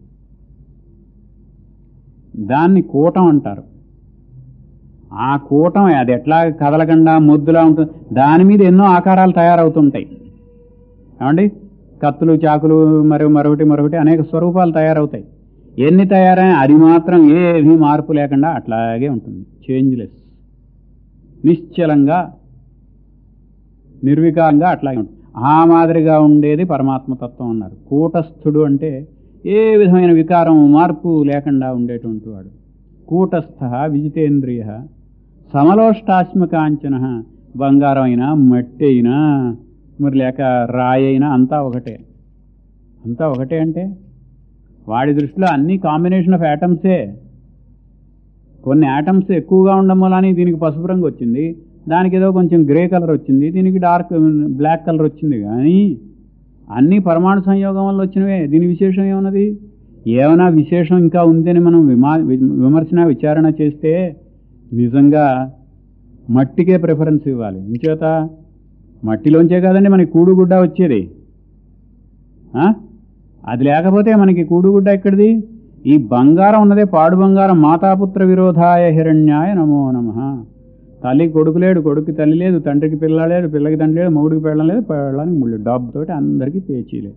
దాన్ని కూటం అంటారు ఆ కూటం అది ఎట్లా కదలకుండా ముద్దులా ఉంటుంది దాని మీద ఎన్నో ఆకారాలు తయారవుతుంటాయి ఏమండి కత్తులు చాకులు మరి మరొకటి మరొకటి అనేక స్వరూపాలు తయారవుతాయి ఎన్ని తయారైనా అది మాత్రం ఏమీ మార్పు లేకుండా అట్లాగే ఉంటుంది చేంజ్లెస్ నిశ్చలంగా నిర్వికారంగా అట్లాగే ఉంటుంది ఆ మాదిరిగా ఉండేది పరమాత్మతత్వం అన్నారు కూటస్థుడు అంటే ఏ విధమైన వికారం మార్పు లేకుండా ఉండేటువంటి వాడు కూటస్థ విజితేంద్రియ సమలోష్టాశ్మకాంచన బంగారం అయినా మట్టి అయినా మరి లేక రాయి అయినా అంతా ఒకటే అంతా ఒకటే అంటే వాడి దృష్టిలో అన్ని కాంబినేషన్ ఆఫ్ యాటమ్సే కొన్ని యాటమ్స్ ఎక్కువగా ఉండడం వల్ల దీనికి పసుపు రంగు వచ్చింది దానికి ఏదో కొంచెం గ్రే కలర్ వచ్చింది దీనికి డార్క్ బ్లాక్ కలర్ వచ్చింది కానీ అన్ని పరమాణు సంయోగం వల్ల వచ్చినవే దీని విశేషం ఏమన్నది ఏమైనా విశేషం ఇంకా ఉందని మనం విమా విమర్శన విచారణ చేస్తే నిజంగా మట్టికే ప్రిఫరెన్స్ ఇవ్వాలి ఇంచేత మట్టిలోంచే కదండి మనకి కూడుగుడ్డ వచ్చేది ఆ? అది లేకపోతే మనకి కూడుగుడ్డ ఎక్కడిది ఈ బంగారం ఉన్నదే పాడు బంగారం మాతాపుత్ర విరోధాయ హిరణ్యాయ నమో నమ తల్లి కొడుకు లేడు కొడుకు తల్లి లేదు తండ్రికి పిల్ల లేడు పిల్లకి తండ్రి లేదు మొగుడికి పెళ్ళం లేదు పెళ్ళడానికి ముళ్ళు డబ్బుతోటి అందరికీ పేచీలే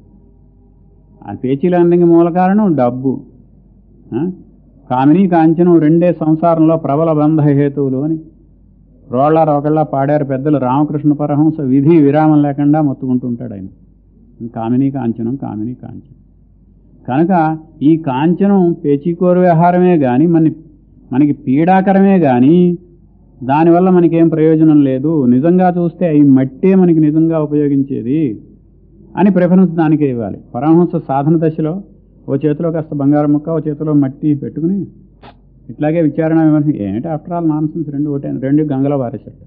ఆ పేచీలు అందరికి మూల కారణం డబ్బు ఆ? కామిని కాంచనం రెండే సంసారంలో ప్రబల బంధ హేతువులు అని రోళ్ళ రోకళ్ళ పాడారు పెద్దలు రామకృష్ణ పరహంస విధి విరామం లేకుండా మొత్తుకుంటుంటాడు ఆయన కామిని కాంచనం కామిని కాంచనం కనుక ఈ కాంచనం పేచీకోరు వ్యవహారమే కానీ మన మనకి పీడాకరమే కానీ దానివల్ల మనకేం ప్రయోజనం లేదు నిజంగా చూస్తే ఈ మట్టే మనకి నిజంగా ఉపయోగించేది అని ప్రిఫరెన్స్ దానికే ఇవ్వాలి పరమహంస సాధన దశలో ఓ చేతిలో కాస్త బంగారం ముక్క ఓ చేతిలో మట్టి పెట్టుకుని ఇట్లాగే విచారణ విమర్శ ఏంటి ఆఫ్టర్ ఆల్ నాన్ సెన్స్ రెండు ఒకటే రెండు గంగలో పారేశాడు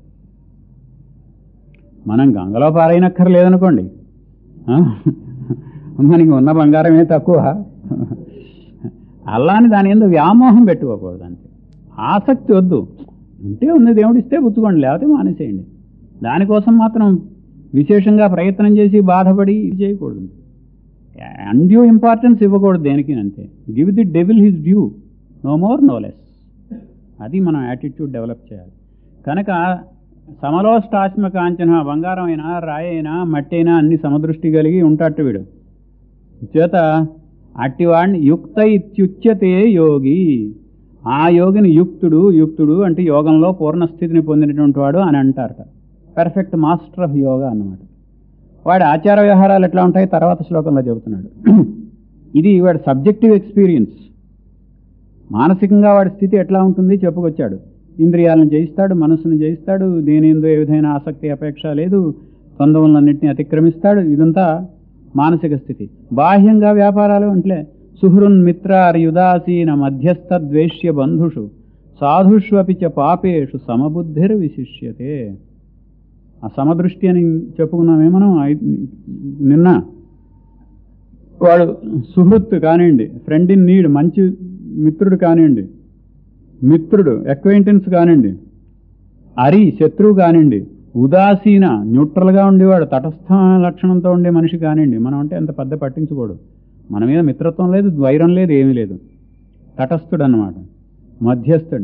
మనం గంగలో పారైనక్కర్లేదనుకోండి ఆ? మనకి ఉన్న బంగారమే తక్కువ అల్లాని దాని ఎందుకు వ్యామోహం పెట్టుకోకూడదు అంతే ఆసక్తి వద్దు ఉంటే ఉంది దేవుడిస్తే పుచ్చుకోండి లేకపోతే మానేసేయండి దానికోసం మాత్రం విశేషంగా ప్రయత్నం చేసి బాధపడి ఇది చేయకూడదు అన్డ్యూ ఇంపార్టెన్స్ ఇవ్వకూడదు దేనికి అంతే give the devil his due no more no less అది మనం యాటిట్యూడ్ డెవలప్ చేయాలి కనుక సమలోష్టాత్మ కాంచన బంగారం అయినా రాయి అయినా మట్టి అయినా అన్ని సమదృష్టి కలిగి ఉంటాడు వీడు చేత అట్టివాడిని యుక్త ఇత్యుచ్యతే యోగి ఆ యోగిని యుక్తుడు యుక్తుడు అంటే యోగంలో పూర్ణస్థితిని పొందినటువంటి వాడు అని అంటారట పర్ఫెక్ట్ మాస్టర్ ఆఫ్ యోగా అన్నమాట వాడి ఆచార వ్యవహారాలు ఎట్లా ఉంటాయి తర్వాత శ్లోకంలో చెబుతున్నాడు ఇది వాడి సబ్జెక్టివ్ ఎక్స్పీరియన్స్ మానసికంగా వాడి స్థితి ఎట్లా ఉంటుంది చెప్పుకొచ్చాడు ఇంద్రియాలను జయిస్తాడు మనస్సును జయిస్తాడు దేనిందో ఏ విధమైన ఆసక్తి అపేక్ష లేదు ద్వంద్వములన్నింటినీ అతిక్రమిస్తాడు ఇదంతా మానసిక స్థితి బాహ్యంగా వ్యాపారాలు అంటే సుహృన్ మిత్రార్యుదాసీన మధ్యస్థ ద్వేష్య బంధుషు సాధుష్వపి చ పాపేషు సమబుద్ధిర్ విశిష్యతే ఆ సమదృష్టి అని చెప్పుకున్నామే మనం ఐ- నిన్న వాడు సుహృత్ కానివ్వండి ఫ్రెండ్ ఇన్ నీడ్ మంచి మిత్రుడు కానివ్వండి మిత్రుడు అక్వైంటెన్స్ కానివ్వండి అరి శత్రువు కానివ్వండి ఉదాసీన న్యూట్రల్గా ఉండేవాడు తటస్థ లక్షణంతో ఉండే మనిషి కానివ్వండి మనం అంటే అంత పెద్ద పట్టించుకోడు మన మీద మిత్రత్వం లేదు ద్వైరం లేదు ఏమీ లేదు తటస్థుడు అన్నమాట మధ్యస్థుడు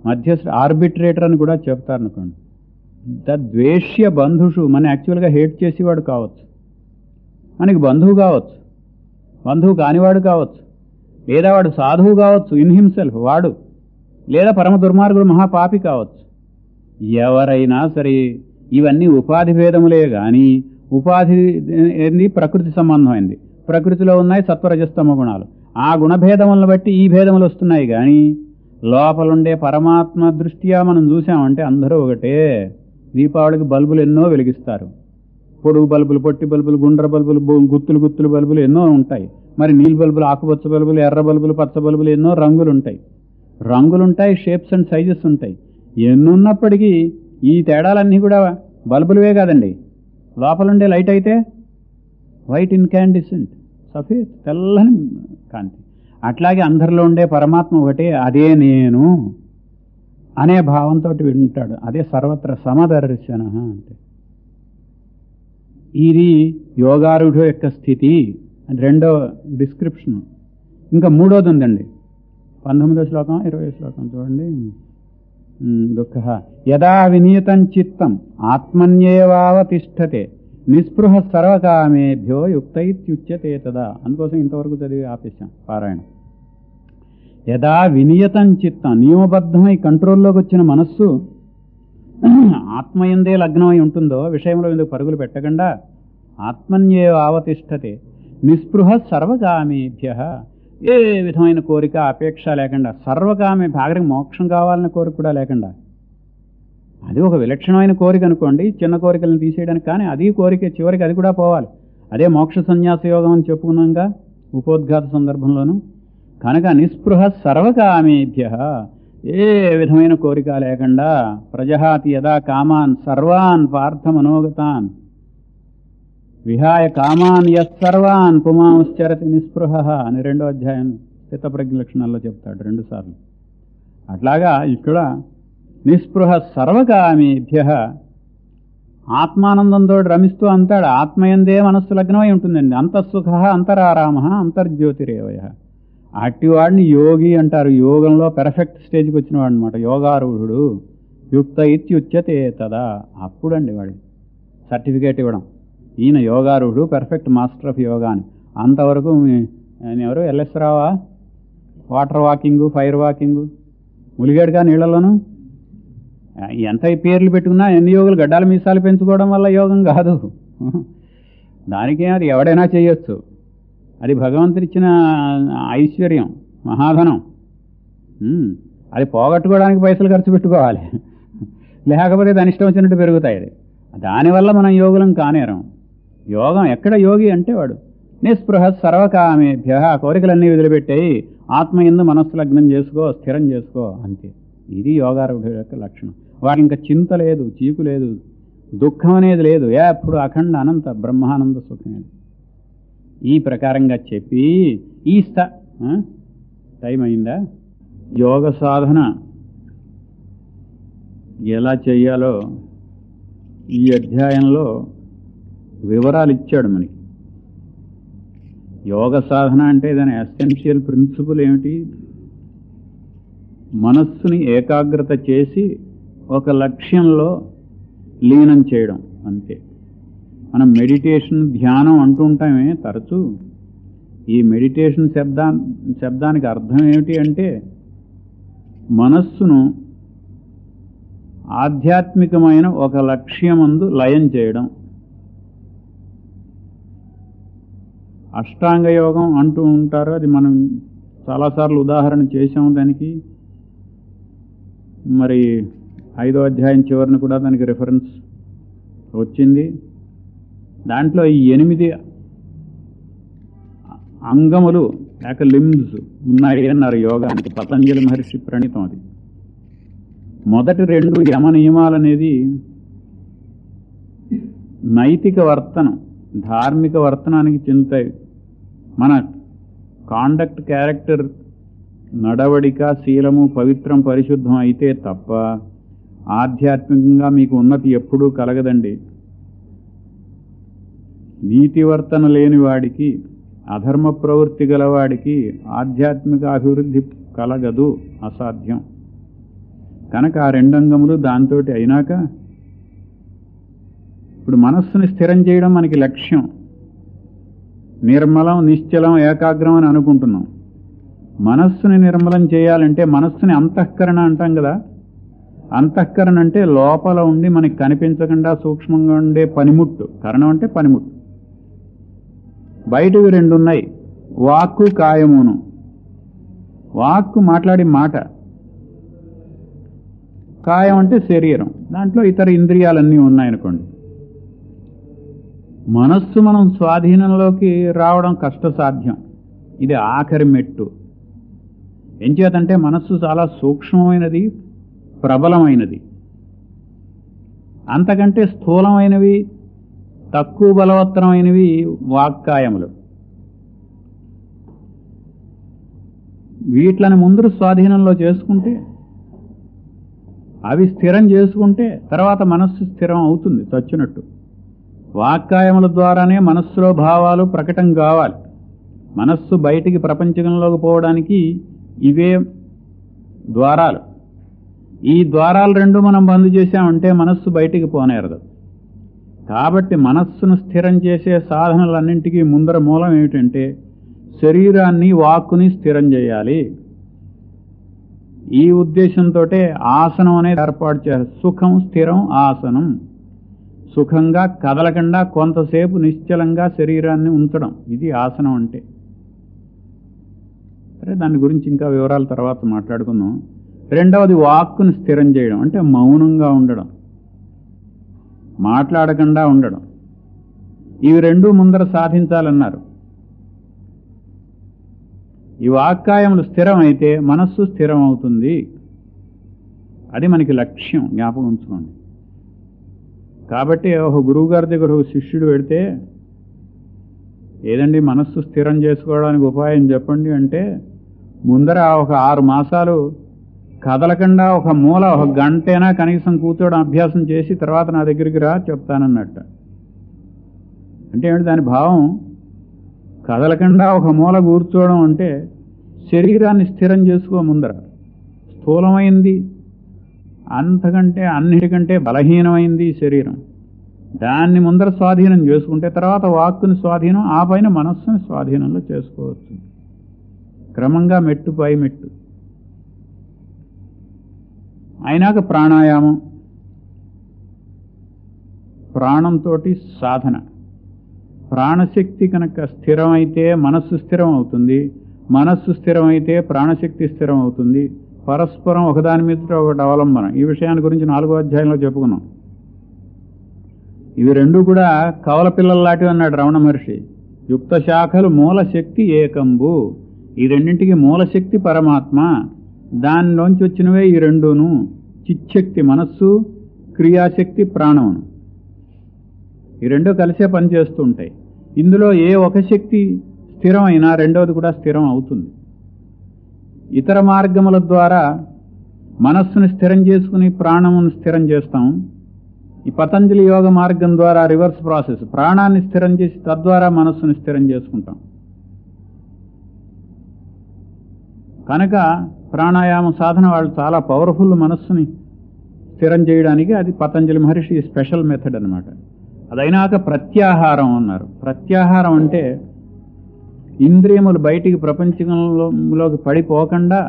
మధ్యస్థ ఆర్బిట్రేటర్ అని కూడా చెప్తారు అనుకోండి ద్వేష్య బంధుషు మన యాక్చువల్గా హేట్ చేసేవాడు కావచ్చు మనకి బంధువు కావచ్చు బంధువు కానివాడు కావచ్చు లేదా వాడు సాధువు కావచ్చు ఇన్ హిమ్సెల్ఫ్ వాడు లేదా పరమ దుర్మార్గుడు మహాపాపి కావచ్చు ఎవరైనా సరే ఇవన్నీ ఉపాధి భేదములే గాని ఉపాధి ఏంది ప్రకృతి సంబంధమైంది ప్రకృతిలో ఉన్నాయి సత్వరజస్తమ గుణాలు ఆ గుణభేదములను బట్టి ఈ భేదములు వస్తున్నాయి కానీ లోపలుండే పరమాత్మ దృష్ట్యా మనం చూసామంటే అందరూ ఒకటే దీపావళికి బల్బులు ఎన్నో వెలిగిస్తారు పొడుగు బల్బులు పొట్టి బల్బులు గుండ్ర బల్బులు బు- గుత్తులు గుత్తులు బల్బులు ఎన్నో ఉంటాయి మరి నీల్ బల్బులు ఆకుపచ్చ బల్బులు ఎర్ర బల్బులు పచ్చ బల్బులు ఎన్నో రంగులు ఉంటాయి రంగులుంటాయి షేప్స్ అండ్ సైజెస్ ఉంటాయి ఎన్నున్నప్పటికీ ఈ తేడాలన్నీ కూడా బల్బులవే కాదండి లోపలుండే లైట్ అయితే వైట్ ఇన్కాండిసెంట్ సఫేద్ తెల్లని కాంతి అట్లాగే అందరిలో ఉండే పరమాత్మ ఒకటే అదే నేను అనే భావంతో వింటాడు అదే సర్వత్ర సమదర్శన అంటే ఇది యోగారుడు యొక్క స్థితి అది రెండో డిస్క్రిప్షన్ ఇంకా మూడోది ఉందండి పంతొమ్మిదో శ్లోకం ఇరవై శ్లోకం చూడండి ఉమ్, దుఃఖ యదా వినీతం చిత్తం ఆత్మన్యేవావతిష్టతే నిస్పృహ సర్వకామేభ్యో యుక్తైత్యుచ్యతే తదా అందుకోసం ఇంతవరకు చదివి ఆపేశాం పారాయణం యదా వినియతం చిత్తం నియమబద్ధమై కంట్రోల్లోకి వచ్చిన మనస్సు ఆత్మయందే లగ్నమై ఉంటుందో విషయంలో ఎందుకు పరుగులు పెట్టకుండా ఆత్మన్యే ఆవతిష్టతే నిస్పృహ సర్వకామేభ్య ఏ విధమైన కోరిక అపేక్ష లేకుండా సర్వకామే భాగరికి మోక్షం కావాలనే కోరిక కూడా లేకుండా అది ఒక విలక్షణమైన కోరిక అనుకోండి చిన్న కోరికలను తీసేయడానికి కానీ అది కోరిక చివరికి అది కూడా పోవాలి అదే మోక్ష సన్యాస యోగం అని చెప్పుకున్నాంగా ఉపోద్ఘాత సందర్భంలోనూ కనుక నిస్పృహ సర్వకామేభ్య ఏ విధమైన కోరిక లేకుండా ప్రజహాతి యదా కామాన్ సర్వాన్ పార్థ మనోగతాన్ విహాయ కామాన్ యస్సర్వాన్ పుమాంశ్చరతి నిస్పృహ అని రెండో అధ్యాయం స్థితప్రజ్ఞ లక్షణాల్లో చెప్తాడు రెండు సార్లు అట్లాగా ఇక్కడ నిస్పృహ సర్వకామేభ్య ఆత్మానందంతో రమిస్తూ అంటాడు ఆత్మయందే మనస్సు లగ్నమై ఉంటుందండి అంతఃసుఖ అంతరారామ అంతర్జ్యోతిరేవయ అట్టివాడిని యోగి అంటారు యోగంలో పెర్ఫెక్ట్ స్టేజ్కి వచ్చినవాడు అనమాట యోగారూఢుడు యుక్త ఇత్యుచ్యతే తదా అప్పుడండి వాడి సర్టిఫికేట్ ఇవ్వడం ఈయన యోగారూఢుడు పెర్ఫెక్ట్ మాస్టర్ ఆఫ్ యోగా అని అంతవరకు మీ- ఆయన ఎవరు ఎల్ఎస్ రావా వాటర్ వాకింగ్ ఫైర్ వాకింగ్ ములిగాడుగా నీళ్లలోను ఎంత పేర్లు పెట్టుకున్నా ఎన్ని యోగులు గడ్డాల మీసాలు పెంచుకోవడం వల్ల యోగం కాదు దానికే అది ఎవడైనా చేయొచ్చు అది భగవంతుడిచ్చిన ఐశ్వర్యం మహాధనం ఉమ్, అది పోగొట్టుకోవడానికి పైసలు ఖర్చు పెట్టుకోవాలి లేకపోతే దాని ఇష్టం వచ్చినట్టు పెరుగుతాయి అది దానివల్ల మనం యోగులం కానేరం యోగం ఎక్కడ యోగి అంటే వాడు నిస్పృహ సర్వకామేభ్య కోరికలన్నీ వదిలిపెట్టాయి ఆత్మ ఎందు మనస్సు లగ్నం చేసుకో స్థిరం చేసుకో అంతే ఇది యోగారూఢ యొక్క లక్షణం వాడికి ఇంకా చింత లేదు చీకు లేదు దుఃఖం అనేది లేదు ఎప్పుడు అఖండ అనంత బ్రహ్మానంద సుఖం ఈ ప్రకారంగా చెప్పి ఈ స్థ ఆ? టైం అయిందా యోగ సాధన ఎలా చేయాలో ఈ అధ్యాయంలో వివరాలు ఇచ్చాడు మనకి యోగ సాధన అంటే దాని ఎసెన్షియల్ ప్రిన్సిపల్ ఏమిటి మనస్సుని ఏకాగ్రత చేసి ఒక లక్ష్యంలో లీనం చేయడం అంతే మనం మెడిటేషన్ ధ్యానం అంటూ ఉంటామే తరచూ ఈ మెడిటేషన్ శబ్దా శబ్దానికి అర్థం ఏమిటి అంటే మనస్సును ఆధ్యాత్మికమైన ఒక లక్ష్యమందు లయం చేయడం అష్టాంగ యోగం అంటూ ఉంటారు అది మనం చాలాసార్లు ఉదాహరణ చేసాము దానికి మరి ఐదో అధ్యాయం చివరిని కూడా దానికి రిఫరెన్స్ వచ్చింది దాంట్లో ఈ ఎనిమిది అంగములు లేక లిమ్స్ ఉన్నాయి అన్నారు యోగానికి పతంజలి మహర్షి ప్రణీతం అది మొదటి రెండు యమ నియమాలనేది నైతిక వర్తనం ధార్మిక వర్తనానికి చెందుతాయి మన కాండక్ట్ క్యారెక్టర్ నడవడిక శీలము పవిత్రం పరిశుద్ధం అయితే తప్ప ఆధ్యాత్మికంగా మీకు ఉన్నతి ఎప్పుడూ కలగదండి నీతివర్తన లేని వాడికి అధర్మ ప్రవృత్తి గలవాడికి ఆధ్యాత్మిక అభివృద్ధి కలగదు అసాధ్యం కనుక ఆ రెండంగములు దాంతో అయినాక ఇప్పుడు మనస్సుని స్థిరం చేయడం మనకి లక్ష్యం నిర్మలం నిశ్చలం ఏకాగ్రం అని అనుకుంటున్నాం మనస్సుని నిర్మలం చేయాలంటే మనస్సుని అంతఃకరణ అంటాం కదా అంతఃకరణ అంటే లోపల ఉండి మనకి కనిపించకుండా సూక్ష్మంగా ఉండే పనిముట్టు కరణం అంటే పనిముట్టు బయటవి రెండు ఉన్నాయి వాక్కు కాయమును వాక్కు మాట్లాడే మాట కాయం అంటే శరీరం దాంట్లో ఇతర ఇంద్రియాలన్నీ ఉన్నాయనుకోండి మనస్సు మనం స్వాధీనంలోకి రావడం కష్టసాధ్యం ఇది ఆఖరి మెట్టు ఎంచేతంటే మనస్సు చాలా సూక్ష్మమైనది ప్రబలమైనది అంతకంటే స్థూలమైనవి తక్కువ బలవత్తరమైనవి వాక్కాయములు వీట్లని ముందు స్వాధీనంలో చేసుకుంటే అవి స్థిరం చేసుకుంటే తర్వాత మనస్సు స్థిరం అవుతుంది చచ్చినట్టు వాక్కాయముల ద్వారానే మనస్సులో భావాలు ప్రకటన కావాలి మనస్సు బయటికి ప్రపంచంలోకి పోవడానికి ఇవే ద్వారాలు ఈ ద్వారాలు రెండు మనం బంద్ చేశామంటే మనస్సు బయటికి పోనేరదు కాబట్టి మనస్సును స్థిరం చేసే సాధనలన్నింటికీ ముందర మూలం ఏమిటంటే శరీరాన్ని వాక్కుని స్థిరం చేయాలి ఈ ఉద్దేశంతో ఆసనం అనేది ఏర్పాటు చేయాలి సుఖం స్థిరం ఆసనం సుఖంగా కదలకుండా కొంతసేపు నిశ్చలంగా శరీరాన్ని ఉంచడం ఇది ఆసనం అంటే సరే దాని గురించి ఇంకా వివరాల తర్వాత మాట్లాడుకుందాం రెండవది వాక్కుని స్థిరం చేయడం అంటే మౌనంగా ఉండడం మాట్లాడకుండా ఉండడం ఇవి రెండు ముందర సాధించాలన్నారు ఈ వాక్కాయములు స్థిరమైతే మనస్సు స్థిరం అవుతుంది అది మనకి లక్ష్యం జ్ఞాపకం ఉంచుకోండి కాబట్టి ఒక గురువు గారి దగ్గర ఒక శిష్యుడు పెడితే ఏదండి మనస్సు స్థిరం చేసుకోవడానికి ఉపాయం చెప్పండి అంటే ముందర ఒక ఆరు మాసాలు కదలకుండా ఒక మూల ఒక గంటైనా కనీసం కూర్చోవడం అభ్యాసం చేసి తర్వాత నా దగ్గరికి రా చెప్తానన్నట్ట అంటే ఏమిటి దాని భావం కదలకుండా ఒక మూల కూర్చోవడం అంటే శరీరాన్ని స్థిరం చేసుకో ముందర స్థూలమైంది అంతకంటే అన్నిటికంటే బలహీనమైంది శరీరం దాన్ని ముందర స్వాధీనం చేసుకుంటే తర్వాత వాక్కుని స్వాధీనం ఆ పైన మనస్సుని స్వాధీనంలో చేసుకోవచ్చు క్రమంగా మెట్టు పై మెట్టు అయినాక ప్రాణాయామం ప్రాణంతో సాధన ప్రాణశక్తి కనుక స్థిరమైతే మనస్సు స్థిరం అవుతుంది మనస్సు స్థిరమైతే ప్రాణశక్తి స్థిరం అవుతుంది పరస్పరం ఒకదాని మీద ఒకటి అవలంబనం ఈ విషయాన్ని గురించి నాలుగో అధ్యాయంలో చెప్పుకున్నాం ఇవి రెండు కూడా కవల పిల్లల లాంటివి అన్నాడు రమణ మహర్షి యుక్త శాఖలు మూల శక్తి ఏకంబు ఈ రెండింటికి మూల శక్తి పరమాత్మ దానిలోంచి వచ్చినవే ఈ రెండును చిచ్చక్తి మనస్సు క్రియాశక్తి ప్రాణమును ఈ రెండు కలిసే పనిచేస్తూ ఉంటాయి ఇందులో ఏ ఒక శక్తి స్థిరమైనా రెండవది కూడా స్థిరం అవుతుంది ఇతర మార్గముల ద్వారా మనస్సుని స్థిరం చేసుకుని ప్రాణమును స్థిరం చేస్తాం ఈ పతంజలి యోగ మార్గం ద్వారా రివర్స్ ప్రాసెస్ ప్రాణాన్ని స్థిరం చేసి తద్వారా మనస్సుని స్థిరం చేసుకుంటాం కనుక ప్రాణాయామ సాధన వాళ్ళు చాలా పవర్ఫుల్ మనస్సుని స్థిరం చేయడానికి అది పతంజలి మహర్షి స్పెషల్ మెథడ్ అనమాట అదైనాక ప్రత్యాహారం అన్నారు ప్రత్యాహారం అంటే ఇంద్రియములు బయటికి ప్రపంచంలోకి పడిపోకుండా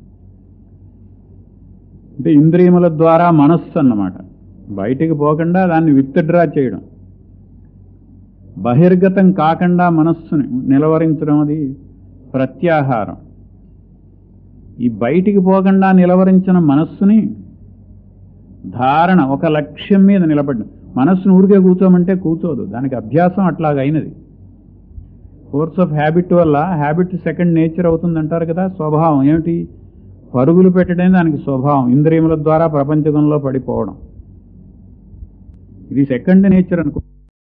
అంటే ఇంద్రియముల ద్వారా మనస్సు అన్నమాట బయటికి పోకుండా దాన్ని విత్డ్రా చేయడం బహిర్గతం కాకుండా మనస్సుని నిలవరించడం అది ప్రత్యాహారం ఈ బయటికి పోకుండా నిలవరించిన మనస్సుని ధారణ ఒక లక్ష్యం మీద నిలబడ్డం మనస్సును ఊరికే కూర్చోమంటే కూర్చోదు దానికి అభ్యాసం అట్లాగైనది ఫోర్స్ ఆఫ్ హ్యాబిట్ వల్ల హ్యాబిట్ సెకండ్ నేచర్ అవుతుందంటారు కదా స్వభావం ఏమిటి పరుగులు పెట్టడమే దానికి స్వభావం ఇంద్రియముల ద్వారా ప్రపంచంలో పడిపోవడం ఇది సెకండ్ నేచర్ అనుకో